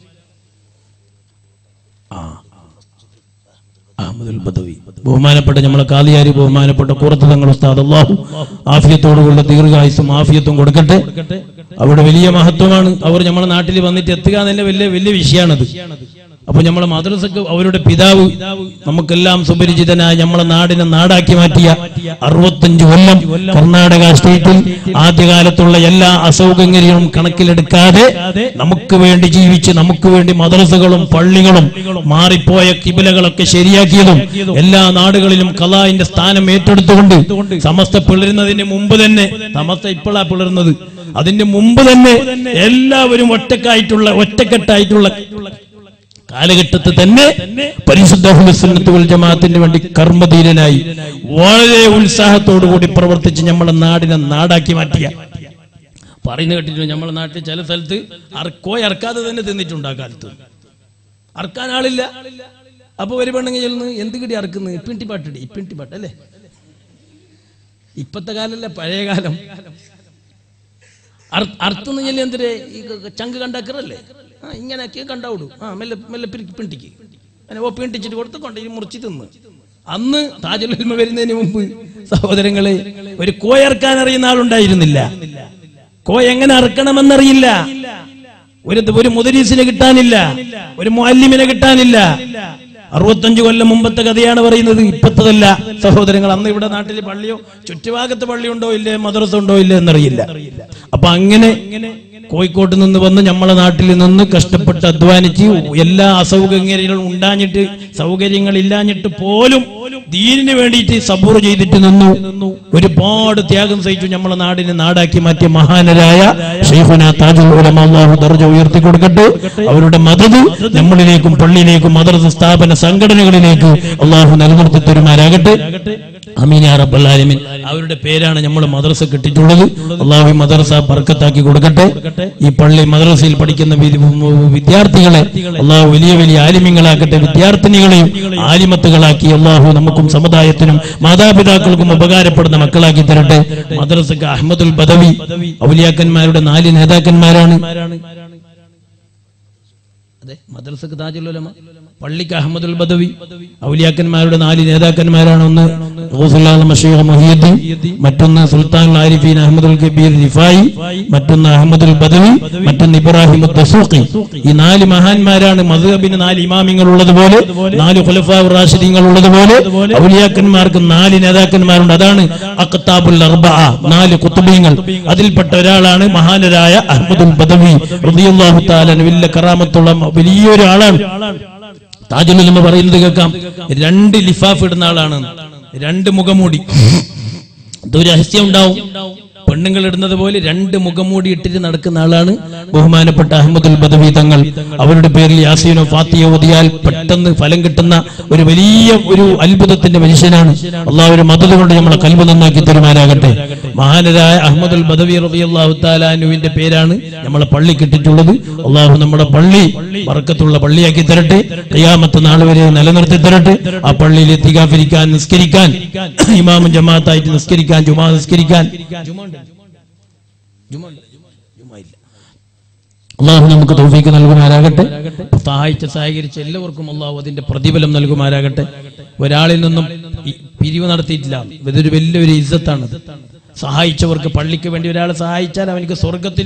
അഹമ്മദുൽ ബദവി ബഹുമാനപ്പെട്ട നമ്മളെ കാലിയാരി ബഹുമാനപ്പെട്ട കൂറത്ത് തങ്ങൾ ഉസ്താദ് അള്ളാഹു ആഫിയത്തോടുള്ള ദീർഘായുസും ആഫിയത്തും കൊടുക്കട്ടെ അവിടെ വലിയ മഹത്വമാണ് അവർ നമ്മുടെ നാട്ടിൽ വന്നിട്ട് എത്തുക എന്നതിന്റെ വലിയ വലിയ വിഷയമാണത് അപ്പൊ നമ്മളെ മദ്രസക്ക് അവരുടെ പിതാവ് നമുക്കെല്ലാം സുപരിചിതനായ നമ്മളെ നാടിനെ നാടാക്കി മാറ്റിയ അറുപത്തഞ്ച് കൊല്ലം കർണാടക സ്റ്റേറ്റിൽ ആദ്യകാലത്തുള്ള എല്ലാ അസൗകര്യങ്ങളും കണക്കിലെടുക്കാതെ നമുക്ക് വേണ്ടി ജീവിച്ച് നമുക്ക് വേണ്ടി മദ്രസകളും പള്ളികളും മാറിപ്പോയ കിബിലകളൊക്കെ ശരിയാക്കിയതും എല്ലാ നാടുകളിലും കലാഇന്റെ സ്ഥാനം ഏറ്റെടുത്തുകൊണ്ട് സമസ്ത പിളരുന്നതിന് മുമ്പ് തന്നെ സമസ്ത ഇപ്പോഴാ പിളരുന്നത് അതിന്റെ മുമ്പ് തന്നെ എല്ലാവരും ഒറ്റക്കായിട്ടുള്ള ഒറ്റക്കെട്ടായിട്ടുള്ള കാലഘട്ടത്തിൽ തന്നെ പരിശുദ്ധ അഹ്ലുസുന്നത്ത് വൽ ജമാഅത്തിന് വേണ്ടി കർമ്മധീരനായി വളരെ ഉത്സാഹത്തോടു കൂടി പ്രവർത്തിച്ച് നമ്മളെ നാടിനെ നാടാക്കി മാറ്റിയ പറയുന്ന കേട്ടിട്ട് നമ്മളെ നാട്ടിൽ ചില സ്ഥലത്ത് അർക്കോയി അറക്കാതെ തന്നെ തിന്നിട്ടുണ്ട് ആ കാലത്ത് അറക്കാൻ ആളില്ല അപ്പൊ ഒരു പെണ്ണുങ്ങി ചെല്ലുന്നു എന്ത് കിടി അറക്കുന്നു ഇപ്പിണ്ടി പാട്ടിടി ഇപ്പിണ്ടി പാട്ട് അല്ലേ ഇപ്പത്തെ കാലല്ലേ പഴയ കാലം അർത്ഥം ചെല്ലി എന്തിരെ ഈ ചങ്ക് കണ്ടാക്കറല്ലേ ആ ഇങ്ങനെയൊക്കെ കണ്ടാവിടൂ ആ മെല്ലെ മെല്ലെ പിരിക്ക് പിണ്ടിക്ക് അങ്ങനെ ഓ പിണ്ടിച്ചിട്ട് കൊടുത്ത് കൊണ്ട് ഈ മുറിച്ച് തിന്ന് അന്ന് താജുൽമ വരുന്നതിന് മുമ്പ് സഹോദരങ്ങളെ ഒരു കോയർക്കാൻ അറിയുന്ന ആളുണ്ടായിരുന്നില്ല കോയ എങ്ങനെ അറക്കണമെന്നറിയില്ല ഒരു ഒരു മുദരീസിനെ കിട്ടാനില്ല ഒരു മുഅല്ലിമിനെ കിട്ടാനില്ല അറുപത്തഞ്ച് കൊല്ലം മുമ്പത്തെ കഥയാണ് പറയുന്നത് ഇപ്പത്തതല്ല സഹോദരങ്ങൾ അന്ന് ഇവിടെ നാട്ടിൽ പള്ളിയോ ചുറ്റുഭാഗത്ത് പള്ളിയുണ്ടോ ഇല്ലേ മദ്രസ ഉണ്ടോ ഇല്ലേ എന്നറിയില്ല അപ്പൊ അങ്ങനെ കോഴിക്കോട്ട് നിന്ന് വന്ന് നമ്മളെ നാട്ടിൽ നിന്ന് കഷ്ടപ്പെട്ട് അധ്വാനിച്ച് എല്ലാ അസൗകര്യങ്ങളും ഉണ്ടാഞ്ഞിട്ട് സൗകര്യങ്ങൾ ഇല്ലാഞ്ഞിട്ട് പോലും ദീനിന് വേണ്ടിയിട്ട് സബൂർ ചെയ്തിട്ട് നിന്നു ഒരുപാട് ത്യാഗം സഹിച്ചു നമ്മളെ നാടിനെ നാടാക്കി മാറ്റിയ മഹാനരായ ഷെയ്ഖുന താജുൽ ഉലമ അല്ലാഹു ദർജ ഉയർത്തി കൊടുക്കട്ടെ അവരുടെ മദത് നമ്മളിലേക്കും പള്ളിയിലേക്കും മദ്രസ സ്ഥാപന സംഘടനകളിലേക്ക് അള്ളാഹു നിലനിർത്തി തരുമാരാകട്ടെ അമീൻ യാ റബ്ബൽ ആലമീൻ അവരുടെ പേരാണ് നമ്മൾ മദ്രസ കിട്ടിയിട്ടുള്ളത് അള്ളാഹു ഈ മദ്രസ ബർക്കത്താക്കി കൊടുക്കട്ടെ ഈ പള്ളി മദ്രസയിൽ പഠിക്കുന്ന വി- വിദ്യാർത്ഥികളെ അള്ളാഹു വലിയ വലിയ ആലിമ്യങ്ങളാക്കട്ടെ വിദ്യാർത്ഥിനികളെയും ആലിമത്തുകളാക്കി അള്ളാഹു നമുക്കും സമുദായത്തിനും മാതാപിതാക്കൾക്കും ഉപകാരപ്പെടുന്ന മക്കളാക്കി തരട്ടെ മദ്രസക്ക് അഹമ്മദുൽ ബദവി ഔലിയാക്കന്മാരുടെ നാല് നേതാക്കന്മാരാണ് അതെ മദ്രസക്ക് താജുൽ ഉലമ പള്ളിക്ക് അഹമ്മദുൽ ബദവി ഔലിയാക്കന്മാരുടെ നാല് നേതാക്കന്മാരാണ് ഒന്ന് ഗൗസുല്ലാഹ് മഷീഖ് മുഹിയുദ്ദീൻ മറ്റൊന്ന് സുൽത്താൻ ആരിഫീൻ അഹമ്മദുൽ കബീർ റിഫായി മറ്റൊന്ന് അഹമ്മദുൽ ബദവി മറ്റൊന്ന് ഇബ്രാഹിം ദസൂഖി ഈ നാല് മഹാന്മാരാണ് മദ്ഹബിന് നാല് ഇമാമിങ്ങൾ ഉള്ളതുപോലെ നാല് ഖുലഫാ റാഷിദീങ്ങൾ ഉള്ളതുപോലെ ഔലിയാക്കന്മാർക്ക് നാല് നേതാക്കന്മാരുണ്ട് അതാണ് അഖ്താബുൽ അർബഅ നാല് കുത്തുബീങ്ങൾ അതിൽപ്പെട്ട ഒരാളാണ് മഹാനരായ അഹമ്മദുൽ ബദവി റളിയല്ലാഹു തആല വലിയ കറാമത്തുള്ള വലിയൊരു ആളാണ് താജുൽ ഉലമ പറയുന്നത് കേൾക്കാം രണ്ട് ലിഫാഫ് ഇടുന്ന ആളാണ് രണ്ട് മുഖമൂടി ഇതൊരു രഹസ്യം ഉണ്ടാവും പെണ്ണുങ്ങൾ ഇടുന്നത് പോലെ രണ്ട് മുഖമൂടി ഇട്ടിട്ട് നടക്കുന്ന ആളാണ് ബഹുമാനപ്പെട്ട അഹമ്മദുൽ ബദവി തങ്ങൾ അവരുടെ പേരിൽ യാസീനോ ഫാത്തിയോ ഓതിയാൽ പെട്ടെന്ന് ഫലം കിട്ടുന്ന ഒരു വലിയ ഒരു അത്ഭുതത്തിന്റെ മനുഷ്യനാണ് അള്ളാഹു മതത് കൊണ്ട് നമ്മളെ കൽബ് നന്നാക്കി തരുമാനാകട്ടെ മഹാനരായ അഹമ്മദുൽ ബദവി റളിയല്ലാഹു താലാനുവിന്റെ പേരാണ് നമ്മളെ പള്ളി കിട്ടിയിട്ടുള്ളത് അള്ളാഹു നമ്മുടെ പള്ളി പറക്കത്തുള്ള പള്ളിയാക്കി തരട്ടെ ഖിയാമത്ത് നാൾ വരെ നിലനിർത്തി തരട്ടെ ആ പള്ളിയിൽ എത്തിക്കാഫിരിക്കാൻ നിസ്കരിക്കാൻ ഇമാമും ജമാഅത്തായിട്ട് നിസ്കരിക്കാൻ ജുമാ നിസ്കരിക്കാൻ അള്ളാഹു നമുക്ക് തൗഫീക്ക് നൽകുമാരാകട്ടെ സഹായിച്ച സഹകരിച്ച എല്ലാവർക്കും അള്ളാഹു അതിന്റെ പ്രതിഫലം നൽകുമാരാകട്ടെ ഒരാളിൽ നിന്നും ഈ പിരിവ് നടത്തിയിട്ടില്ല ഇതൊരു വലിയൊരു ഇജ്ജത്താണ് സഹായിച്ചവർക്ക് പള്ളിക്ക് വേണ്ടി ഒരാളെ സഹായിച്ചാൽ അവനിക്ക് സ്വർഗത്തിൽ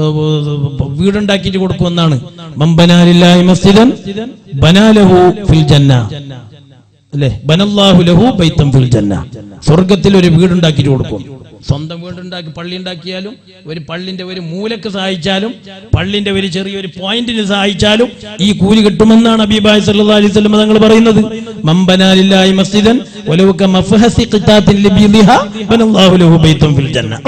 വീടുണ്ടാക്കിയിട്ട് കൊടുക്കുമെന്നാണ് മമ്പനാലില്ലാഹി മസ്ജിദൻ ബനാലഹു ഫിൽ ജന്ന അല്ലേ ബനല്ലാഹു ലഹു ബൈത്തം ഫിൽ ജന്ന സ്വർഗത്തിൽ ഒരു വീടുണ്ടാക്കിയിട്ട് കൊടുക്കും സ്വന്തം വീടുണ്ടാക്കി പള്ളി ഉണ്ടാക്കിയാലും ഒരു പള്ളിന്റെ ഒരു മൂലക്ക് സഹായിച്ചാലും പള്ളിന്റെ ഒരു ചെറിയൊരു പോയിന്റിന് സഹായിച്ചാലും ഈ കൂലി കിട്ടുമെന്നാണ് അബീബായ് സല്ലല്ലാഹു അലൈഹി വസല്ലം തങ്ങൾ പറയുന്നത് മമ്പനാലില്ലാഹി മസ്ജിദൻ വലൗ കമഫഹസി ഖിതാത്തിൻ ലിബിദിഹ ബനല്ലാഹു ലഹു ബൈത്തം ഫിൽ ജന്ന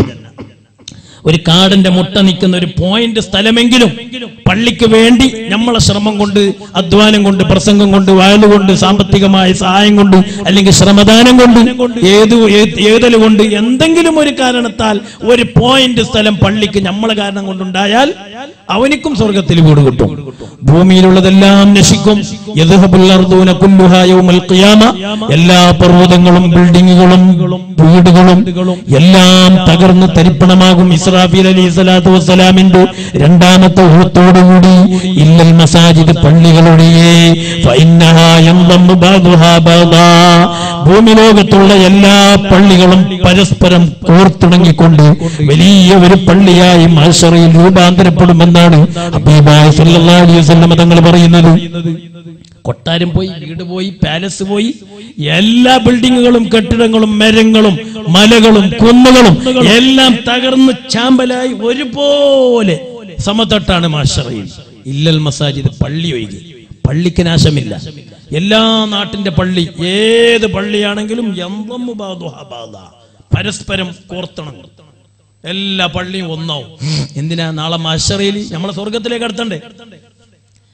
ഒരു കാടിന്റെ മുട്ട നിൽക്കുന്ന ഒരു പോയിന്റ് സ്ഥലമെങ്കിലും പള്ളിക്ക് വേണ്ടി നമ്മളെ ശ്രമം കൊണ്ട് അധ്വാനം കൊണ്ട് പ്രസംഗം കൊണ്ട് വയല് കൊണ്ട് സാമ്പത്തികമായ സഹായം കൊണ്ട് അല്ലെങ്കിൽ ശ്രമദാനം കൊണ്ട് ഏത് ഏ- ഏതല് കൊണ്ട് എന്തെങ്കിലും ഒരു കാരണത്താൽ ഒരു പോയിന്റ് സ്ഥലം പള്ളിക്ക് നമ്മളെ കാരണം കൊണ്ടുണ്ടായാൽ അവനിക്കും സ്വർഗത്തിൽ വീട് കിട്ടും ഭൂമിയിലുള്ളതെല്ലാം നശിക്കും യദ്ഹബുൽ അർദൂന കുല്ലുഹാ യൗമൽ ഖിയാമ എല്ലാ പർവ്വതങ്ങളും ബിൽഡിങ്ങുകളും വീടുകളും എല്ലാം തകർന്ന് തരിപ്പണമാകും ഇസ്രാഫീൽ അലി സ്വലാത്തു വസ്സലാമിന്റെ രണ്ടാമത്തെ ഊഹത്തോടുകൂടി ഇല്ലൽ മസാജിദ് പള്ളികളൊഴിയേ ഫഇന്നഹാ യംദമ്മു ബഅദുഹാ ബഅദാ. ഭൂമി ലോകത്തുള്ള എല്ലാ പള്ളികളും പരസ്പരം കോർത്തിണങ്ങിക്കൊണ്ട് വലിയ ഒരു പള്ളിയായി മത്സറയിൽ രൂപാന്തരപ്പെടുമെന്നാണ് ഹബീബായ സല്ലല്ലാഹു അലൈഹി വസല്ലം തങ്ങൾ പറയുന്നത് കൊട്ടാരം പോയി വീട് പോയി പാലസ് പോയി എല്ലാ ബിൽഡിങ്ങുകളും കെട്ടിടങ്ങളും മരങ്ങളും മലകളും കുന്നുകളും എല്ലാം തകർന്ന് ചാമ്പലായി ഒരുപോലെ സമതട്ടാണ് മാഷറയിൽ ഇല്ലൽ മസാജിദ് പള്ളി ഒഴികെ പള്ളിക്ക് നാശമില്ല എല്ലാ നാട്ടിന്റെ പള്ളി ഏത് പള്ളിയാണെങ്കിലും യംദമ്മു ബാദുഹാ ബാദാ. പരസ്പരം കോർത്തണം എല്ലാ പള്ളിയും ഒന്നാവും എന്തിനാ നാളെ മാഷറയിൽ നമ്മളെ സ്വർഗത്തിലേക്ക് അടുത്തണ്ടേ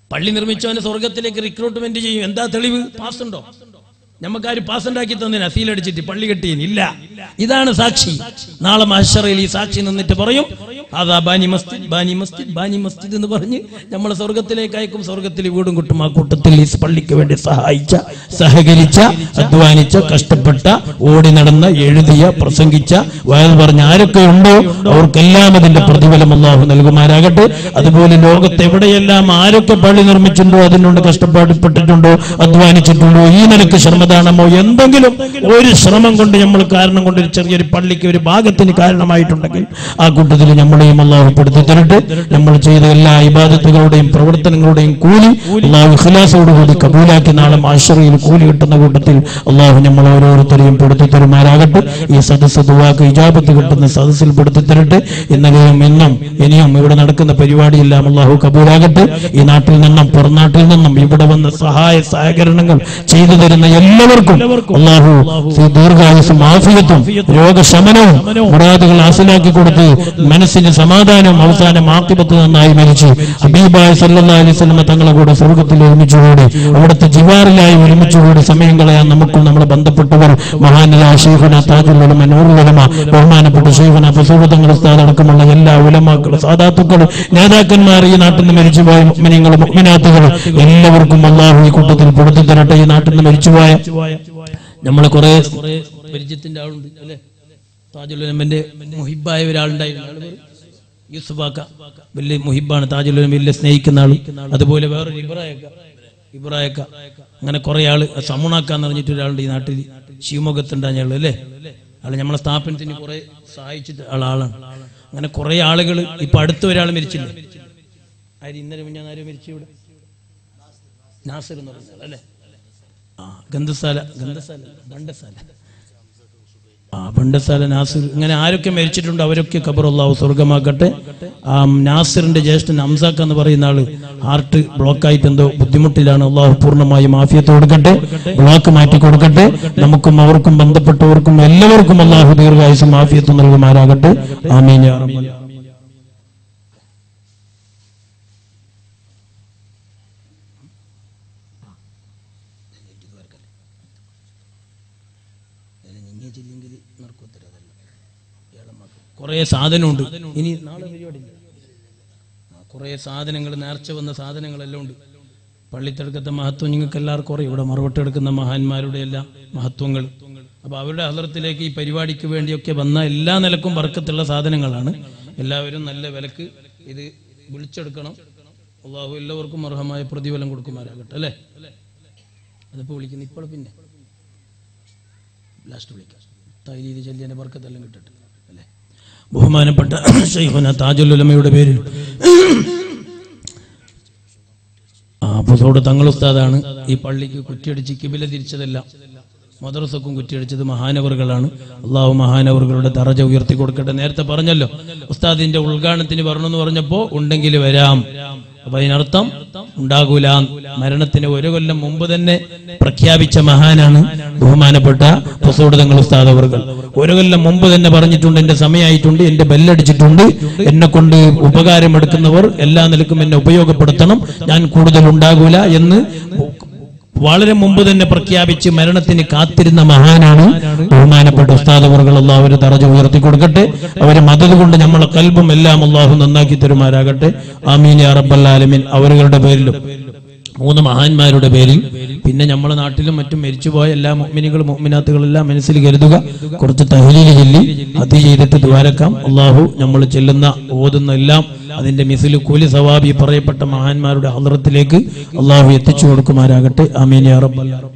പള്ളി നിർമ്മിച്ചവനെ സ്വർഗത്തിലേക്ക് റിക്രൂട്ട്മെന്റ് ചെയ്യും എന്താ തെളിവ് പാസ് ഉണ്ടോ നമുക്കാര് പാസ് ഉണ്ടാക്കി തന്നതിന് അസീലടിച്ചിട്ട് പള്ളി കെട്ടിയതിന് ഇല്ല ഇതാണ് സാക്ഷി നാളെ മഹഷറയിൽ ഈ സാക്ഷി നിന്നിട്ട് പറയും അതാ ബാനി മസ്ജിദ് ബാനി മസ്ജിദ് ബാനി മസ്ജിദ് എന്ന് പറഞ്ഞ് നമ്മളെ സ്വർഗത്തിലേക്ക് അയക്കും സ്വർഗത്തിൽ വീടും കിട്ടും ആ കൂട്ടത്തിൽ ഈ പള്ളിക്ക് വേണ്ടി സഹായിച്ച സഹകരിച്ച അധ്വാനിച്ച കഷ്ടപ്പെട്ട ഓടി നടന്ന എഴുതിയ പ്രസംഗിച്ച വയത് പറഞ്ഞ ആരൊക്കെ ഉണ്ടോ അവർക്കെല്ലാം അതിന്റെ പ്രതിഫലം അള്ളാഹു നൽകുമാരാകട്ടെ അതുപോലെ ലോകത്ത് എവിടെയെല്ലാം ആരൊക്കെ പള്ളി നിർമ്മിച്ചിട്ടുണ്ടോ അതിനുണ്ട് കഷ്ടപ്പാടുപ്പെട്ടിട്ടുണ്ടോ അധ്വാനിച്ചിട്ടുണ്ടോ ഈ നിലക്ക് ശ്രമദാനമോ എന്തെങ്കിലും ഒരു ശ്രമം കൊണ്ട് നമ്മൾ കാരണം കൊണ്ട് ഒരു ചെറിയൊരു പള്ളിക്ക് ഒരു ഭാഗത്തിന് കാരണമായിട്ടുണ്ടെങ്കിൽ ആ കൂട്ടത്തിൽ നമ്മളെയും അള്ളാഹു പെടുത്തി തരട്ടെ നമ്മൾ ചെയ്ത എല്ലാ ഇബാദത്തുകളുടെയും പ്രവർത്തനങ്ങളുടെയും കൂലി അള്ളാഹു ഖിലാസോടുകൂടി കബൂലാക്കി നാളെ ആശ്രയിൽ കൂലി കിട്ടുന്ന കൂട്ടത്തിൽ അള്ളാഹു നമ്മൾ ഓരോരുത്തരെയും പെടുത്തി തരുമാരാകട്ടെ ഈ സദസ്സ് ദുവാക്ക് ഇജാബത്ത് കിട്ടുന്ന സദസ്സിൽ പെടുത്തി തരട്ടെ ഇന്നലെയും ഇന്നും ഇനിയും ഇവിടെ നടക്കുന്ന പരിപാടിയെല്ലാം അള്ളാഹു കബൂലാകട്ടെ ഈ നാട്ടിൽ നിന്നും പുറനാട്ടിൽ നിന്നും ഇവിടെ വന്ന സഹായ സഹകരണങ്ങൾ ചെയ്തു തരുന്ന എല്ലാവർക്കും അള്ളാഹു ദീർഘായുസും ആഫിയത്തും രോഗശമനവും മുറാദുകൾ ഹാസിലാക്കി കൊടുത്ത് മനസ്സിന് സമാധാനവും അവസാനം ആക്കിപത്ത് നന്നായി മരിച്ചു അബീബായ സല്ലാ അലൈഹി സ്വലമ തങ്ങളെ കൂടെ സ്വർഗത്തിൽ ഒരുമിച്ചുകൂടി അവിടുത്തെ ജിവാറിലായി ഒരുമിച്ചുകൂടി സമയം കളയാൻ നമുക്കും നമ്മളെ ബന്ധപ്പെട്ടവർ മഹാനായ ഷെയ്ഖുന താജുലുലമ നൂറുലമ ബഹുമാനപ്പെട്ട ഷെയ്ഖുന ഫസൂബത്തങ്ങൾ ഉസ്താദ് അടക്കമുള്ള എല്ലാ ഉലമാക്കളും സാധാത്തുക്കളും നേതാക്കന്മാർ ഈ നാട്ടിൽ നിന്ന് മരിച്ചുപോയ മുഅ്മിനീങ്ങളും മുഅ്മിനാത്തുകളും എല്ലാവർക്കും അള്ളാഹു ഈ കൂട്ടത്തിൽ പെടുത്തി തരട്ടെ ഈ നാട്ടിൽ നിന്ന് മരിച്ചുപോയ നമ്മളെ കുറെ പരിചയത്തിന്റെ ആളുണ്ട് അല്ലെ താജുലുലമന്റെ മുഹിബായ ഒരാളുണ്ടായിരുന്നു ആള് പേര് യൂസുഫാക്ക വലിയ മുഹിബാണ് താജുലുലം വലിയ സ്നേഹിക്കുന്ന ആള് അതുപോലെ വേറൊരു ഇബ്രായക്ക ഇബ്രായക്ക അങ്ങനെ കുറെ ആള് സമുണാക്കാന്ന് പറഞ്ഞിട്ട് ഒരാളുണ്ട് ഈ നാട്ടിൽ ശിവമുഖത്തുണ്ടാഞ്ഞ അല്ലേ ആള് നമ്മളെ സ്ഥാപനത്തിന് കുറെ സഹായിച്ചിട്ട് ആൾ ആളാണ് അങ്ങനെ കുറെ ആളുകൾ ഇപ്പൊ അടുത്ത ഒരാൾ മരിച്ചില്ലേ ആര് ഇന്നലെ മുന്നേ ആരും മരിച്ചു ഇവിടെ നാസിർ എന്ന് പറഞ്ഞ ആൾ അല്ലേ ആ ഗന്ധസാല ഗന്ധസാല ബണ്ടസാല ആ ബണ്ടസാല നാസിർ ഇങ്ങനെ ആരൊക്കെ മരിച്ചിട്ടുണ്ടോ അവരൊക്കെ ഖബറുള്ളാഹു സ്വർഗമാക്കട്ടെ ആ നാസിറിന്റെ ജ്യേഷ്ഠൻ അംസാക്ക് എന്ന് പറയുന്ന ആള് ഹാർട്ട് ബ്ലോക്ക് ആയിട്ട് എന്തോ ബുദ്ധിമുട്ടിലാണ് അള്ളാഹു പൂർണ്ണമായും ആഫിയത്ത് കൊടുക്കട്ടെ ബ്ലോക്ക് മാറ്റി കൊടുക്കട്ടെ നമുക്കും അവർക്കും ബന്ധപ്പെട്ടവർക്കും എല്ലാവർക്കും അള്ളാഹു ദീർഘായുസും ആഫിയത്തും നൽകുമാരാകട്ടെ ആമീൻ യാ റബ്ബൽ ആലമീൻ. കുറേ സാധനമുണ്ട് ഇനി നാളെ പരിപാടിയില്ല കുറേ സാധനങ്ങൾ നേർച്ച വന്ന സാധനങ്ങളെല്ലാം ഉണ്ട് പള്ളിത്തെടുക്കത്തെ മഹത്വം നിങ്ങൾക്ക് എല്ലാവർക്കും അറിയാം ഇവിടെ മറുപട്ടെടുക്കുന്ന മഹാന്മാരുടെ എല്ലാം മഹത്വങ്ങൾ അപ്പൊ അവരുടെ അഹലത്തിലേക്ക് ഈ പരിപാടിക്ക് വേണ്ടിയൊക്കെ വന്ന എല്ലാ നിലക്കും വർക്കത്തുള്ള സാധനങ്ങളാണ് എല്ലാവരും നല്ല വിലക്ക് ഇത് വിളിച്ചെടുക്കണം അള്ളാഹു എല്ലാവർക്കും അർഹമായ പ്രതിഫലം കൊടുക്കുമാരാകട്ടെ അല്ലേ അതിപ്പോ വിളിക്കുന്നു ഇപ്പോൾ പിന്നെ ലാസ്റ്റ് വിളിക്കാം തൈലീല് ചൊല്ലിയതിന്റെ വർക്കത്തെല്ലാം കിട്ടട്ടെ അല്ലേ ബഹുമാനപ്പെട്ട ഷെയ്ഖുന താജുലുലമയുടെ പേരിൽ ആ പുസോട് തങ്ങൾ ഉസ്താദാണ് ഈ പള്ളിക്ക് കുറ്റിയടിച്ച് കിബില തിരിച്ചതെല്ലാം മദ്രസക്കും കുറ്റിയടിച്ചത് മഹാനവറുകളാണ് അള്ളാഹു മഹാനവറുകളുടെ തറജ ഉയർത്തി കൊടുക്കട്ടെ നേരത്തെ പറഞ്ഞല്ലോ ഉസ്താദിന്റെ ഉദ്ഘാടനത്തിന് വരണമെന്ന് പറഞ്ഞപ്പോ ഉണ്ടെങ്കിൽ വരാം അപ്പൊ അതിനർത്ഥം ഉണ്ടാകൂല മരണത്തിന് ഒരു കൊല്ലം മുമ്പ് തന്നെ പ്രഖ്യാപിച്ച മഹാനാണ് ബഹുമാനപ്പെട്ട പുസോട് തങ്ങൾ ഉസ്താദ് അവർകൾ ഒരു കൊല്ലം മുമ്പ് തന്നെ പറഞ്ഞിട്ടുണ്ട് എന്റെ സമയമായിട്ടുണ്ട് എന്റെ ബെല്ലടിച്ചിട്ടുണ്ട് എന്നെ കൊണ്ട് ഉപകാരമെടുക്കുന്നവർ എല്ലാ നിലക്കും എന്നെ ഉപയോഗപ്പെടുത്തണം ഞാൻ കൂടുതൽ ഉണ്ടാകൂല എന്ന് വളരെ മുമ്പ് തന്നെ പ്രഖ്യാപിച്ച് മരണത്തിന് കാത്തിരുന്ന മഹാനാണ് ബഹുമാനപ്പെട്ട ഉസ്താദ് അവർകൾ അള്ളാഹു തറജ ഉയർത്തി കൊടുക്കട്ടെ അവരെ മതത് കൊണ്ട് നമ്മളെ കൽബും എല്ലാം അള്ളാഹു നന്നാക്കി തരുമാരാകട്ടെ ആമീൻ യാ റബ്ബൽ ആലമീൻ അവരുടെ പേരിലും മൂന്ന് മഹാന്മാരുടെ പേരിൽ പിന്നെ നമ്മുടെ നാട്ടിലും മറ്റും മരിച്ചുപോയ എല്ലാ മുഅ്മിനുകളും മുഅ്മിനാത്തുകളെല്ലാം മനസ്സിൽ കരുതുക കുറച്ച് തഹലീൽ ചൊല്ലി അത് ചെയ്തിട്ട് ദ്വാരക്കാം അള്ളാഹു നമ്മൾ ചെല്ലുന്ന ഓതുന്ന എല്ലാം അതിന്റെ മിസിൽ കൂലി സവാബി പറയപ്പെട്ട മഹാന്മാരുടെ ഹദ്റത്തിലേക്ക് അള്ളാഹു എത്തിച്ചു കൊടുക്കുമാരാകട്ടെ ആമീൻ യാ റബ്ബൽ ആലമീൻ.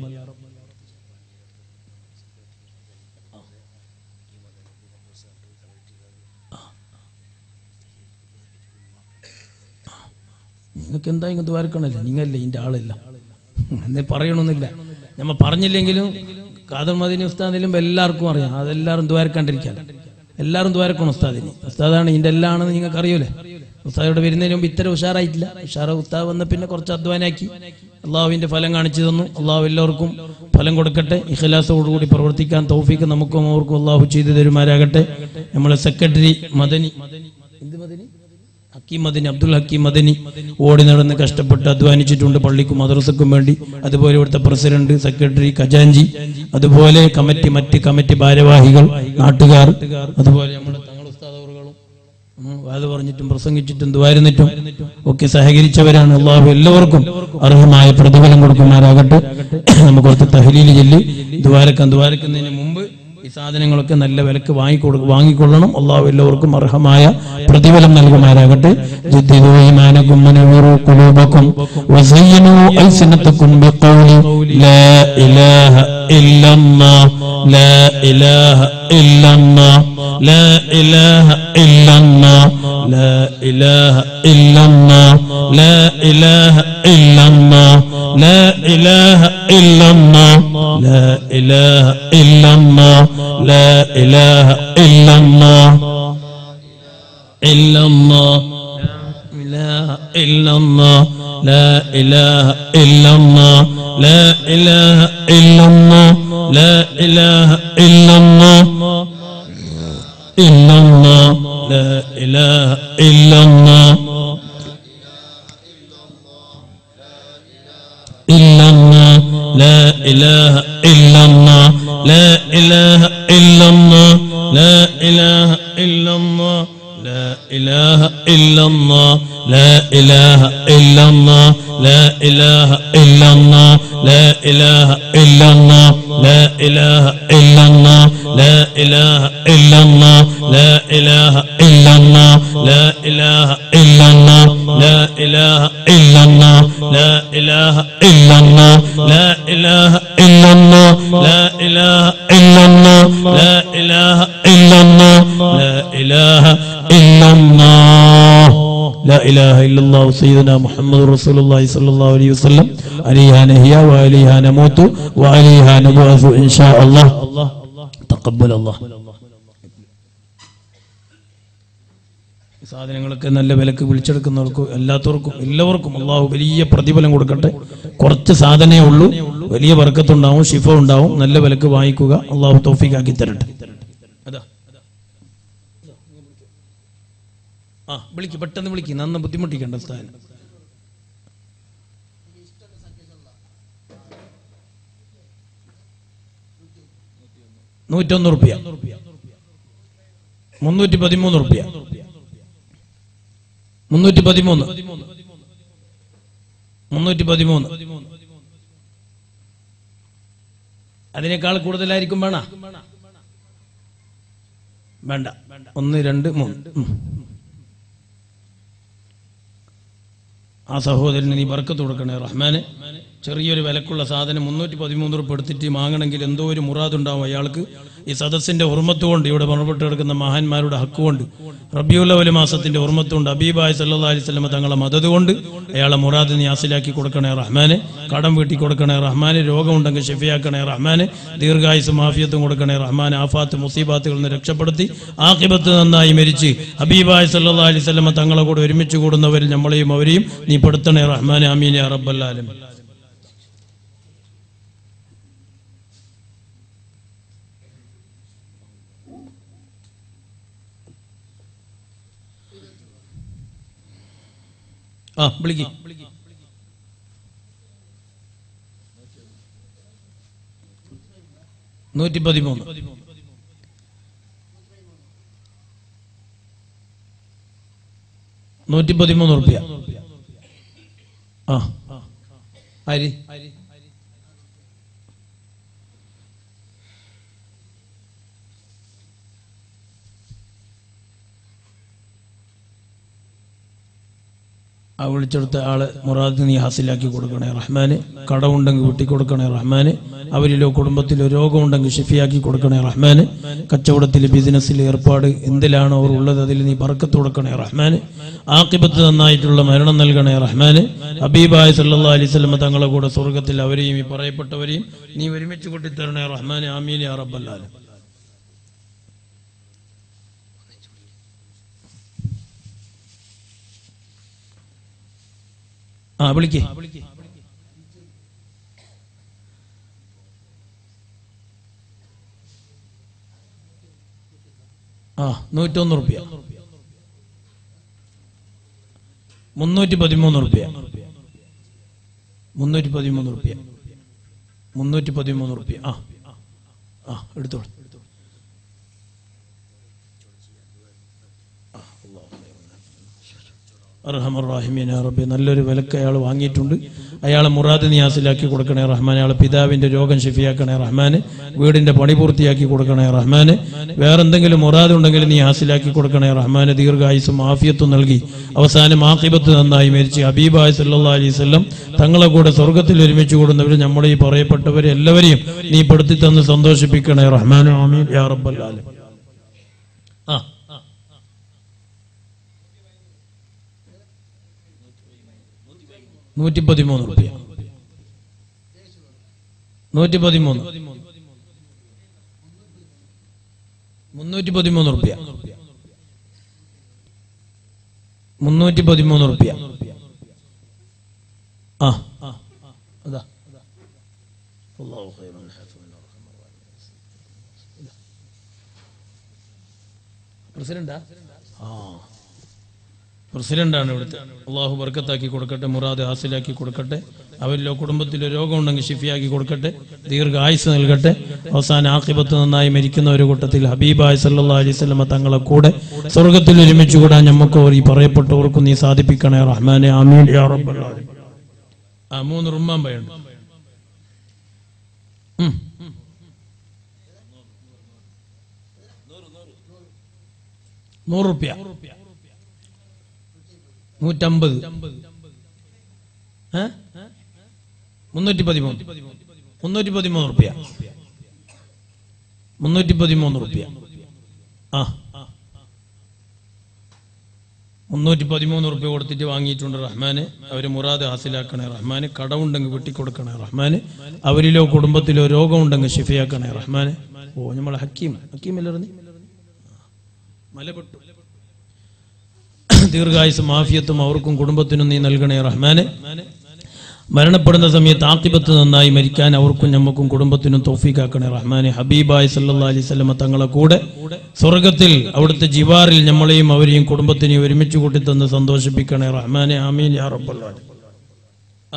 നിങ്ങൾക്ക് എന്താ ഇങ്ങ് ദ്വാരക്കണല്ലേ നിങ്ങല്ലേ ഇതിന്റെ ആളല്ല എന്നെ പറയണമെന്നില്ല നമ്മ പറഞ്ഞില്ലെങ്കിലും ഖാദർ മദീനി ഉസ്താദിലും എല്ലാവർക്കും അറിയാം അതെല്ലാവരും ദ്വാരക്കാണ്ടിരിക്കാൻ എല്ലാവരും ദ്വാരക്കണം ഉസ്താദിന് ഉസ്താദാണ് ഇതിന്റെ എല്ലാം ആണെന്ന് നിങ്ങൾക്ക് അറിയൂലേ ഉസ്താദോട് വരുന്നതിന് മുമ്പ് ഇത്ര ഉഷാറായിട്ടില്ല ഉഷാറ ഉസ്താദ് വന്ന പിന്നെ കുറച്ച് അധ്വാനാക്കി അള്ളാഹുവിന്റെ ഫലം കാണിച്ചു തന്നു അള്ളാഹു എല്ലാവർക്കും ഫലം കൊടുക്കട്ടെ ഇഖലാസോടുകൂടി പ്രവർത്തിക്കാൻ തൗഫീക്ക് നമുക്കും അവർക്കും അള്ളാഹു ചെയ്തു തരുമാരാകട്ടെ നമ്മളെ സെക്രട്ടറി മദനി എന്ത് മദനി ഹക്കീം മദനി അബ്ദുൽ ഹക്കീം മദനി ഓടി നടന്ന് കഷ്ടപ്പെട്ട് അധ്വാനിച്ചിട്ടുണ്ട് പള്ളിക്കും മദ്രസക്കും വേണ്ടി അതുപോലെ ഇവിടുത്തെ പ്രസിഡന്റ് സെക്രട്ടറി ഖജാൻജി അതുപോലെ കമ്മിറ്റി മറ്റ് കമ്മിറ്റി ഭാരവാഹികൾ നാട്ടുകാർ അതുപോലെ നമ്മുടെ തങ്ങൾ ഉസ്താദ് അവറുകളും ഉം, വാത് പറഞ്ഞിട്ടും പ്രസംഗിച്ചിട്ടും ദ്വാരുന്നിട്ടും ഒക്കെ സഹകരിച്ചവരാണ് അള്ളാഹു എല്ലാവർക്കും അർഹമായ പ്രതിഫലം കൊടുക്കുമാറാകട്ടെ നമുക്ക് കുറച്ച് തഹലീൽ ചൊല്ലി ദ്വാരക്കം ദ്വാരക്കുന്നതിന് മുമ്പ് ഈ സാധനങ്ങളൊക്കെ നല്ല വിലക്ക് വാങ്ങിക്കൊടു വാങ്ങിക്കൊള്ളണം അള്ളാഹു എല്ലാവർക്കും അർഹമായ പ്രതിഫലം നൽകുമാറാകട്ടെ ജദ്ദിദു ഈമാനക്കും മനവീറു ഖുലൂബക്കും വസയ്യിനു അൽസിനത്തക്കും ബിഖൗലി ലാ ഇലാഹ ഇല്ലല്ലാഹ് ലാ ഇലാഹ ഇല്ലല്ലാഹ് لا إله إلا الله لا إله إلا الله لا إله إلا الله لا إله إلا الله لا إله إلا الله لا إله إلا الله إلا الله لا إله إلا الله لا إله إلا الله لا إله إلا الله لا إله إلا الله إلا الله لا إله إلا الله إلا الله لا إله إلا الله لا إله إلا الله لا إله إلا الله لا إله إلا الله لا إله إلا الله لا إله إلا الله لا إله إلا الله لا إله إلا الله لا إله إلا الله لا إله إلا الله لا إله إلا الله لا إله إلا الله لا إله إلا الله لا إله إلا الله لا إله إلا الله لا إله إلا الله لا إله إلا الله لا إله إلا الله سيدنا محمد رسول الله صلى الله عليه وسلم عليها نهيا وعليها نموت وعليها نبعث إن شاء الله تقبل الله ഈ സാധനങ്ങളൊക്കെ നല്ല വിലക്ക് വിളിച്ചെടുക്കുന്നവർക്കും എല്ലാത്തവർക്കും എല്ലാവർക്കും അള്ളാഹു വലിയ പ്രതിഫലം കൊടുക്കട്ടെ കുറച്ച് സാധനമേ ഉള്ളൂ വലിയ വർക്കത്തുണ്ടാവും ഷിഫ ഉണ്ടാവും നല്ല വിലക്ക് വാങ്ങിക്കുക അള്ളാഹു തോഫിക്കാക്കി തരട്ടെ അതാ ആ വിളിക്ക് പെട്ടെന്ന് വിളിക്ക് നന്ന ബുദ്ധിമുട്ടിക്കണ്ട സ്ഥാനം നൂറ്റൊന്ന് റുപ്യ മുന്നൂറ്റി പതിമൂന്ന് റുപ്യ മുന്നൂറ്റി പതിമൂന്ന് മുന്നൂറ്റി പതിമൂന്ന് അതിനേക്കാൾ കൂടുതലായിരിക്കും വേണ വേണ്ട ഒന്ന് രണ്ട് മൂന്ന് ഉം. ആ സഹോദരന് നീ ബർക്കത്ത് കൊടുക്കണേ റഹ്മാനെ ചെറിയൊരു വിലക്കുള്ള സാധനം മുന്നൂറ്റി പതിമൂന്ന് റുപ്പ് എടുത്തിട്ട് വാങ്ങണമെങ്കിൽ എന്തോ ഒരു മുറാദുണ്ടാവും അയാൾക്ക് ഈ സദസ്സിന്റെ ഉർമ്മത്ത് കൊണ്ട് ഇവിടെ മറപ്പെട്ട് കിടക്കുന്ന മഹാന്മാരുടെ ഹക്ക് കൊണ്ട് റബിയുല്ലവലി മാസത്തിന്റെ ഉർമ്മത്ത് കൊണ്ട് അബീബായ് സല്ലാ അലൈഹി സ്വലമ തങ്ങളെ മദത് കൊണ്ട് അയാളെ മുറാദ് നീ ഹാസിലാക്കി കൊടുക്കണേ റഹ്മാനെ കടം വീട്ടി കൊടുക്കണേ റഹ്മാനെ രോഗമുണ്ടെങ്കിൽ ഷെഫിയാക്കണേ റഹ്മാനെ ദീർഘായുസും മാഫിയത്തും കൊടുക്കണേ റഹ്മാൻ ആഫാത്ത് മുസീബാത്തുകളിൽ നിന്ന് രക്ഷപ്പെടുത്തി ആക്കിബത്ത് നന്നായി മരിച്ച് ഹബീബായ് സല്ലാ അലൈഹി സ്വലമ തങ്ങളെ കൂടെ ഒരുമിച്ച് കൂടുന്നവരിൽ നമ്മളെയും അവരെയും നീ പെടുത്തണേ റഹ്മാനെ അമീൻ യാ റബ്ബല്ലാലും ആ വിളിക്ക് നൂറ്റി പതിമൂന്ന് നൂറ്റി പതിമൂന്ന് റുപ്യ ആ അരി ആ വിളിച്ചെടുത്ത ആള് മുറാദ് നീ ഹാസിലാക്കി കൊടുക്കണേ റഹ്മാന് കടമുണ്ടെങ്കിൽ വീട്ടി കൊടുക്കണേ റഹ്മാന് അവരിലോ കുടുംബത്തിലോ രോഗമുണ്ടെങ്കിൽ ഷിഫിയാക്കി കൊടുക്കണേ റഹ്മാന് കച്ചവടത്തിൽ ബിസിനസ്സിൽ ഏർപ്പാട് എന്തിലാണോ അവർ ഉള്ളത് അതിൽ നീ ബർക്കത്ത് കൊടുക്കണേ റഹ്മാന് ആക്കിബത്ത് നന്നായിട്ടുള്ള മരണം നൽകണേ റഹ്മാന് ഹബീബായ് സല്ലാ അലൈവല്ലമ തങ്ങളെ കൂടെ സ്വർഗത്തിൽ അവരെയും ഈ പറയപ്പെട്ടവരെയും നീ ഒരുമിച്ച് കൊട്ടിത്തരണേ റഹ്മാന് ആമീൻ യാ റബ്ബല്ലാലും ആ വിളിക്ക് ആ നൂറ്റൊന്ന് റുപ്യ മുന്നൂറ്റി പതിമൂന്ന് റുപ്യ മുന്നൂറ്റി പതിമൂന്ന് റുപ്യ മുന്നൂറ്റി പതിമൂന്ന് റുപ്യ ആ ആ എടുത്തോളൂ അർഹമറാഹിമീൻ റബ്ബി നല്ലൊരു വിലക്ക് അയാൾ വാങ്ങിയിട്ടുണ്ട് അയാളെ മുറാദ് നിയാസിലാക്കി കൊടുക്കണേ റഹ്മാൻ അയാളെ പിതാവിന്റെ രോഗം ഷിഫിയാക്കണേ റഹ്മാന് വീടിന്റെ പണി പൂർത്തിയാക്കി കൊടുക്കണേ റഹ്മാന് വേറെന്തെങ്കിലും മുറാദ് ഉണ്ടെങ്കിൽ നീ ഹാസിലാക്കി കൊടുക്കണേ റഹ്മാന് ദീർഘായുസും ആഫിയത്തും നൽകി അവസാനം ആഖിബത്ത് നന്നായി മരിച്ച് ഹബീബായ് സല്ലാ അലൈവല്ലം തങ്ങളെ കൂടെ സ്വർഗത്തിൽ ഒരുമിച്ച് കൂടുന്നവർ നമ്മുടെ ഈ പറയപ്പെട്ടവരെ എല്ലാവരെയും നീ പെടുത്തി തന്ന് സന്തോഷിപ്പിക്കണേ റഹ്മാൻ ആമീൻ യാ റബ്ബൽ ആലമീൻ ആ നൂറ്റി പതിമൂന്ന് റുപ്യ നൂറ്റി പതിമൂന്ന് മുന്നൂറ്റി പതിമൂന്ന് റുപ്യ മുന്നൂറ്റി പതിമൂന്ന് റുപ്യ ആ അതാ അല്ലാഹു ഖൈറുൻ ഹാഫിദൻ പ്രസിഡന്റാ ആ പ്രസിഡന്റാണ് ഇവിടുത്തെ അള്ളാഹു ബർക്കത്താക്കി കൊടുക്കട്ടെ മുറാദ് ഹാസിലാക്കി കൊടുക്കട്ടെ അവരിലോ കുടുംബത്തിലോ രോഗമുണ്ടെങ്കിൽ ഷിഫിയാക്കി കൊടുക്കട്ടെ ദീർഘ ആയുസ് നൽകട്ടെ അവസാന ആക്കിബത്ത് നന്നായി മരിക്കുന്ന ഒരു കൂട്ടത്തിൽ ഹബീബായ് സല്ലാ അലൈവല്ലമ തങ്ങളെ കൂടെ സ്വർഗത്തിൽ ഒരുമിച്ച് കൂടാൻ നമുക്ക് ഈ പറയപ്പെട്ടവർക്കും നീ സാധിപ്പിക്കണേ റഹ്മാനെ ആമീൻ യാ റബ്ബൽ ആലമീൻ. ആ മൂന്ന് റുമ്മാമ്പയുണ്ട് ഉം. നൂറ് റുപ്യ നൂറ്റമ്പത് ഏ? മുന്നൂറ്റി പതിമൂന്ന് മുന്നൂറ്റി പതിമൂന്ന് റുപ്യ മുന്നൂറ്റി പതിമൂന്ന് റുപ്യ ആ മുന്നൂറ്റി പതിമൂന്ന് റുപ്യ കൊടുത്തിട്ട് വാങ്ങിയിട്ടുണ്ട് റഹ്മാന് അവര് മുറാദ് ഹാസിലാക്കണേ റഹ്മാന് കടമുണ്ടെങ്കിൽ വെട്ടിക്കൊടുക്കണേ റഹ്മാന് അവരിലോ കുടുംബത്തിലോ രോഗമുണ്ടെങ്കിൽ ഷിഫയാക്കണേ റഹ്മാന് ഓ നമ്മളെ ഹക്കീം ഹക്കീം അല്ലേ മലപ്പെട്ടു ദീർഘായുസും ആഫിയത്തും അവർക്കും കുടുംബത്തിനും നീ നൽകണേ റഹ്മാനെ മരണപ്പെടുന്ന സമയത്ത് ആക്കിബത്ത് നന്നായി മരിക്കാൻ അവർക്കും ഞമ്മക്കും കുടുംബത്തിനും തോഫീക്കാക്കണേ റഹ്മാനെ ഹബീബായ് സല്ലാ അലൈഹി സ്വലമ തങ്ങളെ കൂടെ സ്വർഗത്തിൽ അവിടുത്തെ ജിവാറിൽ നമ്മളെയും അവരെയും കുടുംബത്തിനെയും ഒരുമിച്ച് കൂട്ടി തന്ന് സന്തോഷിപ്പിക്കണേ റഹ്മാനെ ആമീൻ യാ റബ്ബൽ ആലമീൻ. ആ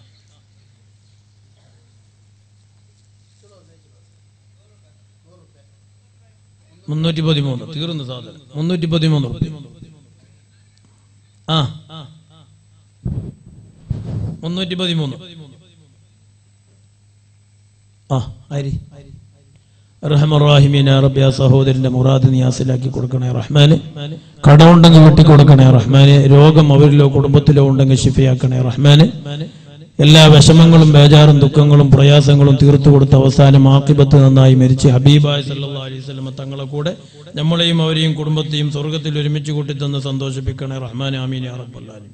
മുന്നൂറ്റി പതിമൂന്ന് തീർന്നു സാധനം മുന്നൂറ്റി പതിമൂന്ന് റുപ്യ. ആ മുന്നൂറ്റി പതിമൂന്ന് ആ ആരി റഹ്മറാഹിമീന റബ്ബിയ സഹോദരന്റെ മുറാദ് നിയാസിലാക്കി കൊടുക്കണേ റഹ്മാന് കടമുണ്ടെങ്കിൽ വെട്ടി കൊടുക്കണേ റഹ്മാന് രോഗം അവരിലോ കുടുംബത്തിലോ ഉണ്ടെങ്കിൽ ഷിഫയാക്കണേ റഹ്മാന് എല്ലാ വിഷമങ്ങളും ബേജാറും ദുഃഖങ്ങളും പ്രയാസങ്ങളും തീർത്തു കൊടുത്ത അവസാനം ആക്കിബത്ത് നന്നായി മരിച്ച് ഹബീബായ് സല്ലല്ലാഹു അലൈഹി വസല്ലം തങ്ങളെ കൂടെ നമ്മളെയും അവരെയും കുടുംബത്തെയും സ്വർഗത്തിൽ ഒരുമിച്ച് കൂട്ടി തന്ന് സന്തോഷിപ്പിക്കണേ റഹ്മാൻ ആമീൻ യാ റബ്ബൽ ആലമീൻ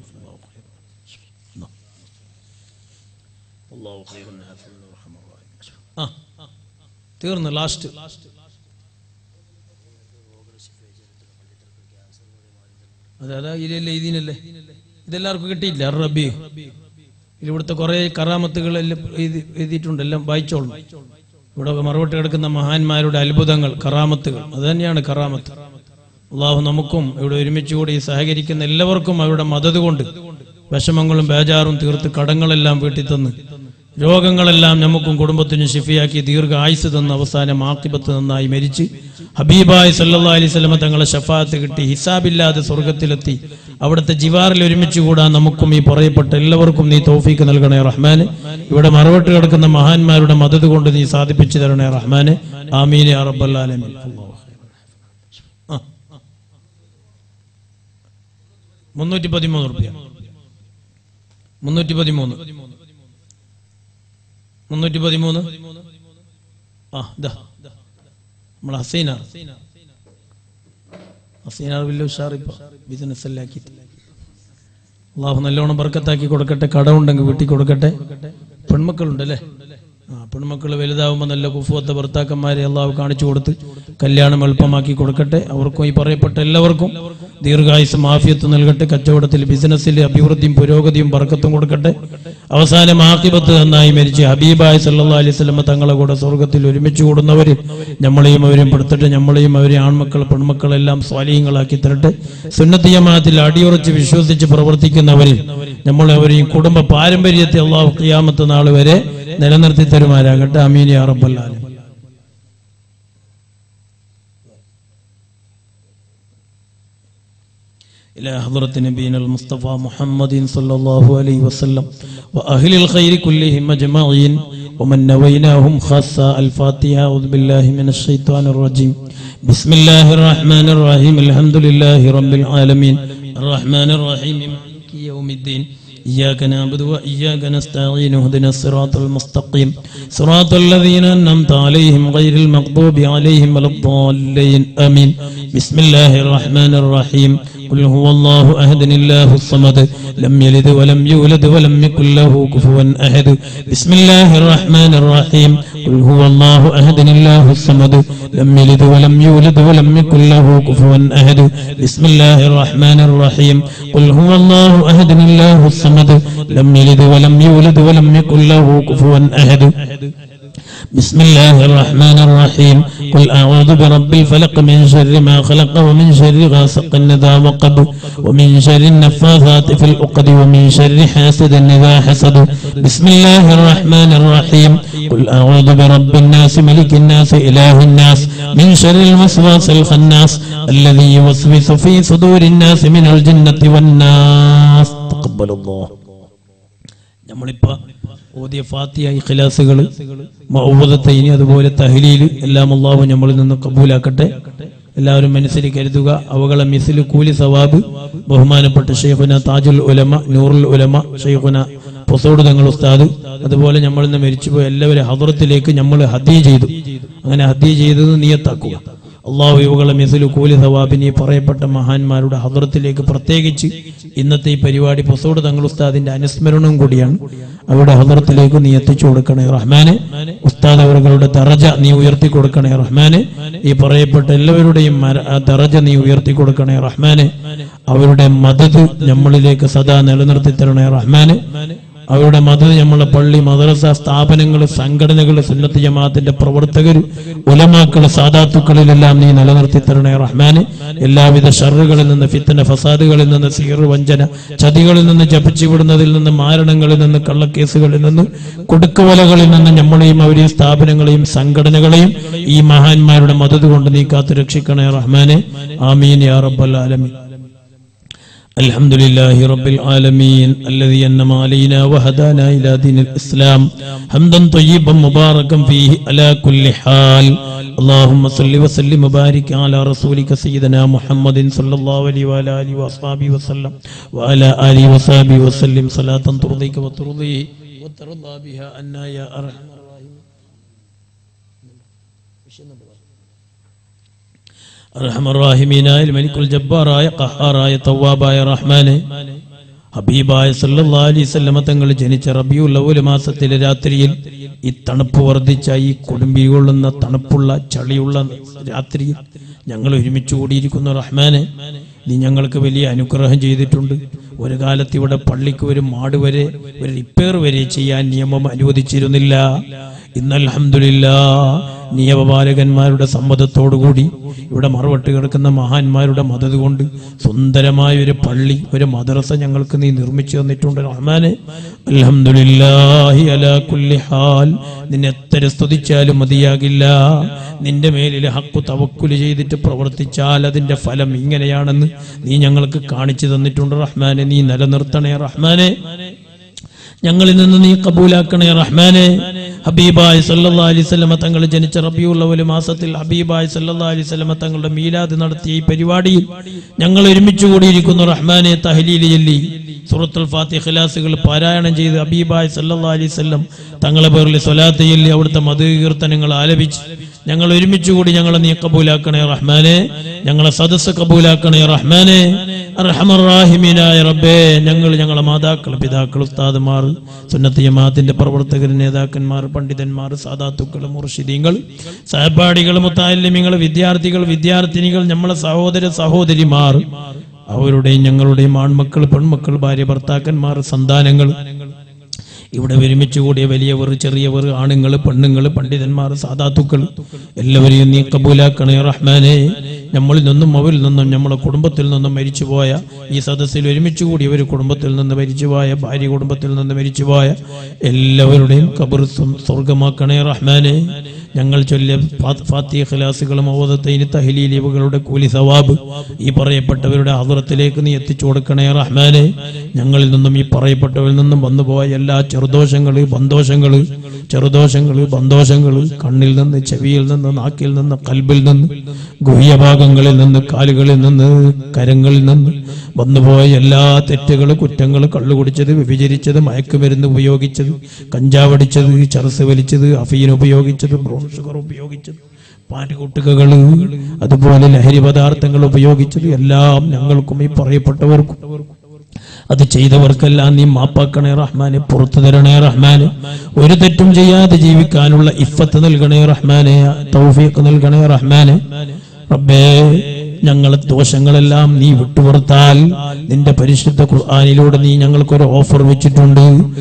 അല്ലാഹു ഖൈറുൻ ഹാഫിദൻ റഹ്മാൻ റഹീം. ആ തീർന്നു ലാസ്റ്റ് അതെ അതാ ഇതിലല്ലേ ഇതിനല്ലേ ഇതെല്ലാവർക്കും കിട്ടിയില്ല അർ റബി ഇവിടുത്തെ കുറെ കറാമത്തുകളെല്ലാം എഴുതി എഴുതിയിട്ടുണ്ട് എല്ലാം വായിച്ചോളും ഇവിടെ മറുപടി കിടക്കുന്ന മഹാന്മാരുടെ അത്ഭുതങ്ങൾ കറാമത്തുകൾ അത് തന്നെയാണ് കറാമത്ത് അള്ളാഹു നമുക്കും ഇവിടെ ഒരുമിച്ച് കൂടി സഹകരിക്കുന്ന എല്ലാവർക്കും അവരുടെ മദത് കൊണ്ട് വിഷമങ്ങളും ബേജാറും തീർത്ത് കടങ്ങളെല്ലാം വീട്ടിൽ തന്ന് രോഗങ്ങളെല്ലാം നമുക്കും കുടുംബത്തിനും ഷിഫിയാക്കി ദീർഘ ആയുസ് തന്ന അവസാനം ആക്കിബത്ത് നന്നായി മരിച്ച് ഹബീബായ് സല്ലാ അലൈഹി സ്വലമ തങ്ങളെ ഷഫാത്ത് കിട്ടി ഹിസാബില്ലാതെ സ്വർഗത്തിലെത്തി അവിടുത്തെ ജിവാറിൽ ഒരുമിച്ച് കൂടാൻ നമുക്കും ഈ പറയപ്പെട്ട എല്ലാവർക്കും നീ തൗഫീക്ക് നൽകണേ റഹ്മാന് ഇവിടെ മറവട്ട് കിടക്കുന്ന മഹാന്മാരുടെ മദത് കൊണ്ട് നീ സാധിപ്പിച്ചു തരണേ റഹ്മാന് ആമീൻ യാ റബ്ബൽ ആലമീൻ അല്ലാഹു ആ. മുന്നൂറ്റി പതിമൂന്ന് റുപ്യ മുന്നൂറ്റി പതിമൂന്ന് മുന്നൂറ്റി പതിമൂന്ന് ആ ഇതാ നമ്മളെ ഹസീനാർ ഹസീനാർ വലിയ ഉഷാറിപ്പ ബിസിനസ് എല്ലാം ആക്കി അള്ളാഹു നല്ലോണം ബർക്കത്താക്കി കൊടുക്കട്ടെ കടമുണ്ടെങ്കിൽ വീട്ടിൽ കൊടുക്കട്ടെ പെൺമക്കളുണ്ട് അല്ലേ ആ പെൺമക്കൾ വലുതാവുമ്പോൾ നല്ല കുഫുവത്തെ ഭർത്താക്കന്മാരെ അള്ളാഹു കാണിച്ചു കൊടുത്ത് കല്യാണം എളുപ്പമാക്കി കൊടുക്കട്ടെ അവർക്കും ഈ പറയപ്പെട്ട എല്ലാവർക്കും ദീർഘായുസും ആഫിയത്തും നൽകട്ടെ കച്ചവടത്തിൽ ബിസിനസ്സിൽ അഭിവൃദ്ധിയും പുരോഗതിയും ബർക്കത്തും കൊടുക്കട്ടെ അവസാനം ആക്കിബത്ത് നന്നായി മരിച്ച് ഹബീബായ് സല്ലാ അലൈഹി സ്വലമ തങ്ങളെ കൂടെ സ്വർഗത്തിൽ ഒരുമിച്ച് കൂടുന്നവർ നമ്മളെയും അവരെയും പെടുത്തട്ടെ നമ്മളെയും അവരെ ആൺമക്കൾ പെൺമക്കളെല്ലാം സ്വാലീയങ്ങളാക്കി തരട്ടെ സുന്നത്തി ജമാഅത്തിൽ അടിയുറച്ച് വിശ്വസിച്ച് പ്രവർത്തിക്കുന്നവരിൽ നമ്മൾ അവരെയും കുടുംബ പാരമ്പര്യത്തെ അള്ളാഹു ഖിയാമത്ത് നാൾ വരെ നിലനിർത്തി തരുമാരാകട്ടെ അമീൻ യാ റബ്ബൽ ആലമീൻ إلى حضرة نبينا المصطفى محمد صلى الله عليه وسلم وأهل الخير كلهم أجمعين ومن نويناهم خاصة الفاتحة أعوذ بالله من الشيطان الرجيم بسم الله الرحمن الرحيم الحمد لله رب العالمين الرحمن الرحيم مالك يوم الدين إياك نعبد وإياك نستعين اهدنا الصراط المستقيم صراط الذين أنعمت عليهم غير المغضوب عليهم ولا الضالين آمين بسم الله الرحمن الرحيم قل هو الله أحد الله الصمد لم يلد ولم يولد ولم يكن له كفوا أحد بسم الله الرحمن الرحيم قل هو الله أحد الله الصمد لم يلد ولم يولد ولم يكن له كفوا أحد بسم الله الرحمن الرحيم قل هو الله أحد الله الصمد لم يلد ولم يولد ولم يكن له كفوا أحد بسم الله الرحمن الرحيم قل أعوذ برب الفلق من شر ما خلق ومن شر غاسق إذا وقب ومن شر النفاثات في العقد ومن شر حاسد إذا حسد بسم الله الرحمن الرحيم قل أعوذ برب الناس ملك الناس إله الناس من شر الوسواس الخناس الذي يوسوس في صدور الناس من الجنة والناس تقبل الله നമ്മളിപ്പോ ഓതിയ ഫാത്തിയ ഇഖ്ലാസുകൾ മൗവദത്തൈനി അതുപോലെ തഹ്ലീല് എല്ലാം അള്ളാഹു നമ്മളിൽ നിന്ന് കബൂലാക്കട്ടെ എല്ലാവരും മനസ്സിൽ കരുതുക അവകളെ മിസിൽ കൂലി സവാബ് ബഹുമാനപ്പെട്ട ഷെയ്ഖുന താജുൽ ഉലമ നൂറുൽ ഉലമ ഷെയ്ഖുന പൊസോട് തങ്ങൾ ഉസ്താദ് അതുപോലെ നമ്മളിൽ നിന്ന് മരിച്ചുപോയ എല്ലാവരും ഹദറത്തിലേക്ക് നമ്മൾ ഹദ്യ ചെയ്തു അങ്ങനെ ഹദ്യ ചെയ്തത് നീയത്താക്കുക അള്ളാഹു ഇവകളെ മിസിലു കൂലി സവാബിനി പറയപ്പെട്ട മഹാന്മാരുടെ ഹദറത്തിലേക്ക് പ്രത്യേകിച്ച് ഇന്നത്തെ ഈ പരിപാടി പൊസോട് തങ്ങൾ ഉസ്താദിന്റെ അനുസ്മരണവും കൂടിയാണ് അവരുടെ ഹദറത്തിലേക്ക് നീ എത്തിച്ചു കൊടുക്കണേ റഹ്മാനെ ഉസ്താദ് അവരുടെ ദറജ നീ ഉയർത്തി കൊടുക്കണേ റഹ്മാനെ ഈ പറയപ്പെട്ട എല്ലാവരുടെയും മര- ആ ദറജ നീ ഉയർത്തി കൊടുക്കണേ റഹ്മാനെ അവരുടെ മദത് നമ്മളിലേക്ക് സദാ നിലനിർത്തി തരണേ റഹ്മാനെ അവരുടെ മതം നമ്മളെ പള്ളി മദ്രസ സ്ഥാപനങ്ങൾ സംഘടനകൾ സുന്നത്ത് ജമാഅത്തിന്റെ പ്രവർത്തകർ ഉലമാക്കൾ സാദാത്തുക്കളിലെല്ലാം നീ നിലനിർത്തി തരണേ റഹ്മാന് എല്ലാവിധ ഷറുകളിൽ നിന്ന് ഫിത്തന ഫസാദുകളിൽ നിന്ന് സീർ വഞ്ചന ചതികളിൽ നിന്ന് ജപിച്ചു വിടുന്നതിൽ നിന്ന് മാരണങ്ങളിൽ നിന്ന് കള്ളക്കേസുകളിൽ നിന്ന് കൊടുക്കുവലകളിൽ നിന്ന് നമ്മളെയും അവരെയും സ്ഥാപനങ്ങളെയും സംഘടനകളെയും ഈ മഹാന്മാരുടെ മതത് കൊണ്ട് നീ കാത്തു രക്ഷിക്കണേ റഹ്മാനെ ആമീൻ യാ റബ്ബൽ ആലമീൻ الحمد لله رب العالمين الذي أنم علينا وهدانا إلى دين الإسلام حمدا طيبا مباركا فيه على كل حال اللهم صل وسلم وبارك على رسولك سيدنا محمد صلى الله عليه وعلى آله وأصحابه وسلم وعلى آله وصحبه وسلم صلاة ترضيك وترضيه وترضى بها أنا يا أرحم الراحمين അർഹമറാഹിമീനായ മലിക്കുൽ ജബ്ബാറായ ഖഹാറായ തവ്വാബായ റഹ്മാനെ ഹബീബായ സല്ലല്ലാഹു അലൈഹി വസല്ലമ തങ്ങൾ ജനിച്ച റബിയുൽ അവ്വൽ മാസത്തിലെ രാത്രിയിൽ ഈ തണുപ്പ് വർദ്ധിച്ച ഈ കൊടുമ്പി കൊള്ളുന്ന തണുപ്പുള്ള ചളിയുള്ള രാത്രിയിൽ ഞങ്ങൾ ഒരുമിച്ച് കൂടിയിരിക്കുന്ന റഹ്മാനെ നീ ഞങ്ങൾക്ക് വലിയ അനുഗ്രഹം ചെയ്തിട്ടുണ്ട് ഒരു കാലത്ത് ഇവിടെ പള്ളിക്ക് ഒരു മാട് വരെ ഒരു റിപ്പയർ വരെ ചെയ്യാൻ നിയമം അനുവദിച്ചിരുന്നില്ല ഇന്ന് അൽഹംദുലില്ലാ നിയമപാലകന്മാരുടെ സമ്മതത്തോടുകൂടി ഇവിടെ മറുപട്ട് കിടക്കുന്ന മഹാന്മാരുടെ മദത് കൊണ്ട് സുന്ദരമായ ഒരു പള്ളി ഒരു മദ്രസ ഞങ്ങൾക്ക് നീ നിർമ്മിച്ചു തന്നിട്ടുണ്ട് റഹ്മാനെ അൽഹംദുലില്ലാഹി അലാ കുല്ലി ഹാൽ നിന്നെ എത്ര സ്തുതിച്ചാലും മതിയാകില്ല നിന്റെ മേലിൽ ഹക്കു തവക്കുല് ചെയ്തിട്ട് പ്രവർത്തിച്ചാൽ അതിന്റെ ഫലം ഇങ്ങനെയാണെന്ന് നീ ഞങ്ങൾക്ക് കാണിച്ചു തന്നിട്ടുണ്ട് റഹ്മാനെ നീ നിലനിർത്തണേ റഹ്മാനെ ഞങ്ങളിൽ നിന്ന് നീ കബൂലാക്കണേ റഹ്മാനെ ഹബീബായ് സല്ലല്ലാഹു അലൈഹി വസല്ലമ തങ്ങൾ ജനിച്ച റബിയുൽ അവ്വൽ മാസത്തിൽ ഹബീബായ് സല്ലല്ലാഹു അലൈഹി വസല്ലമ തങ്ങളുടെ മീലാദ് നടത്തിയ ഈ പരിപാടിയിൽ ഞങ്ങൾ ഒരുമിച്ച് കൂടിയിരിക്കുന്നു റഹ്മാനെ തഹലീൽ ചൊല്ലി സൂറത്തുൽ ഫാത്തിഹ ഖിലാസുകൾ പാരായണം ചെയ്ത് ഹബീബായ് സല്ലല്ലാഹു അലൈഹി വസല്ലം തങ്ങളെ പേരിൽ സ്വലാത്ത് ചൊല്ലി അവിടുത്തെ മധുകീർത്തനങ്ങൾ ആലപിച്ച് ഞങ്ങൾ ഒരുമിച്ച് കൂടി ഞങ്ങളെ നീ കബൂലാക്കണേ റഹ്മാനെ ഞങ്ങളെ സദസ്സ് കബൂലാക്കണേ റഹ്മാനെ റഹ്മറാഹിമീനായ റബ്ബേ ഞങ്ങൾ ഞങ്ങളെ മാതാക്കൾ പിതാക്കൾ ഉസ്താദുമാർ സുന്നത്ത് ജമാഅത്തിന്റെ പ്രവർത്തകർ നേതാക്കന്മാർ പണ്ഡിതന്മാർ സാദാത്തുക്കൾ മുർഷിദീങ്ങൾ സഹപാഠികൾ മുത്താലിമികൾ വിദ്യാർത്ഥികൾ വിദ്യാർത്ഥിനികൾ നമ്മളെ സഹോദര സഹോദരിമാർ അവരുടെയും ഞങ്ങളുടെയും ആൺമക്കൾ പെൺമക്കൾ ഭാര്യ ഭർത്താക്കന്മാർ സന്താനങ്ങൾ ഇവിടെ ഒരുമിച്ച് കൂടിയ വലിയവർ ചെറിയവർ ആണുങ്ങൾ പെണ്ണുങ്ങൾ പണ്ഡിതന്മാർ സാധാത്തുക്കൾ എല്ലാവരെയും നീ കബൂലാക്കണേ റഹ്മാനെ നമ്മളിൽ നിന്നും അവരിൽ നിന്നും നമ്മളെ കുടുംബത്തിൽ നിന്നും മരിച്ചുപോയ ഈ സദസ്സിൽ ഒരുമിച്ച് കൂടിയവർ കുടുംബത്തിൽ നിന്ന് മരിച്ചുപോയ ഭാര്യ കുടുംബത്തിൽ നിന്ന് മരിച്ചുപോയ എല്ലാവരുടെയും കബർ സ്വ- സ്വർഗമാക്കണേ റഹ്മാനെ ഞങ്ങൾ ചൊല്ലിയ ഫാ- ഫാത്തിഹ ഖലാസുകളും ഓതത്തൈന് തഹലീലിവുകളുടെ കൂലി സവാബ് ഈ പറയപ്പെട്ടവരുടെ ആദറത്തിലേക്ക് നീ എത്തിച്ചു കൊടുക്കണേ റഹ്മാനെ ഞങ്ങളിൽ നിന്നും ഈ പറയപ്പെട്ടവരിൽ നിന്നും വന്നുപോയ എല്ലാ ചെറുദോഷങ്ങള് ബന്തോഷങ്ങള് ചെറുദോഷങ്ങള് ബന്തോഷങ്ങള് കണ്ണിൽ നിന്ന് ചെവിയിൽ നിന്ന് നാക്കിൽ നിന്ന് കൽബിൽ നിന്ന് ഗുഹ്യഭാഗങ്ങളിൽ നിന്ന് കാലുകളിൽ നിന്ന് കരങ്ങളിൽ നിന്ന് വന്നുപോയ എല്ലാ തെറ്റുകൾ കുറ്റങ്ങൾ കള്ളുകുടിച്ചത് വ്യഭിചരിച്ചത് മയക്കുമരുന്ന് ഉപയോഗിച്ചത് കഞ്ചാവടിച്ചത് ചർസ് വലിച്ചത് അഫീൻ ഉപയോഗിച്ചത് ബ്രൗൺ ഷുഗർ ഉപയോഗിച്ചത് പാനുകുട്ടുകകള് അതുപോലെ ലഹരി പദാർത്ഥങ്ങൾ ഉപയോഗിച്ചത് എല്ലാം ഞങ്ങൾക്കും ഈ പറയപ്പെട്ടവർക്കും അത് ചെയ്തവർക്കെല്ലാം നീ മാപ്പാക്കണേ റഹ്മാനെ പുറത്തു തരണേ റഹ്മാനെ ഒരു തെറ്റും ചെയ്യാതെ ജീവിക്കാനുള്ള ഇഫത്ത് നൽകണേ റഹ്മാനെ തൗഫീഖ് നൽകണേ റഹ്മാനെ റബ്ബേ ഞങ്ങളെ ദോഷങ്ങളെല്ലാം നീ വിട്ടുപുറത്താൽ നിന്റെ പരിശുദ്ധ ഖുർആനിലൂടെ നീ ഞങ്ങൾക്കൊരു ഓഫർ വെച്ചിട്ടുണ്ട്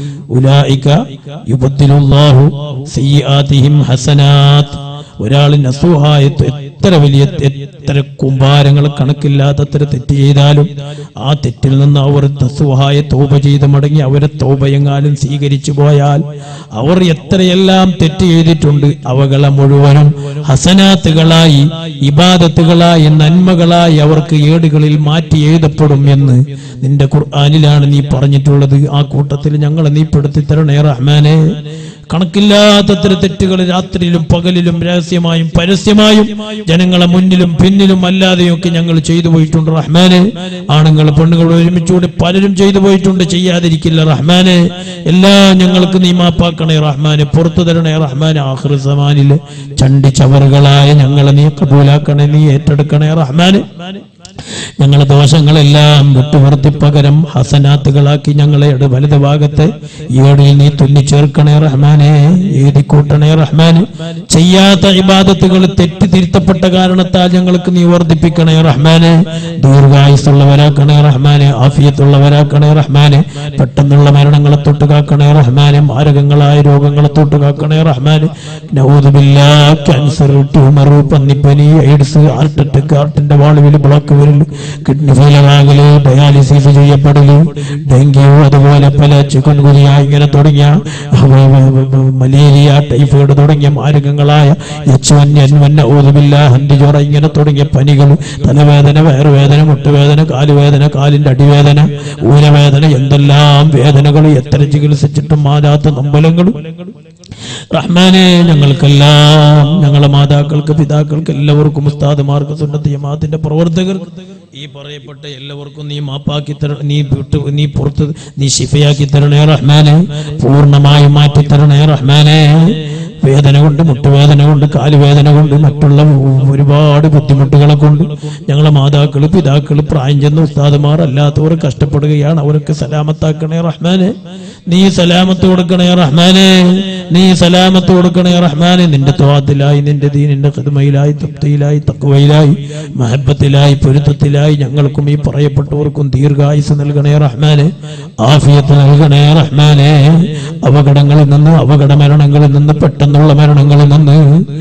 ഉലായിക യുബദ്ദിലുല്ലാഹു സയ്യിആതിഹിം ഹസനാത്ത് ഒരാളിന് അസൂഹായത്ത് എത്ര വലിയ എത്ര കുമ്പാരങ്ങൾ കണക്കില്ലാത്തത്ര തെറ്റ് ചെയ്താലും ആ തെറ്റിൽ നിന്ന് അവർ തസുഹായ തോപ ചെയ്ത് മടങ്ങി അവരെ തോപയെങ്ങാനും സ്വീകരിച്ചു പോയാൽ അവർ എത്രയെല്ലാം തെറ്റ് ചെയ്തിട്ടുണ്ട് അവകളെ മുഴുവനും ഹസനാത്തുകളായി ഇബാദത്തുകളായി നന്മകളായി അവർക്ക് ഏടുകളിൽ മാറ്റി എഴുതപ്പെടും എന്ന് നിന്റെ ഖുർആനിലാണ് നീ പറഞ്ഞിട്ടുള്ളത് ആ കൂട്ടത്തിൽ ഞങ്ങളെ നീ പെടുത്തി തരണേ റഹ്മാനെ കണക്കില്ലാത്തത്ര തെറ്റുകൾ രാത്രിയിലും പകലിലും രഹസ്യമായും പരസ്യമായും ജനങ്ങളെ മുന്നിലും പിന്നിലും അല്ലാതെയൊക്കെ ഞങ്ങൾ ചെയ്തു പോയിട്ടുണ്ട് റഹ്മാനെ ആണുങ്ങൾ പെണ്ണുങ്ങൾ ഒരുമിച്ചുകൂടി പലരും ചെയ്തു പോയിട്ടുണ്ട് ചെയ്യാതിരിക്കില്ല റഹ്മാനെ എല്ലാം ഞങ്ങൾക്ക് നീ മാപ്പാക്കണേ റഹ്മാനെ പുറത്തു തരണേ റഹ്മാനെ ആഹ്റ സമാനില് ചണ്ടി ചവറുകളായ ഞങ്ങളെ നീ കബൂലാക്കണേ നീ ഏറ്റെടുക്കണേ റഹ്മാനെ ഞങ്ങളെ ദോഷങ്ങളെല്ലാം വിട്ടുവർത്തി പകരം ഹസനാത്തുകളാക്കി ഞങ്ങളെ ഇട വലത് ഭാഗത്തെ ഏടിൽ നീ തുന്നിച്ചേർക്കണേ റഹ്മാനെ എഴുതി കൂട്ടണേ റഹ്മാനെ ചെയ്യാത്ത ഇബാദത്തുകൾ തെറ്റി തിരുത്തപ്പെട്ട കാരണത്താൽ ഞങ്ങൾക്ക് നീ വർദ്ധിപ്പിക്കണേ റഹ്മാനെ ദീർഘായുസുള്ളവരാക്കണേ റഹ്മാനെ ആഫിയത്തുള്ളവരാക്കണേ റഹ്മാനെ പെട്ടെന്നുള്ള മരണങ്ങളെ തൊട്ട് കാക്കണേ റഹ്മാനെ മാരകങ്ങളായ രോഗങ്ങളെ തൊട്ട് കാക്കണേ റഹ്മാനെ നൗദുബില്ല ക്യാൻസർ ട്യൂമർ പന്നിപ്പനി എയ്ഡ്സ് ഹാർട്ട് അറ്റാക്ക് ഹാർട്ടിന്റെ വാളുവിൽ ബ്ലോക്ക് വരല് കിഡ്നി ഫെയിലറാകല് ഡയാലിസിസ് ചെയ്യപ്പെടല് ഡെങ്കു അതുപോലെ പല ചിക്കൻ ഗുനിയ ഇങ്ങനെ തുടങ്ങിയ മലേറിയ ടൈഫോയിഡ് തുടങ്ങിയ മാരകങ്ങളായ എച്ച് വൻ എൻ വൻ ഊതുമില്ല ഹന്തിജോറ ഇങ്ങനെ തുടങ്ങിയ പനികൾ തലവേദന വയറുവേദന മുട്ടുവേദന കാലുവേദന കാലിന്റെ അടിവേദന ഊരവേദന എന്തെല്ലാം വേദനകൾ എത്ര ചികിത്സിച്ചിട്ടും മാറാത്ത നമ്പലങ്ങളും റഹ്മാനെ ഞങ്ങൾക്കെല്ലാം ഞങ്ങളെ മാതാക്കൾക്ക് പിതാക്കൾക്ക് എല്ലാവർക്കും ഉസ്താദുമാർക്ക് സുന്നത്ത് ജമാഅത്തിന്റെ പ്രവർത്തകർക്ക് ഈ പറയപ്പെട്ട എല്ലാവർക്കും നീ മാപ്പാക്കി തര നീ വിട്ടു നീ പുറത്ത് നീ ശിഫയാക്കി തരണേ റഹ്മാനെ പൂർണ്ണമായും മാറ്റി തരണേ റഹ്മാനെ വേദന കൊണ്ട് മുട്ടുവേദന കൊണ്ട് കാലുവേദന കൊണ്ട് മറ്റുള്ള ഒരുപാട് ബുദ്ധിമുട്ടുകളെ കൊണ്ട് ഞങ്ങളെ മാതാക്കള് പിതാക്കള് പ്രായം ചെന്ന ഉസ്താദുമാർ അല്ലാത്തവർ കഷ്ടപ്പെടുകയാണ് അവരൊക്കെ സലാമത്താക്കണേ റഹ്മാനെ നീ സലാമത്ത് കൊടുക്കണേ റഹ്മാനെ നീ സലാമത്ത് കൊടുക്കണേ റഹ്മാനെ നിന്റെ ത്വാത്തിലായി നിന്റെ ദീനിന്റെ ഖിദ്മയിലായി തപ്തിയിലായി തക്വയിലായി മഹബത്തിലായി പൊരുത്തത്തിലായി ഞങ്ങൾക്കും ഈ പറയപ്പെട്ടവർക്കും ദീർഘായുസ് നൽകണേ റഹ്മാനെ ആഫിയത്ത് നൽകണേ റഹ്മാനെ അപകടങ്ങളിൽ നിന്ന് അപകട മരണങ്ങളിൽ നിന്ന് പെട്ടെന്നുള്ള മരണങ്ങളിൽ നിന്ന്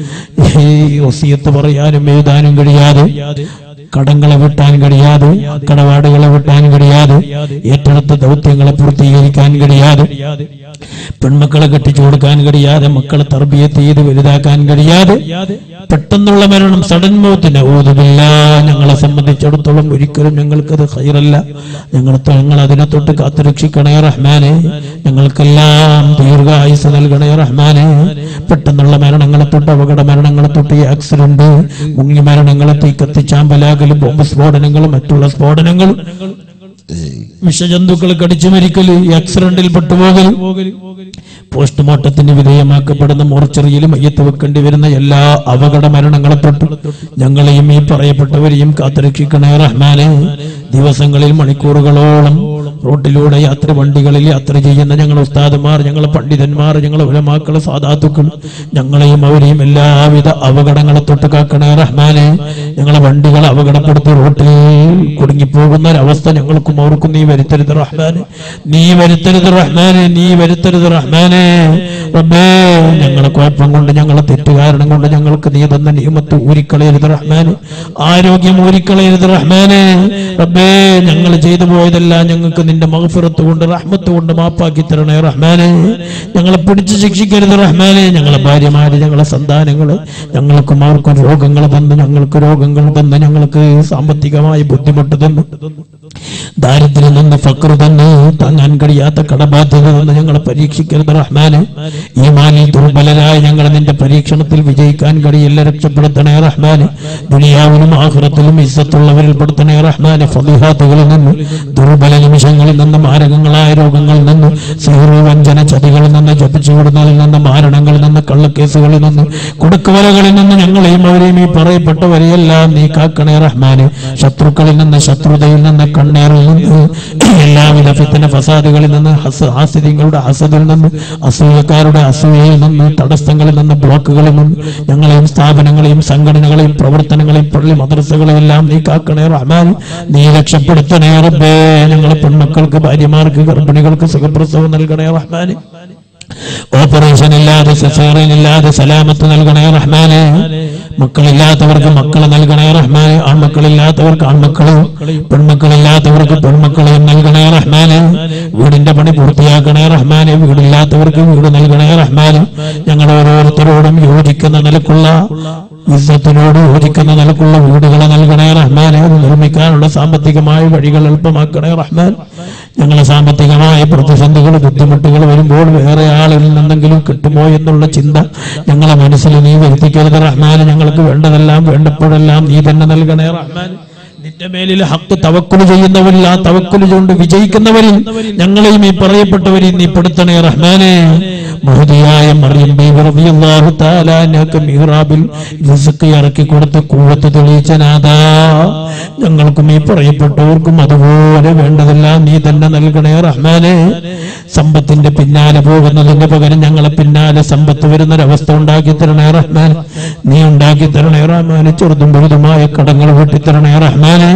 ഈ വസിയത്ത് പറയാനും എഴുതാനും കഴിയാതെ കടങ്ങളെ വിട്ടാൻ കഴിയാതെ കടപാടുകളെ വിട്ടാൻ കഴിയാതെ ഏറ്റെടുത്ത ദൗത്യങ്ങളെ പൂർത്തീകരിക്കാൻ കഴിയാതെ പെൺമക്കളെ കെട്ടിച്ചു കൊടുക്കാൻ കഴിയാതെ മക്കളെ തർബിയത്ത് ചെയ്ത് വലുതാക്കാൻ കഴിയാതെ പെട്ടെന്നുള്ള മരണം സഡൻ മൗത്തിന് ഊതുമില്ല ഞങ്ങളെ സംബന്ധിച്ചിടത്തോളം ഒരിക്കലും ഞങ്ങൾക്കത് ഹൈറല്ല ഞങ്ങൾ ഞങ്ങൾ അതിനെ തൊട്ട് കാത്തുരക്ഷിക്കണേ റഹ്മാനെ ഞങ്ങൾക്കെല്ലാം ദീർഘായുസ് നൽകണേ റഹ്മാനെ പെട്ടെന്നുള്ള മരണങ്ങളെ തൊട്ട് അപകട മരണങ്ങളെ തൊട്ട് ഈ ആക്സിഡന്റ് മുങ്ങി മരണങ്ങളെ തീ കത്തിച്ചാമ്പലാകലും ബോംബ് സ്ഫോടനങ്ങളും മറ്റുള്ള സ്ഫോടനങ്ങളും വിഷജന്തുക്കൾ കടിച്ചു മരിക്കല് ആക്സിഡന്റിൽ പെട്ടുപോകൽ പോസ്റ്റ്മോർട്ടത്തിന് വിധേയമാക്കപ്പെടുന്ന മോർച്ചറിയിൽ മയ്യത്ത് വെക്കേണ്ടി വരുന്ന എല്ലാ അപകട മരണങ്ങളെ തൊട്ടും ഞങ്ങളെയും ഈ പറയപ്പെട്ടവരെയും കാത്തുരക്ഷിക്കണേ റഹ്മാനെ ദിവസങ്ങളിൽ മണിക്കൂറുകളോളം റോട്ടിലൂടെ യാത്ര വണ്ടികളിൽ യാത്ര ചെയ്യുന്ന ഞങ്ങൾ ഉസ്താദുമാർ ഞങ്ങളെ പണ്ഡിതന്മാർ ഞങ്ങളെ ഉലമാക്കളെ സാധാത്തുക്കൾ ഞങ്ങളെയും അവരെയും എല്ലാവിധ അപകടങ്ങളെ തൊട്ട് കാക്കണേ റഹ്മാനെ ഞങ്ങളെ വണ്ടികൾ അപകടപ്പെടുത്തി റോട്ടിൽ കുടുങ്ങിപ്പോകുന്ന ഒരവസ്ഥ ഞങ്ങൾക്കും അവർക്കും നീ വരുത്തരുത് റഹ്മാനെ നീ വരുത്തരുത് റഹ്മാനെ നീ വരുത്തരുത് റഹ്മാനെ റബ്ബേ ഞങ്ങളെ കുഴപ്പം കൊണ്ട് ഞങ്ങളെ തെറ്റ് കാരണം കൊണ്ട് ഞങ്ങൾക്ക് നീ തന്ന നിയമത്ത് ഊരിക്കളയരുത് റഹ്മാനെ ആരോഗ്യം ഊരിക്കളയരുത് റഹ്മാനെ റബ്ബേ ഞങ്ങൾ ചെയ്തു പോയതെല്ലാം ഞങ്ങൾക്ക് നിന്റെ മഹഫിറത്ത് കൊണ്ട് റഹ്മത്ത് കൊണ്ട് മാപ്പാക്കി തരണേ റഹ്മാനെ ഞങ്ങളെ പിടിച്ച് ശിക്ഷിക്കരുത് റഹ്മാനെ ഞങ്ങളെ ഭാര്യമാര് ഞങ്ങളെ സന്താനങ്ങള് ഞങ്ങൾക്കും അവർക്കും രോഗങ്ങൾ തന്ന് ഞങ്ങൾക്ക് രോഗങ്ങൾ തന്ന് ഞങ്ങൾക്ക് സാമ്പത്തികമായി ബുദ്ധിമുട്ട് തന്നു ദാരിദ്ര്യം നിന്ന് ഫക്ർ തന്ന് താങ്ങാൻ കഴിയാത്ത കടബാധ്യത തന്ന് ഞങ്ങളെ പരീക്ഷിക്കരുത് റഹ്മാനെ ഈ മാനിൽ ദുർബലരായ ഞങ്ങളെ നിന്റെ പരീക്ഷണത്തിൽ വിജയിക്കാൻ കഴിയില്ല രക്ഷപ്പെടുത്തണേ റഹ്മാനെ ദുനിയാവിലും ആഹ്റത്തിലും ഇസ്സത്തുള്ളവരിൽ പെടുത്തണേ റഹ്മാനെ ഫലിഹാത്തുകളിൽ നിന്ന് ദുർബല നിമിഷങ്ങളിൽ നിന്ന് മാരകങ്ങളായ രോഗങ്ങളിൽ നിന്ന് സിഹറു വഞ്ചന ചതികളിൽ നിന്ന് ജപിച്ചുവിടുന്നതിൽ നിന്ന് മാരണങ്ങളിൽ നിന്ന് കള്ളക്കേസുകളിൽ നിന്ന് കുടുക്കുവലകളിൽ നിന്ന് ഞങ്ങളെയും അവരെയും ഈ പറയപ്പെട്ടവരെയെല്ലാം നീ കാക്കണേ റഹ്മാനെ ശത്രുക്കളിൽ നിന്ന് ശത്രുതയിൽ നിന്ന് കണ്ണേറിൽ നിന്ന് എല്ലാവിധ ഫിത്തന ഫസാദുകളിൽ നിന്ന് ഹസ ഹാസിദ്യങ്ങളുടെ ഹസദിൽ നിന്ന് അസൂയക്കാരുടെ അസൂയയിൽ നിന്ന് തടസ്സങ്ങളിൽ നിന്ന് ബ്ലോക്കുകളിൽ നിന്ന് ഞങ്ങളെയും സ്ഥാപനങ്ങളെയും സംഘടനകളെയും പ്രവർത്തനങ്ങളെയും പള്ളി മദ്രസകളെയും എല്ലാം നീ കാക്കണേ റഹ്മാൻ നീ രക്ഷപ്പെടുത്തണേ റബ്ബേ ഞങ്ങളെ പെൺമക്കൾക്ക് ഭാര്യമാർക്ക് ഗർഭിണികൾക്ക് സുഖപ്രസവം നൽകണേ റഹ്മാന് ഓപ്പറേഷൻ ഇല്ലാതെ സിസേറിയൻ ഇല്ലാതെ സലാമത്ത് നൽകണേ റഹ്മാനെ മക്കളില്ലാത്തവർക്ക് മക്കളെ നൽകണേ റഹ്മാനെ ആൺമക്കളില്ലാത്തവർക്ക് ആൺമക്കളും പെൺമക്കളില്ലാത്തവർക്ക് പെൺമക്കളെയും നൽകണേ റഹ്മാനെ വീടിന്റെ പണി പൂർത്തിയാക്കണേ റഹ്മാനെ വീടില്ലാത്തവർക്ക് വീട് നൽകണേ റഹ്മാനെ ഞങ്ങൾ ഓരോരുത്തരോടും യോജിക്കുന്ന നിലക്കുള്ള ഇസ്സത്തിനോട് യോജിക്കുന്ന നിലക്കുള്ള വീടുകളെ നൽകണേ റഹ്മാനെ അത് നിർമ്മിക്കാനുള്ള സാമ്പത്തികമായ വഴികൾ എളുപ്പമാക്കണേ റഹ്മാൻ ഞങ്ങളെ സാമ്പത്തികമായ പ്രതിസന്ധികൾ ബുദ്ധിമുട്ടുകൾ വരുമ്പോൾ വേറെ ആളിൽ നിന്നെങ്കിലും കിട്ടുമോ എന്നുള്ള ചിന്ത ഞങ്ങളെ മനസ്സിൽ നീ വരുത്തിക്കരുത് റഹ്മാന് ഞങ്ങൾക്ക് വേണ്ടതെല്ലാം വേണ്ടപ്പോഴെല്ലാം നീ തന്നെ നൽകണേ റഹ്മാൻ നിന്റെ മേലിൽ ഹക്ക് തവക്കുല് ചെയ്യുന്നവരിൽ ആ തവക്കുല് കൊണ്ട് വിജയിക്കുന്നവരിൽ ഞങ്ങളെയും ഈ പറയപ്പെട്ടവരെയും നീ പെടുത്തണേ റഹ്മാനെ മഹതിയായ മറിയം ബീവി റളിയല്ലാഹു തആല അൻഹക്ക് മിഹ്റാബിൽ റിസ്ക് ഇറക്കി കൊടുത്ത് കൂവത്ത് തെളിയിച്ച നാഥാ ഞങ്ങൾക്കും ഈ പറയപ്പെട്ടവർക്കും അതുപോലെ വേണ്ടതെല്ലാം നീ തന്നെ നൽകണേ റഹ്മാനെ സമ്പത്തിന്റെ പിന്നാലെ പോകുന്നതിന്റെ പകരം ഞങ്ങളെ പിന്നാലെ സമ്പത്ത് വരുന്നൊരവസ്ഥ ഉണ്ടാക്കി തരണേ റഹ്മാൻ നീ ഉണ്ടാക്കി തരണേ റഹ്മാനെ ചെറുതും വലുതുമായ കടങ്ങൾ വെട്ടിത്തരണേ റഹ്മാനെ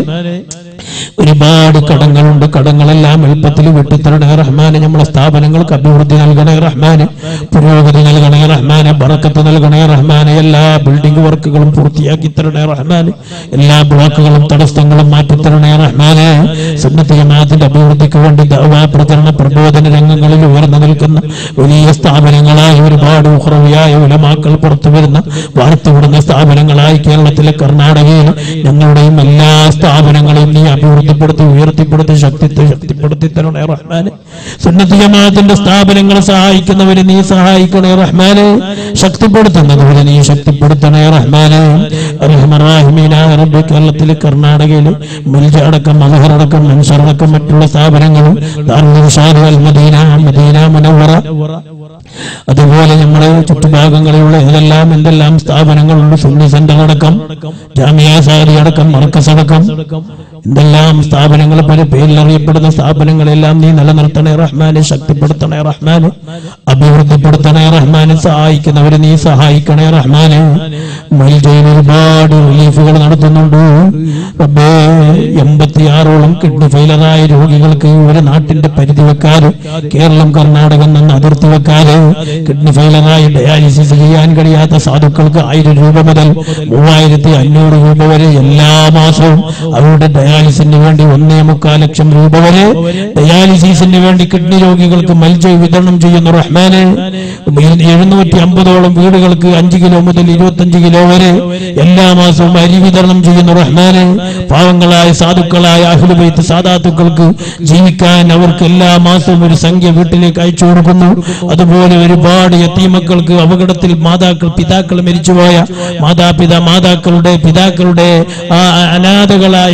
ഒരുപാട് കടങ്ങളുണ്ട് കടങ്ങളെല്ലാം എളുപ്പത്തിൽ വെട്ടിത്തരണേ റഹ്മാനെ നമ്മളെ സ്ഥാപനങ്ങൾക്ക് അഭിവൃദ്ധി നൽകണേ റഹ്മാനെ പുരോഗതി നൽകണേ റഹ്മാനെ ബറക്കത്ത് നൽകണേ റഹ്മാനെ എല്ലാ ബിൽഡിംഗ് വർക്കുകളും പൂർത്തിയാക്കി തരണേ റഹ്മാനെ എല്ലാ ബ്ലോക്കുകളും തടസ്സങ്ങളും മാറ്റിത്തരണേ റഹ്മാനെ സുന്നത്തി ജമാഅത്തിന്റെ അഭിവൃദ്ധിക്ക് വേണ്ടി ദഅവാ പ്രചരണ പ്രബോധന രംഗങ്ങളിൽ ഉയർന്നു നിൽക്കുന്ന വലിയ സ്ഥാപനങ്ങളായ ഒരുപാട് ഉഹ്റവിയായ ഉലമാക്കൾ പുറത്തു വരുന്ന വാർത്തവിടുന്ന സ്ഥാപനങ്ങളായി കേരളത്തിലെ കർണാടകയിൽ ഞങ്ങളുടെയും എല്ലാ സ്ഥാപനങ്ങളെയും നീ അഭിവൃദ്ധിപ്പെടുത്തി ഉയർത്തിപ്പെടുത്തി ശക്തി ശക്തിപ്പെടുത്തി തരണേ റഹ്മാനെ സുന്നത്തി ജമാഅത്തിന്റെ സ്ഥാപനങ്ങളെ സഹായിക്കുന്നവരെ നീ സഹായിക്കണേ റഹ്മാനെ ശക്തിപ്പെടുത്തുന്നവരെ നീ ശക്തിപ്പെടുത്തണേ റഹ്മാനെ റഹ്മറാഹിമീനായ റബ്ബ് കേരളത്തിലെ കർണാടകയിൽ മുൽജ അടക്കം മലഹർ അടക്കം മൻസർ അടക്കം മറ്റുള്ള സ്ഥാപനങ്ങളും ദാറുൽ ഇർഷാദ് അൽ മദീന മദീന മുനവ്വറ അതുപോലെ നമ്മുടെ ചുറ്റുഭാഗങ്ങളിലുള്ള ഏതെല്ലാം എന്തെല്ലാം സ്ഥാപനങ്ങളുണ്ട് സുന്നി സെന്റർ അടക്കം ജാമിയ സാരി അടക്കം മർക്കസ് അടക്കം എന്തെല്ലാം സ്ഥാപനങ്ങൾ പല പേരിൽ അറിയപ്പെടുന്ന സ്ഥാപനങ്ങളെല്ലാം നീ നിലനിർത്തണേ റഹ്മാനെ ശക്തിപ്പെടുത്തണേ റഹ്മാനെ അഭിവൃദ്ധിപ്പെടുത്തണേ റഹ്മാനെ സഹായിക്കുന്നവരെ നീ സഹായിക്കണേ റഹ്മാനെ മൈജയിൽ ഒരുപാട് റിലീഫുകൾ നടത്തുന്നുണ്ട് റബ്ബേ എൺപത്തിയാറോളം കിഡ്നി ഫെയിലറായ രോഗികൾക്ക് ഒരു നാട്ടിന്റെ പരിധി വെക്കാതെ കേരളം കർണാടകം നിന്ന് അതിർത്തി വെക്കാതെ കിഡ്നി ഫെയിലറായി ഡയാലിസിസ് ചെയ്യാൻ കഴിയാത്ത സാധുക്കൾക്ക് ആയിരം രൂപ മുതൽ മൂവായിരത്തി അഞ്ഞൂറ് രൂപ വരെ എല്ലാ മാസവും അവരുടെ ഡയാലിസിന് വേണ്ടി ഒന്നേ മുക്കാൽ ലക്ഷം രൂപ വരെ ഡയാലിസിസിന് വേണ്ടി കിഡ്നി രോഗികൾക്ക് മൽജ വിതരണം ചെയ്യുന്ന റഹ്മാനെ എഴുന്നൂറ്റി അമ്പതോളം വീടുകൾക്ക് അഞ്ച് കിലോ മുതൽ ഇരുപത്തഞ്ച് കിലോ വരെ എല്ലാ മാസവും അരി വിതരണം ചെയ്യുന്ന റഹ്മാനെ പാവങ്ങളായ സാധുക്കളായ അഹുലുബൈത്ത് സാധാത്തുക്കൾക്ക് ജീവിക്കാൻ അവർക്ക് എല്ലാ മാസവും ഒരു സംഖ്യ വീട്ടിലേക്ക് അയച്ചു കൊടുക്കുന്നു അതുപോലെ ഒരുപാട് യത്തീമക്കൾക്ക് അപകടത്തിൽ മാതാക്കൾ പിതാക്കൾ മരിച്ചുപോയ മാതാപിതാ മാതാക്കളുടെ പിതാക്കളുടെ ആ അനാഥകളായ ചെറിയ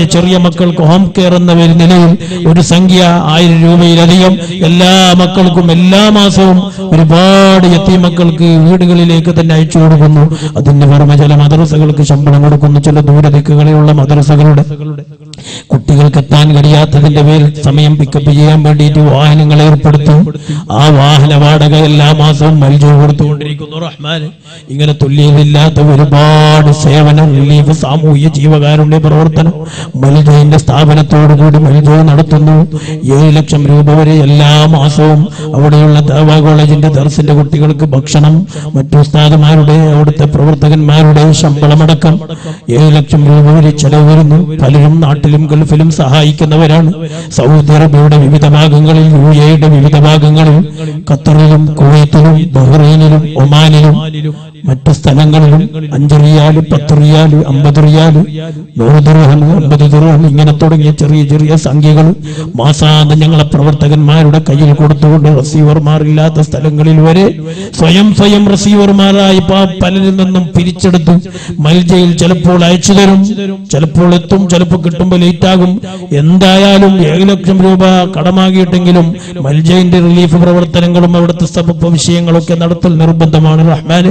മക്കൾക്ക് ഹോം കെയർ എന്ന പേര് നിലയിൽ ഒരു സംഖ്യ ആയിരം രൂപയിലധികം എല്ലാ മക്കൾക്കും എല്ലാ മാസവും ഒരുപാട് എത്തി മക്കൾക്ക് വീടുകളിലേക്ക് തന്നെ അയച്ചു കൊടുക്കുന്നു അതിന് പുറമെ ചില മദ്രസകൾക്ക് ശമ്പളം കൊടുക്കുന്നു ചില ദൂരദിക്കുകളിലുള്ള മദ്രസകളുടെ കുട്ടികൾക്ക് എത്താൻ കഴിയാത്തതിന്റെ പേരിൽ സമയം പിക്കപ്പ് ചെയ്യാൻ വേണ്ടിയിട്ട് വാഹനങ്ങൾ ഏർപ്പെടുത്തും ആ വാഹന വാടക എല്ലാ മാസവും മൽജു കൊടുത്തുകൊണ്ടിരിക്കുന്നു റഹ്മാൻ ഇങ്ങനെ തുല്യതയില്ലാത്ത ഒരുപാട് സേവനം റിലീഫ് സാമൂഹ്യ ജീവകാരുണ്യ പ്രവർത്തനം മൽജുവിന്റെ സ്ഥാപനത്തോടു കൂടി മൽജു നടത്തുന്നു ഏഴ് ലക്ഷം രൂപ വരെ എല്ലാ മാസവും അവിടെയുള്ള ദേവാ കോളേജിന്റെ ദർസിന്റെ കുട്ടികൾക്ക് ഭക്ഷണം മറ്റു ഉസ്താദുമാരുടെ അവിടുത്തെ പ്രവർത്തകന്മാരുടെ ശമ്പളമടക്കം ഏഴ് ലക്ഷം രൂപ വരെ ചെലവ് വരുന്നു പലരും നാട്ടിലും ഗൾഫിലും സഹായിക്കുന്നവരാണ് സൗദി അറേബ്യയുടെ വിവിധ ഭാഗങ്ങളിൽ യു എയുടെ വിവിധ ഭാഗങ്ങളിൽ ഖത്തറിലും കുവൈത്തിലും ബഹ്റൈനിലും ഒമാനിലും മറ്റു സ്ഥലങ്ങളിലും അഞ്ച് റിയാല് പത്ത് റിയാല് അമ്പത് റിയാല് നൂറ് ദുർഹം അമ്പത് ദുർഹം ഇങ്ങനെ തുടങ്ങിയ ചെറിയ ചെറിയ സംഖ്യകൾ മാസാന്തം ഞങ്ങളെ പ്രവർത്തകന്മാരുടെ കയ്യിൽ കൊടുത്തുകൊണ്ട് റിസീവർമാർ ഇല്ലാത്ത സ്ഥലങ്ങളിൽ വരെ സ്വയം സ്വയം റിസീവർമാരായി പ- പലരിൽ നിന്നും പിരിച്ചെടുത്ത് മൽജയിൽ ചിലപ്പോൾ അയച്ചു തരും ചിലപ്പോൾ എത്തും ചിലപ്പോൾ കിട്ടുമ്പോൾ ലേറ്റ് ആകും എന്തായാലും ഏഴ് ലക്ഷം രൂപ കടമാകിയിട്ടെങ്കിലും മൽജയിന്റെ റിലീഫ് പ്രവർത്തനങ്ങളും അവിടുത്തെ സബബ് വിഷയങ്ങളൊക്കെ നടത്തൽ നിർബന്ധമാണ് റഹ്മാന്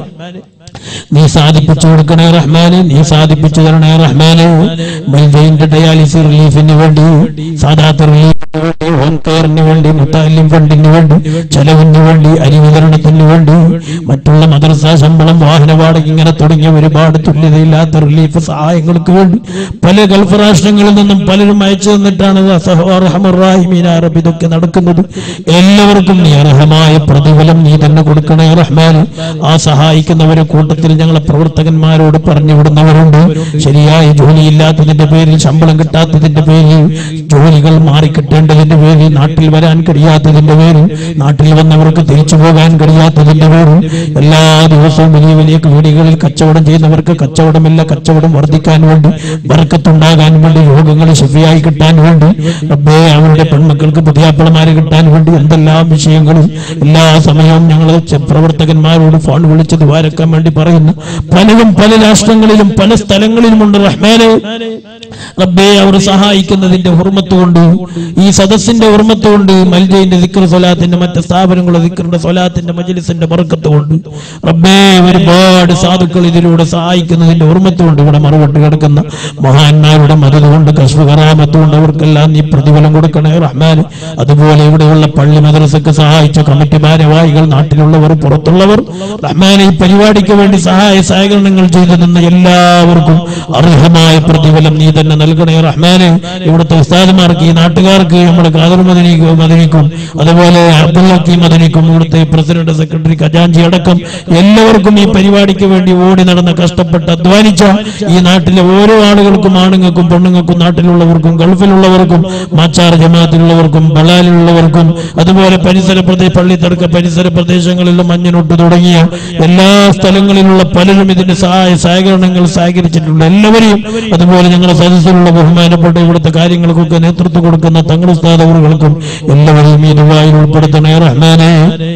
നീ സാധിപ്പിച്ചു കൊടുക്കണേ റഹ്മാന് നീ സാധിപ്പിച്ചു തരണേ റഹ്മാന് മൽജയിന്റെ ഡയാലിസിസ് റിലീഫിന് വേണ്ടി സാധാത്ത റിലീഫിന് വേണ്ടി ഹോം കെയറിന് വേണ്ടി മുത്താലിം ഫണ്ടിന് വേണ്ടി ചെലവിന് വേണ്ടി അരി വിതരണത്തിന് വേണ്ടി മറ്റുള്ള മദ്രസ ശമ്പളം വാഹന വാടക ഇങ്ങനെ തുടങ്ങിയ ഒരുപാട് തുല്യതയില്ലാത്ത റിലീഫ് സഹായങ്ങൾക്ക് വേണ്ടി പല ഗൾഫ് രാഷ്ട്രങ്ങളിൽ നിന്നും പലരും അയച്ചു തന്നിട്ടാണ് അറഹമുറാഹിമീൻ അറബ് ഇതൊക്കെ നടക്കുന്നത് എല്ലാവർക്കും നീ അർഹമായ പ്രതിഫലം നീ തന്നെ കൊടുക്കണേ റഹ്മാൻ ആ സഹായിക്കുന്നവരെ കൂട്ടത്തിൽ ഞങ്ങളെ പ്രവർത്തകന്മാരോട് പറഞ്ഞു വിടുന്നവരുണ്ട് ശരിയായ ജോലിയില്ലാത്തതിന്റെ പേരിൽ ശമ്പളം കിട്ടാത്തതിന്റെ പേരിൽ ജോലികൾ മാറിക്കിട്ടേണ്ടതിന്റെ പേരിൽ നാട്ടിൽ വരാൻ കഴിയാത്തതിന്റെ പേരിൽ നാട്ടിൽ വന്നവർക്ക് തിരിച്ചു പോകാൻ കഴിയാത്തതിന്റെ പേരിൽ എല്ലാ ദിവസവും വലിയ വലിയ വീടുകളിൽ കച്ചവടം ചെയ്യുന്നവർക്ക് കച്ചവടമില്ല കച്ചവടം വർദ്ധിക്കാൻ വേണ്ടി ബർക്കത്തുണ്ടാകാൻ വേണ്ടി രോഗങ്ങൾ ശരിയായി കിട്ടാൻ വേണ്ടി റബ്ബേ അവരുടെ പെൺമക്കൾക്ക് പുതിയാപ്പിളമാരെ കിട്ടാൻ വേണ്ടി എന്തെല്ലാം വിഷയങ്ങളും എല്ലാ സമയവും ഞങ്ങൾ പ്രവർത്തകന്മാരോട് ഫോൺ വിളിച്ച് ദ്വാരക്കാൻ വേണ്ടി പറയുന്നു പലരും പല രാഷ്ട്രങ്ങളിലും പല സ്ഥലങ്ങളിലുമുണ്ട് റഹ്മാനെ റബ്ബേ അവർ സഹായിക്കുന്നതിന്റെ ഹുർമത്ത് കൊണ്ട് ഈ സദസ്സിന്റെ ഹുർമത്ത് കൊണ്ട് മൽജയിന്റെ ദിക്ർ സ്വലാത്തിന്റെ മറ്റ് സ്ഥാപനങ്ങളുടെ ദിക്റിന്റെ സ്വലാത്തിന്റെ മജ്ലിസിന്റെ ബർക്കത്ത് കൊണ്ട് റബ്ബേ ഒരുപാട് സാധുക്കൾ ഇതിലൂടെ സഹായിക്കുന്നതിന്റെ ഹുർമത്ത് കൊണ്ട് ഇവിടെ മറുപട്ട് കിടക്കുന്ന മഹാന്മാരുടെ മതത് കൊണ്ട് കശ്മ കറാമത്ത് കൊണ്ട് അവർക്കെല്ലാം നീ പ്രതിഫലം കൊടുക്കണേ റഹ്മാൻ അതുപോലെ ഇവിടെയുള്ള പള്ളി മദ്രസക്ക് സഹായിച്ച കമ്മിറ്റി ഭാരവാഹികൾ നാട്ടിലുള്ളവർ പുറത്തുള്ളവർ റഹ്മാനെ ഈ പരിപാടിക്ക് വേണ്ടി സഹായ സഹകരണങ്ങൾ ചെയ്തു തന്ന എല്ലാവർക്കും അർഹമായ പ്രതിഫലം നീ തന്നെ നൽകണേ റഹ്മാനെ ഇവിടുത്തെ ഉസ്താദുമാർക്ക് ഈ നാട്ടുകാർക്ക് നമ്മുടെ ഖാദർ മദനിക്കും മദനിക്കും അതുപോലെ അബ്ദുള്ളക്കി മദനിക്കും ഇവിടുത്തെ പ്രസിഡന്റ് സെക്രട്ടറി ഖജാൻജി അടക്കം എല്ലാവർക്കും ഈ പരിപാടിക്ക് വേണ്ടി ഓടി നടന്ന് കഷ്ടപ്പെട്ട് അധ്വാനിച്ച ഈ നാട്ടിലെ ഓരോ ആളുകൾക്കും ആണുങ്ങൾക്കും പെണ്ണുങ്ങൾക്കും നാട്ടിലുള്ളവർക്കും ഗൾഫിലുള്ളവർക്കും മാച്ചാർ ജമാഅത്തിലുള്ളവർക്കും ബളാലിലുള്ളവർക്കും അതുപോലെ പരിസര പ്രദേശ പള്ളിത്തടുക്ക പരിസര പ്രദേശങ്ങളിലും മഞ്ഞനൊട്ട് തുടങ്ങിയ എല്ലാ സ്ഥലങ്ങളിലുള്ള പലരും ഇതിന്റെ സഹായ സഹകരണങ്ങൾ സഹകരിച്ചിട്ടുണ്ട് എല്ലാവരെയും അതുപോലെ ഞങ്ങളുടെ സദസ്സിലുള്ള ബഹുമാനപ്പെട്ട ഇവിടുത്തെ കാര്യങ്ങൾക്കൊക്കെ നേതൃത്വം കൊടുക്കുന്ന തങ്ങളുടെ സ്ഥാപകർക്കും എല്ലാവരെയും ഈ ദുബായിൽ ഉൾപ്പെടുത്തണേ റഹ്മാനെ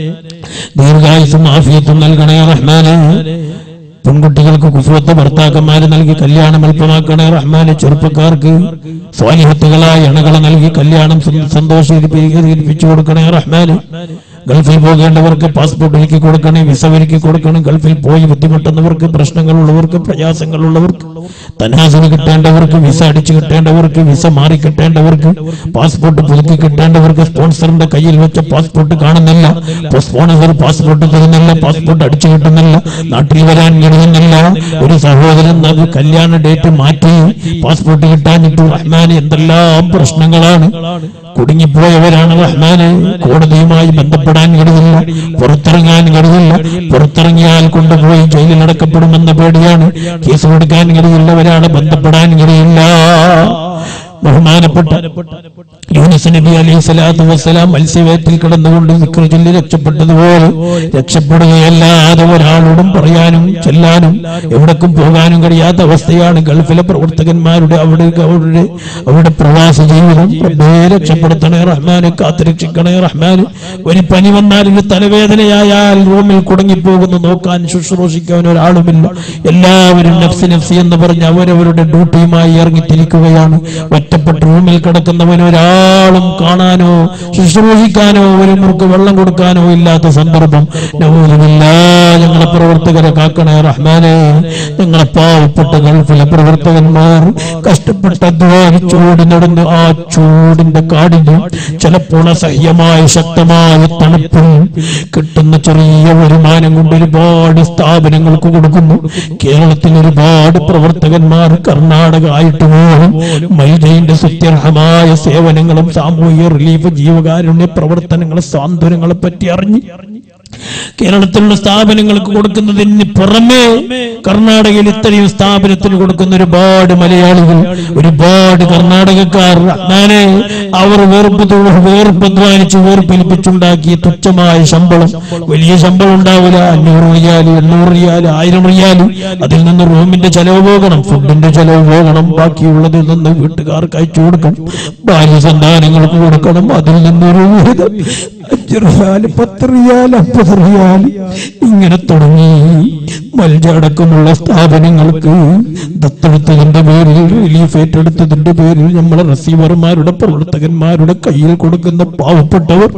ദീർഘായുസും ആഫിയത്തും നൽകണേ റഹ്മാനെ പെൺകുട്ടികൾക്ക് കുഫുവത്ത് ഭർത്താക്കന്മാര് നൽകി കല്യാണം എളുപ്പമാക്കണേ റഹ്മാനെ ചെറുപ്പക്കാർക്ക് സ്വാലിഹത്തുകളായ അണകളെ നൽകി കല്യാണം സന്തോഷിപ്പിച്ചു കൊടുക്കണേ റഹ്മാന് ഗൾഫിൽ പോകേണ്ടവർക്ക് പാസ്പോർട്ട് ഒരുക്കി കൊടുക്കണേ വിസ ഒരുക്കി കൊടുക്കണം ഗൾഫിൽ പോയി ബുദ്ധിമുട്ടുന്നവർക്ക് പ്രശ്നങ്ങളുള്ളവർക്ക് പ്രയാസങ്ങളുള്ളവർക്ക് തനാസിന് കിട്ടേണ്ടവർക്ക് വിസ അടിച്ചു കിട്ടേണ്ടവർക്ക് വിസ മാറി കിട്ടേണ്ടവർക്ക് പാസ്പോർട്ട് പുതുക്കി കിട്ടേണ്ടവർക്ക് സ്പോൺസറിന്റെ കയ്യിൽ വെച്ച പാസ്പോർട്ട് കാണുന്നില്ല ഇപ്പൊ സ്പോൺസർ പാസ്പോർട്ട് തരുന്നില്ല പാസ്പോർട്ട് അടിച്ചു കിട്ടുന്നില്ല നാട്ടിൽ വരാൻ കഴിയുന്നില്ല ഒരു സഹോദരൻ അത് കല്യാണ ഡേറ്റ് മാറ്റി പാസ്പോർട്ട് കിട്ടാനിട്ടു റഹ്മാൻ എന്തെല്ലാം പ്രശ്നങ്ങളാണ് കുടുങ്ങിപ്പോയവരാണ് റഹ്മാന് കോടതിയുമായി ബന്ധപ്പെടാൻ കഴിയില്ല പുറത്തിറങ്ങാൻ കഴിയില്ല പുറത്തിറങ്ങിയാൽ കൊണ്ടുപോയി ജയിലിൽ അടക്കപ്പെടുമെന്ന പേടിയാണ് കേസ് കൊടുക്കാൻ കഴിയില്ലവരാണ് ബന്ധപ്പെടാൻ കഴിയില്ല ബഹുമാനപ്പെട്ട യൂനിസ് നബി അലൈഹി സ്വലാത്തു വസ്സലാം മത്സ്യവേറ്റിൽ കിടന്നുകൊണ്ട് വിക്ര ചൊല്ലി രക്ഷപ്പെട്ടതുപോലെ രക്ഷപ്പെടുകയല്ലാതെ ഒരാളോടും പറയാനും ചെല്ലാനും എവിടേക്കും പോകാനും കഴിയാത്ത അവസ്ഥയാണ് ഗൾഫിലെ പ്രവർത്തകന്മാരുടെ അവിടെ അവരുടെ അവരുടെ പ്രവാസ ജീവിതം റബ്ബേ രക്ഷപ്പെടുത്തണേ റഹ്മാനെ കാത്തുരക്ഷിക്കണേ റഹ്മാന് ഒരു പനി വന്നാൽ ഒരു തലവേദനയായാൽ റൂമിൽ കുടുങ്ങിപ്പോകുന്നു നോക്കാൻ ശുശ്രൂഷിക്കാൻ ഒരാളുമില്ല എല്ലാവരും നഫ്സി നഫ്സി എന്ന് പറഞ്ഞ് അവരവരുടെ ഡ്യൂട്ടിയുമായി ഇറങ്ങിത്തിരിക്കുകയാണ് ഒറ്റ ഒറ്റപ്പെട്ട റൂമിൽ കിടക്കുന്നവൻ ഒരാളും കാണാനോ ശുശ്രൂഷിക്കാനോ ഒരു മുറുക്ക് വെള്ളം കൊടുക്കാനോ ഇല്ലാത്ത സന്ദർഭം നവൂതുമില്ല ഞങ്ങളെ പ്രവർത്തകരെ കാക്കണേ റഹ്മാനെ ഞങ്ങളെ പാവപ്പെട്ട ഗൾഫിലെ പ്രവർത്തകന്മാർ കഷ്ടപ്പെട്ട് അധ്വാനിച്ചോടി നടന്ന് ആ ചൂടിന്റെ കാടിന് ചിലപ്പോൾ അസഹ്യമായ ശക്തമായ തണുപ്പിൽ കിട്ടുന്ന ചെറിയ വരുമാനം കൊണ്ട് ഒരുപാട് സ്ഥാപനങ്ങൾക്ക് കൊടുക്കുന്നു കേരളത്തിൽ ഒരുപാട് പ്രവർത്തകന്മാർ കർണാടക ആയിട്ട് പോലും മൈജയിന്റെ സുത്യർഹമായ സേവനങ്ങളും സാമൂഹിക റിലീഫ് ജീവകാരുണ്യ പ്രവർത്തനങ്ങളെ സാന്ത്വനങ്ങളെ പറ്റി അറിഞ്ഞ് കേരളത്തിലുള്ള സ്ഥാപനങ്ങൾക്ക് കൊടുക്കുന്നതിന് പുറമെ കർണാടകയിൽ ഇത്രയും സ്ഥാപനത്തിന് കൊടുക്കുന്ന ഒരുപാട് മലയാളികൾ ഒരുപാട് കർണാടകക്കാർ റഹ്മാനെ അവർ വേർപ്പ് തൊഴിൽ വേർപ്പ് അധ്വാനിച്ച് വേർപ്പിലിപ്പിച്ചുണ്ടാക്കിയ തുച്ഛമായ ശമ്പളം വലിയ ശമ്പളം ഉണ്ടാവില്ല അഞ്ഞൂറ് റിയാല് എണ്ണൂറ് റിയാല് ആയിരം റിയാല് അതിൽ നിന്ന് റൂമിന്റെ ചെലവ് പോകണം ഫുഡിന്റെ ചെലവ് പോകണം ബാക്കിയുള്ളതിൽ നിന്ന് വീട്ടുകാർക്ക് അയച്ചു കൊടുക്കണം ഭാര്യ സന്താനങ്ങൾക്ക് കൊടുക്കണം അതിൽ നിന്നൊരു വിഹിതം അഞ്ച് റിയാല് പത്ത് റിയാൽ അമ്പത് റിയാൽ ഇങ്ങനെ തുടങ്ങി മൽജ അടക്കമുള്ള സ്ഥാപനങ്ങൾക്ക് ദത്തെടുത്തതിന്റെ പേരിൽ റിലീഫ് ഏറ്റെടുത്തതിന്റെ പേരിൽ നമ്മളെ റസീവർമാരുടെ പ്രവർത്തകന്മാരുടെ കയ്യിൽ കൊടുക്കുന്ന പാവപ്പെട്ടവർ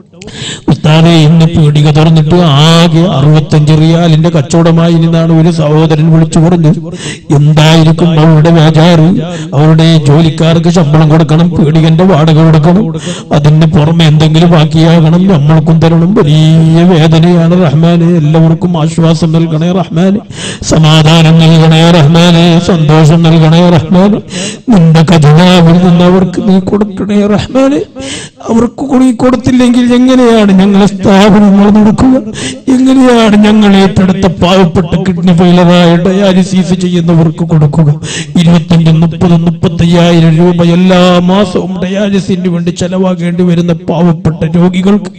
ഉസ്താദെ ഇന്ന് പീടിക തുറന്നിട്ട് ആകെ അറുപത്തഞ്ച് റിയാലിന്റെ കച്ചവടമായി നിന്നാണ് ഒരു സഹോദരൻ വിളിച്ചു പറഞ്ഞു എന്തായിരിക്കും അവരുടെ വ്യാജാറ് അവരുടെ ജോലിക്കാർക്ക് ശമ്പളം കൊടുക്കണം പീടികന്റെ വാടക കൊടുക്കണം അതിന് പുറമെ എന്തെങ്കിലും ബാക്കിയാകണം നമ്മൾക്കും തരണം വലിയ വേദനയാണ് റഹ്മാനെ എല്ലാവർക്കും ആശ്വാസം നൽകണേ റഹ്മാനെ സമാധാനം നൽകണേ റഹ്മാനെ സന്തോഷം നൽകണേ റഹ്മാനെ നിന്റെ ഖജനാവിൽ നിന്ന് അവർക്ക് നീ കൊടുക്കണേ റഹ്മാനെ അവർക്ക് നീ കൊടുത്തില്ലെങ്കിൽ എങ്ങനെയാണ് ഞങ്ങളെ സ്ഥാപനങ്ങൾ നടക്കുക എങ്ങനെയാണ് ഞങ്ങൾ ഏറ്റെടുത്ത പാവപ്പെട്ട കിഡ്നി ഫെയിലറായ ഡയാലിസിസ് ചെയ്യുന്നവർക്ക് കൊടുക്കുക ഇരുപത്തഞ്ച് മുപ്പത് മുപ്പത്തയ്യായിരം രൂപ എല്ലാ മാസവും ഡയാലിസിന് വേണ്ടി ചെലവാകേണ്ടി വരുന്ന പാവപ്പെട്ട രോഗികൾക്ക്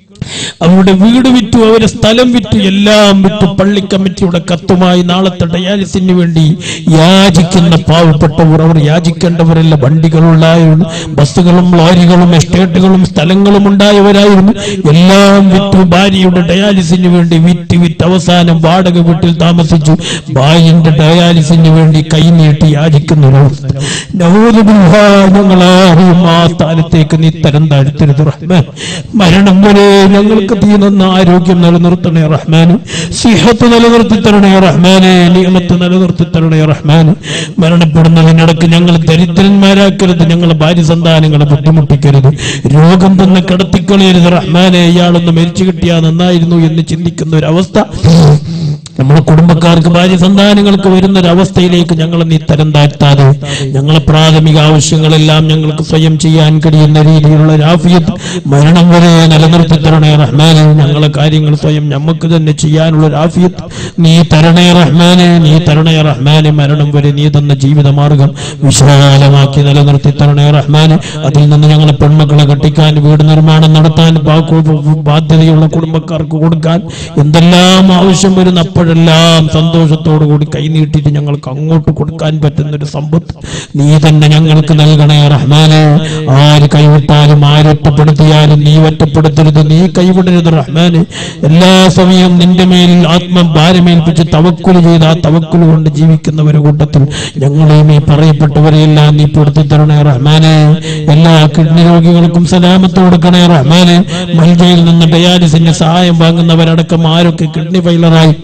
അവരുടെ വീട് വിറ്റു അവരുടെ സ്ഥലം വിറ്റു എല്ലാം വിറ്റു പള്ളി കമ്മിറ്റിയുടെ കത്തുമായി നാളത്തെ ഡയാലിസിന് വേണ്ടി യാചിക്കുന്ന പാവപ്പെട്ടവർ അവർ യാചിക്കേണ്ടവരല്ല വണ്ടികളുണ്ടായിരുന്നു ബസ്സുകളും ലോറികളും എസ്റ്റേറ്റുകളും സ്ഥലങ്ങളും ഉണ്ടായവരായിരുന്നു എല്ലാം വിറ്റു ഭാര്യയുടെ ഡയാലിസിന് വേണ്ടി വിറ്റ് വിറ്റ് അവസാനം വാടക വീട്ടിൽ താമസിച്ചു ഭാര്യന്റെ ഡയാലിസിന് വേണ്ടി കൈനീട്ടി യാചിക്കുന്ന ഒരു അവസ്ഥ നവോദുബില്ലാ, ഞങ്ങളാരെയും ആ സ്ഥാനത്തേക്ക് നീ തരം താഴ്ത്തരുത് റഹ്മാൻ മരണം വരെ ഞങ്ങൾക്ക് തീരുന്ന ആരോഗ്യം നിലനിർത്തണേ റഹ്മാന് സിഹത്ത് നിലനിർത്തി തരണേ റഹ്മാനെ നിയമത്ത് നിലനിർത്തി തരണേ റഹ്മാന് മരണപ്പെടുന്നതിനിടക്ക് ഞങ്ങൾ ദരിദ്രന്മാരാക്കരുത് ഞങ്ങളെ ഭാര്യ സന്താനങ്ങളെ ബുദ്ധിമുട്ടിക്കരുത് രോഗം തന്നെ കിടത്തിക്കളയരുത് റഹ്മാനെ ഇയാളൊന്ന് മരിച്ചു കിട്ടിയാ നന്നായിരുന്നു എന്ന് ചിന്തിക്കുന്ന ഒരു അവസ്ഥ നമ്മുടെ കുടുംബക്കാർക്ക് ഭാര്യ സന്താനങ്ങൾക്ക് വരുന്ന ഒരു അവസ്ഥയിലേക്ക് ഞങ്ങളെ നീ തരം താഴ്ത്താതെ ഞങ്ങളെ പ്രാഥമിക ആവശ്യങ്ങളെല്ലാം ഞങ്ങൾക്ക് സ്വയം ചെയ്യാൻ കഴിയുന്ന രീതിയിലുള്ള രാഫിയത്ത് മരണം വരെ നിലനിർത്തി തരണേ റഹ്മാനെ ഞങ്ങളെ കാര്യങ്ങൾ സ്വയം നമുക്ക് തന്നെ ചെയ്യാനുള്ള രാഫിയത്ത് നീ തരണേ റഹ്മാനെ നീ തരണേ റഹ്മാനെ മരണം വരെ നീ തന്ന ജീവിത മാർഗം വിശാലമാക്കി നിലനിർത്തി തരണേ റഹ്മാനെ അതിൽ നിന്ന് ഞങ്ങളെ പെൺമക്കളെ കെട്ടിക്കാൻ വീട് നിർമ്മാണം നടത്താൻ ബാ- ബാധ്യതയുള്ള കുടുംബക്കാർക്ക് കൊടുക്കാൻ എന്തെല്ലാം ആവശ്യം വരുന്ന അപ്പോഴെല്ലാം സന്തോഷത്തോടു കൂടി കൈനീട്ടിട്ട് ഞങ്ങൾക്ക് അങ്ങോട്ട് കൊടുക്കാൻ പറ്റുന്ന ഒരു സമ്പത്ത് നീ തന്നെ ഞങ്ങൾക്ക് നൽകണേ റഹ്മാനെ ആര് കൈവിട്ടാലും ആരൊറ്റപ്പെടുത്തിയാലും നീ ഒറ്റപ്പെടുത്തരുത് നീ കൈവിടരുത് റഹ്മാനെ എല്ലാ സമയവും നിന്റെ മേലിൽ ആത്മം ഭാരമേൽപ്പിച്ച് തവക്കുല് ചെയ്ത് ആ തവക്കുല് കൊണ്ട് ജീവിക്കുന്നവരുടെ കൂട്ടത്തിൽ ഞങ്ങളെയും ഈ പറയപ്പെട്ടവരെയെല്ലാം നീ പെടുത്തി തരണേ റഹ്മാനെ എല്ലാ കിഡ്നി രോഗികൾക്കും സലാമത്ത് കൊടുക്കണേ റഹ്മാനെ മൽജയിൽ നിന്ന് ഡയാലിസിന്റെ സഹായം വാങ്ങുന്നവരടക്കം ആരൊക്കെ കിഡ്നി ഫെയിലറായി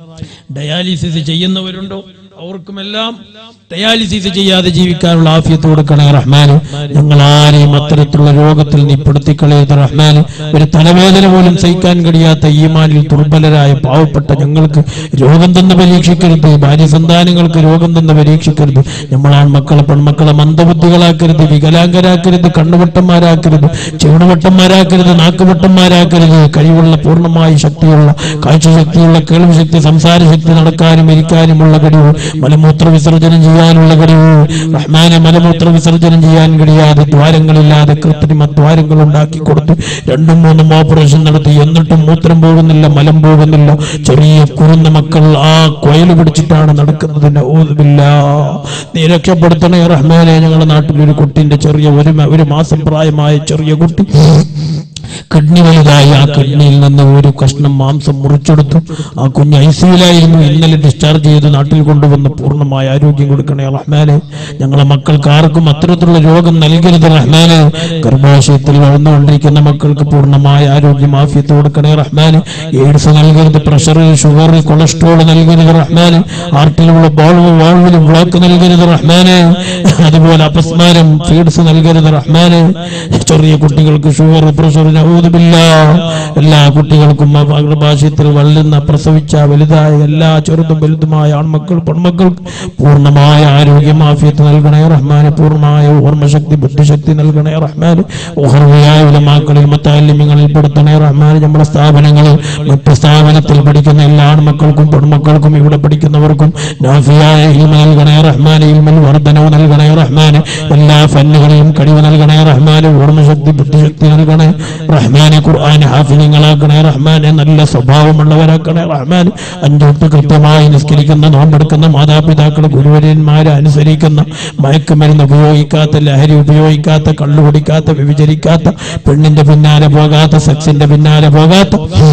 ഡയാലിസിസ് ചെയ്യുന്നവരുണ്ടോ അവർക്കുമെല്ലാം ഡയാലിസിസ് ചെയ്യാതെ ജീവിക്കാനുള്ള ആഫിയത്ത് കൊടുക്കണേ റഹ്മാന് ഞങ്ങൾ ആരെയും അത്തരത്തിലുള്ള രോഗത്തിൽ നീ പെടുത്തിക്കളയരുത് റഹ്മാന് ഒരു തലവേദന പോലും സഹിക്കാൻ കഴിയാത്ത ഈമാനിൽ ദുർബലരായ പാവപ്പെട്ട ഞങ്ങൾക്ക് രോഗം തന്ന് പരീക്ഷിക്കരുത് ഭാര്യ സന്താനങ്ങൾക്ക് രോഗം തന്ന് പരീക്ഷിക്കരുത് നമ്മൾ ആൺമക്കളെ പെൺമക്കളെ മന്ദബുദ്ധികളാക്കരുത് വികലാംഗരാക്കരുത് കണ്ണുവട്ടന്മാരാക്കരുത് ചെവിടുവട്ടന്മാരാക്കരുത് നാക്കുവട്ടന്മാരാക്കരുത് കഴിവുള്ള പൂർണ്ണമായി ശക്തിയുള്ള കാഴ്ചശക്തിയുള്ള കേൾവി ശക്തി സംസാര ശക്തി നടക്കാനും ഇരിക്കാനുമുള്ള കഴിവ് മലമൂത്ര വിസർജനം ചെയ്യാനുള്ള കഴിവ് റഹ്മാനെ മലമൂത്ര വിസർജനം ചെയ്യാൻ കഴിയാതെ ദ്വാരങ്ങളില്ലാതെ കൃത്രിമ ദ്വാരങ്ങൾ ഉണ്ടാക്കി കൊടുത്ത് രണ്ടും മൂന്നും ഓപ്പറേഷൻ നടത്തി എന്നിട്ടും മൂത്രം പോകുന്നില്ല മലം പോകുന്നില്ല ചെറിയ കുറുന്ന മക്കൾ ആ കൊയല് പിടിച്ചിട്ടാണ് നടക്കുന്നതിന്റെ ഓതുമില്ല നീ രക്ഷപ്പെടുത്തണേ റഹ്മാനെ ഞങ്ങളുടെ നാട്ടിൽ ഒരു കുട്ടിന്റെ ചെറിയ ഒരു മ- ഒരു മാസം പ്രായമായ ചെറിയ കുട്ടി കിഡ്നി വലുതായി ആ കിഡ്നിയിൽ നിന്ന് ഒരു കഷ്ണം മാംസം മുറിച്ചെടുത്തു ആ കുഞ്ഞ് ഐസിയിലായിരുന്നു ഇന്നലെ ഡിസ്ചാർജ് ചെയ്ത് നാട്ടിൽ കൊണ്ടുവന്ന് പൂർണ്ണമായ ആരോഗ്യം കൊടുക്കണേ റഹ്മാനെ ഞങ്ങളെ മക്കൾക്ക് ആർക്കും അത്തരത്തിലുള്ള രോഗം നൽകരുത് റഹ്മാനെ ഗർഭാശയത്തിൽ വളർന്നുകൊണ്ടിരിക്കുന്ന മക്കൾക്ക് പൂർണ്ണമായ ആരോഗ്യം ആഫിയത്ത് കൊടുക്കണേ റഹ്മാനെ എയ്ഡ്സ് നൽകരുത് പ്രഷർ ഷുഗർ കൊളസ്ട്രോൾ നൽകരുത് റഹ്മാനെ ഹാർട്ടിലുള്ള ബോൾവ് വാൾവിലും ബ്ലോക്ക് നൽകരുത് റഹ്മാനെ അതുപോലെ അപസ്മാരം ഫീഡ്സ് നൽകരുത് റഹ്മാനെ ചെറിയ കുട്ടികൾക്ക് ഷുഗർ പ്രഷർ നവൂതുമില്ല എല്ലാ കുട്ടികൾക്കും ഗർഭാശയത്തിൽ വളരുന്ന പ്രസവിച്ച വലുതായ എല്ലാ ചെറുതും വലുതുമായ ആൺമക്കൾ പെൺമക്കൾക്ക് പൂർണ്ണമായ ആരോഗ്യം ആഫിയത്ത് നൽകണേ റഹ്മാന് പൂർണ്ണമായ ഓർമ്മശക്തി ബുദ്ധിശക്തി നൽകണേ റഹ്മാന് ഓഹർവയായ ഉലമാക്കളിൽ മത്താലിമ്യങ്ങളിൽ പെടുത്തണേ റഹ്മാന് നമ്മുടെ സ്ഥാപനങ്ങളിൽ മറ്റ് സ്ഥാപനത്തിൽ പഠിക്കുന്ന എല്ലാ ആൺമക്കൾക്കും പെൺമക്കൾക്കും ഇവിടെ പഠിക്കുന്നവർക്കും നാഫിയായ ഇൽമ നൽകണേ റഹ്മാന് ഇൽമിൽ വർധനവ് നൽകണേ റഹ്മാന് എല്ലാ ഫന്നുകളിലും കഴിവ് നൽകണേ റഹ്മാന് ഓർമ്മശക്തി ബുദ്ധിശക്തി നൽകണേ റഹ്മാനെ ഖുർആൻ ഹാഫിനിങ്ങളാക്കണേ റഹ്മാനെ നല്ല സ്വഭാവമുള്ളവരാക്കണേ റഹ്മാൻ അഞ്ചോട്ട് കൃത്യമായി നിസ്കരിക്കുന്ന നോമ്പെടുക്കുന്ന മാതാപിതാക്കൾ ഗുരുവര്യന്മാരെ അനുസരിക്കുന്ന മയക്കുമരുന്ന് ഉപയോഗിക്കാത്ത ലഹരി ഉപയോഗിക്കാത്ത കള്ളു കുടിക്കാത്ത വ്യഭിചരിക്കാത്ത പെണ്ണിന്റെ പിന്നാലെ പോകാത്ത സെക്സിന്റെ പിന്നാലെ പോകാത്ത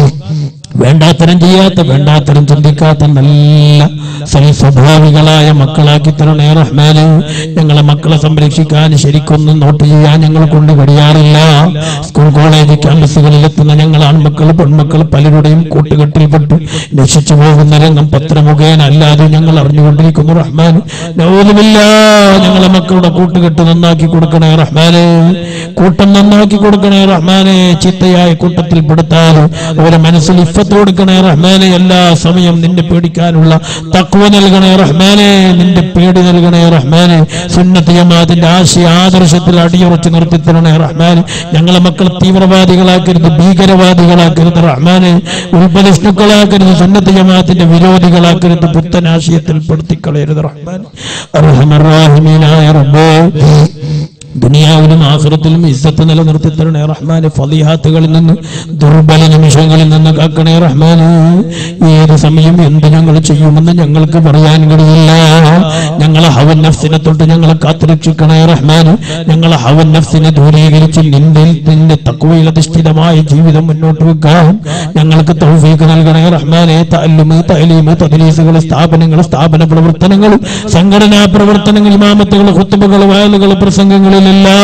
വേണ്ടാത്തരം ചെയ്യാത്ത വേണ്ടാത്തരം ചിന്തിക്കാത്ത നല്ല സൽ സ്വഭാവികളായ മക്കളാക്കി തരണേ റഹ്മാന് ഞങ്ങളെ മക്കളെ സംരക്ഷിക്കാൻ ശരിക്കൊന്നും നോട്ട് ചെയ്യാൻ ഞങ്ങളെ കൊണ്ട് കഴിയാറില്ല സ്കൂൾ കോളേജ് ക്യാമ്പസുകളിൽ എത്തുന്ന ഞങ്ങൾ ആൺമക്കൾ പെൺമക്കൾ പലരുടെയും കൂട്ടുകെട്ടിൽപ്പെട്ട് നശിച്ചു പോകുന്ന രംഗം പത്രമുഖേന അല്ലാതെ ഞങ്ങൾ അറിഞ്ഞുകൊണ്ടിരിക്കുന്നു റഹ്മാൻ നൗലുമില്ല ഞങ്ങളെ മക്കളുടെ കൂട്ടുകെട്ട് നന്നാക്കി കൊടുക്കണേ റഹ്മാനെ കൂട്ടം നന്നാക്കി കൊടുക്കണേ റഹ്മാനെ ചിത്തയായ കൂട്ടത്തിൽ പെടുത്താതെ അവരെ മനസ്സിൽ ഇഫത്ത് കൊടുക്കണേ റഹ്മാനെ എല്ലാ സമയം നിന്നെ പേടിക്കാനുള്ള തക്വ നൽകണേ റഹ്മാനെ നിന്റെ പേടി നൽകണേ റഹ്മാനെ സുന്നത്ത് ജമാഅത്തിന്റെ ആശയ ആദർശത്തിൽ അടിയുറച്ചു നിർത്തി തരണേ റഹ്മാനെ ഞങ്ങളെ മക്കൾ തീവ്രവാദികളാക്കരുത് ഭീകരവാദികളാക്കരുത് റഹ്മാനെ ഉൽപ്പതിഷ്ണുക്കളാക്കരുത് സുന്നത്ത് ജമാഅത്തിന്റെ വിരോധികളാക്കരുത് പുത്തനാശയത്തിൽ പെടുത്തിക്കളയരുത് റഹ്മാൻ അർഹമറാഹിമീനായ റബ്ബേ ദുനിയാവിലും ആഖിറത്തിലും ഇസ്സത്ത് നിലനിർത്തി തരണേ റഹ്മാനെ ഫലിഹാത്തുകളിൽ നിന്ന് ദുർബല നിമിഷങ്ങളിൽ നിന്ന് കാക്കണേ റഹ്മാനെ ഏത് സമയം എന്ത് ഞങ്ങൾ ചെയ്യുമെന്ന് ഞങ്ങൾക്ക് പറയാൻ കഴിയില്ല ഞങ്ങളെ ഹവൻ നഫ്സിനെ തൊട്ട് ഞങ്ങളെ കാത്തുരക്ഷിക്കണേ റഹ്മാന് ഞങ്ങളെ ഹവൻ നഫ്സിനെ ദൂരീകരിച്ച് നിന്റെ നിന്റെ തക്കുവയിൽ അധിഷ്ഠിതമായ ജീവിതം മുന്നോട്ട് വെക്കാൻ ഞങ്ങൾക്ക് തൗഫീക്ക് നൽകണേ റഹ്മാനെ തല്ലുമ് തലീമ് തദ്ലീസുകൾ സ്ഥാപനങ്ങൾ സ്ഥാപന പ്രവർത്തനങ്ങൾ സംഘടനാ പ്രവർത്തനങ്ങൾ ഇമാമത്തുകൾ ഹുത്തുബകൾ വയലുകൾ പ്രസംഗങ്ങളിലെല്ലാം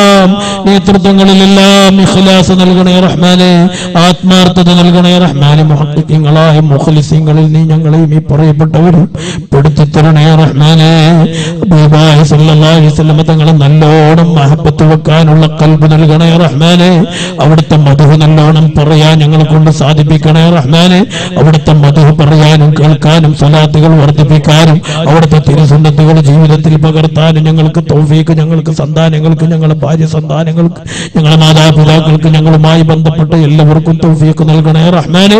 നേതൃത്വങ്ങളിലെല്ലാം ഇഖ്ലാസ് നൽകണേ റഹ്മാനെ ആത്മാർത്ഥത നൽകണേ റഹ്മാനെ മുഹദ്ദിഖീങ്ങളായ മുഖലിസീങ്ങളിൽ നീ ഞങ്ങളെയും ഈ പറയപ്പെട്ടവരും പെടുത്തി തരണേ റഹ്മാനെ ഹബീബായ സല്ലല്ലാഹു അലൈഹി വസല്ലം തങ്ങളെ നല്ലോണം മഹബത്ത് വെക്കാനുള്ള കൽബ് നൽകണേ റഹ്മാനെ അവിടുത്തെ മധു നല്ലോണം പറയാൻ ഞങ്ങളെ കൊണ്ട് സാധിപ്പിക്കണേ റഹ്മാനെ അവിടുത്തെ മധു പറയാനും കേൾക്കാനും സ്വലാത്തുകൾ വർദ്ധിപ്പിക്കാനും അവിടുത്തെ തിരുസുന്നത്തുകൾ ജീവിതത്തിൽ പകർത്താനും ഞങ്ങൾക്ക് തൗഫീക്ക് ഞങ്ങൾക്ക് സന്താനങ്ങൾക്ക് ഞങ്ങളെ ഭാര്യ സന്താനങ്ങൾക്ക് ഞങ്ങളെ മാതാപിതാക്കൾക്ക് ഞങ്ങളുമായി ബന്ധപ്പെട്ട എല്ലാവർക്കും തൗഫീക്ക് നൽകണേ റഹ്മാനെ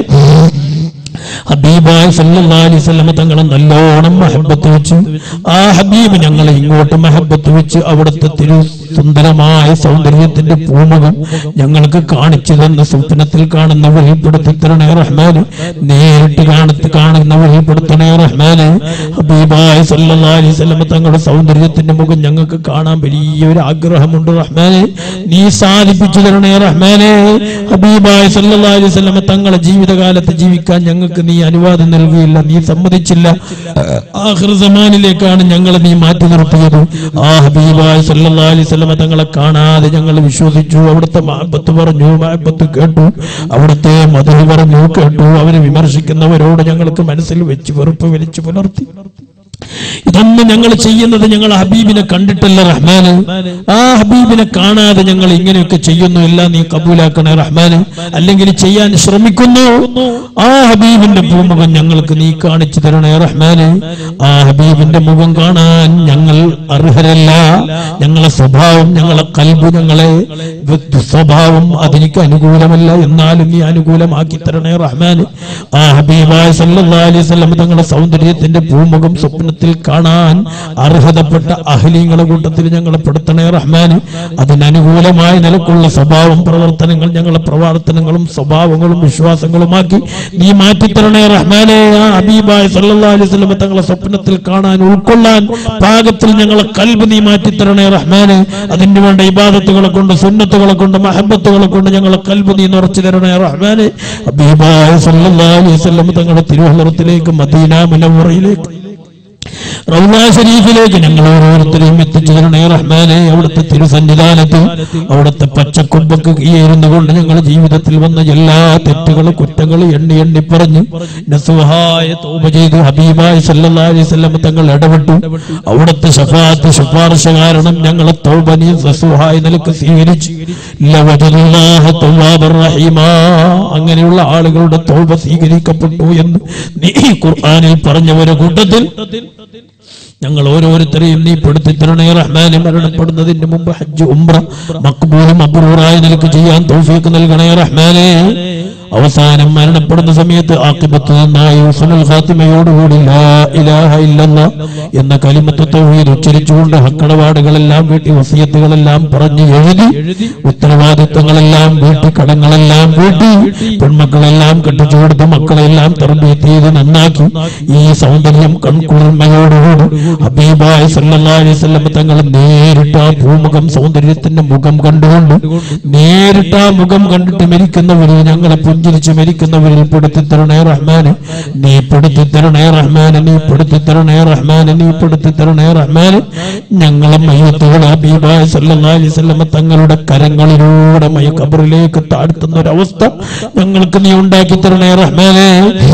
ഹബീബായ സല്ലല്ലാഹു അലൈഹി വസല്ലം തങ്ങളെ നല്ലോണം മഹബത്ത് വെച്ച് ആ ഹബീബ് ഞങ്ങളെ ഇങ്ങോട്ട് മഹബത്ത് വെച്ച് അവിടുത്തെ തിരു സുന്ദരമായ സൗന്ദര്യത്തിന്റെ പൂമുഖം ഞങ്ങൾക്ക് കാണിച്ചു തന്ന സ്വപ്നത്തിൽ കാണുന്ന വഴിപ്പെടുത്തി തരണേ റഹ്മാന് നേരിട്ട് കാണത്ത് കാണുന്ന വഴിപ്പെടുത്തണേ റഹ്മാന് ഹബീബായ സല്ലല്ലാഹു അലൈഹി വസല്ലം തങ്ങളുടെ സൗന്ദര്യത്തിന്റെ മുഖം ഞങ്ങൾക്ക് കാണാൻ വലിയൊരു ആഗ്രഹമുണ്ട് റഹ്മാനെ നീ സാധിപ്പിച്ചു തരണേ റഹ്മാനെ ഹബീബായ സല്ലല്ലാഹു അലൈഹി വസല്ലം തങ്ങളെ ജീവിതകാലത്ത് ജീവിക്കാൻ ഞങ്ങൾക്ക് നീ അനുവാദം നൽകിയില്ല നീ സമ്മതിച്ചില്ല ആഖിർ സമാനിലേക്കാണ് ഞങ്ങളെ നീ മാറ്റി നിർത്തിയത് ആ ഹബീബായ സല്ലല്ലാഹു അലൈഹി വസല്ലം തങ്ങളെ കാണാതെ ഞങ്ങൾ വിശ്വസിച്ചു അവിടുത്തെ മഹബത്ത് പറഞ്ഞു മഹബത്ത് കേട്ടു അവിടുത്തെ മധു പറഞ്ഞു കേട്ടു അവരെ വിമർശിക്കുന്നവരോട് ഞങ്ങൾക്ക് മനസ്സിൽ വെച്ച് വെറുപ്പ് വലിച്ചു പുലർത്തി ഇതൊന്നും ഞങ്ങൾ ചെയ്യുന്നത് ഞങ്ങൾ ഹബീബിനെ കണ്ടിട്ടല്ല റഹ്മാന് ആ ഹബീബിനെ കാണാതെ ഞങ്ങൾ ഇങ്ങനെയൊക്കെ ചെയ്യുന്നു എല്ലാം നീ കബൂലാക്കണേ റഹ്മാന് അല്ലെങ്കിൽ ചെയ്യാൻ ശ്രമിക്കുന്നു ആ ഹബീബിന്റെ ഭൂമുഖം ഞങ്ങൾക്ക് നീ കാണിച്ചു തരണേ റഹ്മാന് ആ ഹബീബിന്റെ മുഖം കാണാൻ ഞങ്ങൾ അർഹരല്ല ഞങ്ങളെ സ്വഭാവം ഞങ്ങളെ കൽബ് ഞങ്ങളെ വ്യക്തി സ്വഭാവം അതെനിക്ക് അനുകൂലമല്ല എന്നാലും നീ അനുകൂലമാക്കി തരണേ റഹ്മാന് ആ ഹബീബായ സല്ലല്ലാഹു അലൈഹി വസല്ലം തങ്ങളുടെ സൗന്ദര്യത്തിന്റെ ഭൂമുഖം സ്വപ്ന സ്വപ്നത്തിൽ കാണാൻ അർഹതപ്പെട്ട അഹ്ലീങ്ങളുടെ കൂട്ടത്തിൽ ഞങ്ങളെ പെടുത്തണേ റഹ്മാന് അതിനനുകൂലമായ നിലക്കുള്ള സ്വഭാവം പ്രവർത്തനങ്ങൾ ഞങ്ങളെ പ്രവർത്തനങ്ങളും സ്വഭാവങ്ങളും വിശ്വാസങ്ങളുമാക്കി നീ മാറ്റിത്തരണേ റഹ്മാനെ ആ ഹബീബായ സല്ലല്ലാഹു അലൈഹി വസല്ലം തങ്ങളെ സ്വപ്നത്തിൽ കാണാൻ ഉൾക്കൊള്ളാൻ പാകത്തിൽ ഞങ്ങളെ കൽബ് നീ മാറ്റിത്തരണേ റഹ്മാനെ അതിന് വേണ്ട ഇബാദത്തുകളെ കൊണ്ട് സുന്നത്തുകളെ കൊണ്ട് മഹബത്തുകളെ കൊണ്ട് ഞങ്ങളെ കൽബ് നീ നിറച്ചു തരണേ റഹ്മാനെ ഹബീബായ സല്ലല്ലാഹു അലൈഹി വസല്ലം തങ്ങളുടെ തിരുവനന്തപുരത്തിലേക്ക് മദീന മുനവറയിലേക്ക് റൗലാ ഷരീഫിലേക്ക് ഞങ്ങൾ ഓരോരുത്തരെയും എത്തിച്ചു തരണേ റഹ്മാനെ അവിടുത്തെ തിരുസന്നിധാനത്തിൽ അവിടുത്തെ പച്ചക്കൊമ്പക്ക് കീഴിരുന്നു കൊണ്ട് ഞങ്ങളുടെ ജീവിതത്തിൽ വന്ന എല്ലാ തെറ്റുകളും കുറ്റങ്ങളും എണ്ണി എണ്ണി പറഞ്ഞ് നസുഹായ തോപ ചെയ്ത് ഹബീബായ സല്ലല്ലാഹു അലൈഹി വസല്ലം തങ്ങൾ ഇടപെട്ടു അവിടുത്തെ ഷഫാത്ത് ശുപാർശ കാരണം ഞങ്ങളെ തോപനി നസുഹായ നിലക്ക് സ്വീകരിച്ചു ലവജല്ലാഹ തവ്വാബർ റഹീമാ അങ്ങനെയുള്ള ആളുകളുടെ തോപ സ്വീകരിക്കപ്പെട്ടു എന്ന് നീ ഖുർആനിൽ പറഞ്ഞവരുടെ കൂട്ടത്തിൽ ഞങ്ങൾ ഓരോരുത്തരെയും നീ പെടുത്തി തരണേ റഹ്മാനെ മരണപ്പെടുന്നതിന് മുമ്പ് ഹജ്ജ് ഉംറ മക്ബൂലും അബ്രൂറായ നിലക്ക് ചെയ്യാൻ തൗഫീഖ് നൽകണേ റഹ്മാനെ അവസാനം മരണപ്പെടുന്ന സമയത്ത് ആക്കിബത്ത് നന്നായി ഹുസ്നുൽ ഖാത്തിമയോടുകൂടി ലാ ഇലാഹ ഇല്ലല്ലാ എന്ന കലിമത്ത് തൗഹീദ് ഉച്ചരിച്ചുകൊണ്ട് ഹക്കടപാടുകളെല്ലാം വീട്ടി വസിയത്തുകളെല്ലാം പറഞ്ഞ് എഴുതി ഉത്തരവാദിത്വങ്ങളെല്ലാം വീട്ടി കടങ്ങളെല്ലാം വീട്ടി പെൺമക്കളെല്ലാം കെട്ടിച്ചു കൊടുത്ത് മക്കളെല്ലാം തർബീത്ത് ചെയ്ത് നന്നാക്കി ഈ സൗന്ദര്യം കൺകുളിർമയോടുകൂടി ഹബീബായ സല്ലല്ലാഹു അലൈഹി വസല്ലം തങ്ങൾ നേരിട്ട് ആ ഭൂമുഖം സൗന്ദര്യത്തിന്റെ മുഖം കണ്ടുകൊണ്ട് നേരിട്ട് ആ മുഖം കണ്ടിട്ട് മരിക്കുന്നവരിൽ ഞങ്ങളെ പുഞ്ചിരിച്ച് മരിക്കുന്നവരിൽ പെടുത്തി തരണേ റഹ്മാന് നീ പെടുത്തി തരണേ റഹ്മാന് നീ പെടുത്തി തരണേ റഹ്മാന് നീ പെടുത്തി തരണേ റഹ്മാന് ഞങ്ങളെ മയ്യത്തുകൾ ഹബീബായ സല്ലല്ലാഹു അലൈഹി വസല്ലം തങ്ങളുടെ കരങ്ങളിലൂടെ മയ കബറിലേക്ക് താഴ്ത്തുന്ന ഒരവസ്ഥ ഞങ്ങൾക്ക് നീ ഉണ്ടാക്കി തരണേ റഹ്മാനെ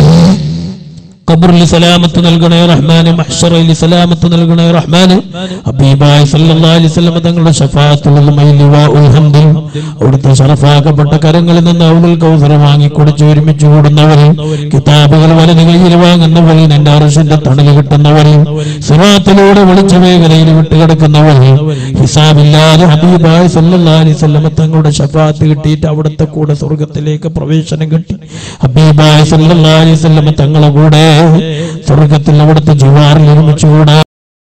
ഖബറിൽ സലാമത്ത് നൽകണേ റഹ്മാനെ മഹ്ശറയിൽ സലാമത്ത് നൽകണേ റഹ്മാനെ ഹബീബായ സല്ലല്ലാഹു അലൈഹി വസല്ലം തങ്ങളുടെ ഷഫാഅത്തുൽ മൈലിവാഉൽ ഹംദിൽ അവിടുത്തെ ശറഫാക്കപ്പെട്ട കരങ്ങളിൽ നിന്ന് ഔലുൽ കൗസർ വാങ്ങി കുടിച്ച് ഒരുമിച്ച് കൂടുന്നവരിൽ കിതാബുകൾ വലത് കയ്യിൽ വാങ്ങുന്നവരിൽ നിന്റെ അർഷിന്റെ തണൽ കിട്ടുന്നവരിൽ സിറാത്തിലൂടെ വെളിച്ച വേഗതയിൽ വിട്ടുകിടക്കുന്നവരിൽ ഹിസാബില്ലാതെ ഹബീബായ സല്ലല്ലാഹു അലൈഹി വസല്ലം തങ്ങളുടെ ഷഫാഅത്ത് കിട്ടിയിട്ട് അവിടുത്തെ കൂടെ സ്വർഗത്തിലേക്ക് പ്രവേശനം കിട്ടി ഹബീബായ സല്ലല്ലാഹു അലൈഹി വസല്ലം തങ്ങളുടെ കൂടെ സ്വർഗത്തിൽ അവിടുത്തെ ജുവാറിൽ ഒരുമിച്ചുകൂടാ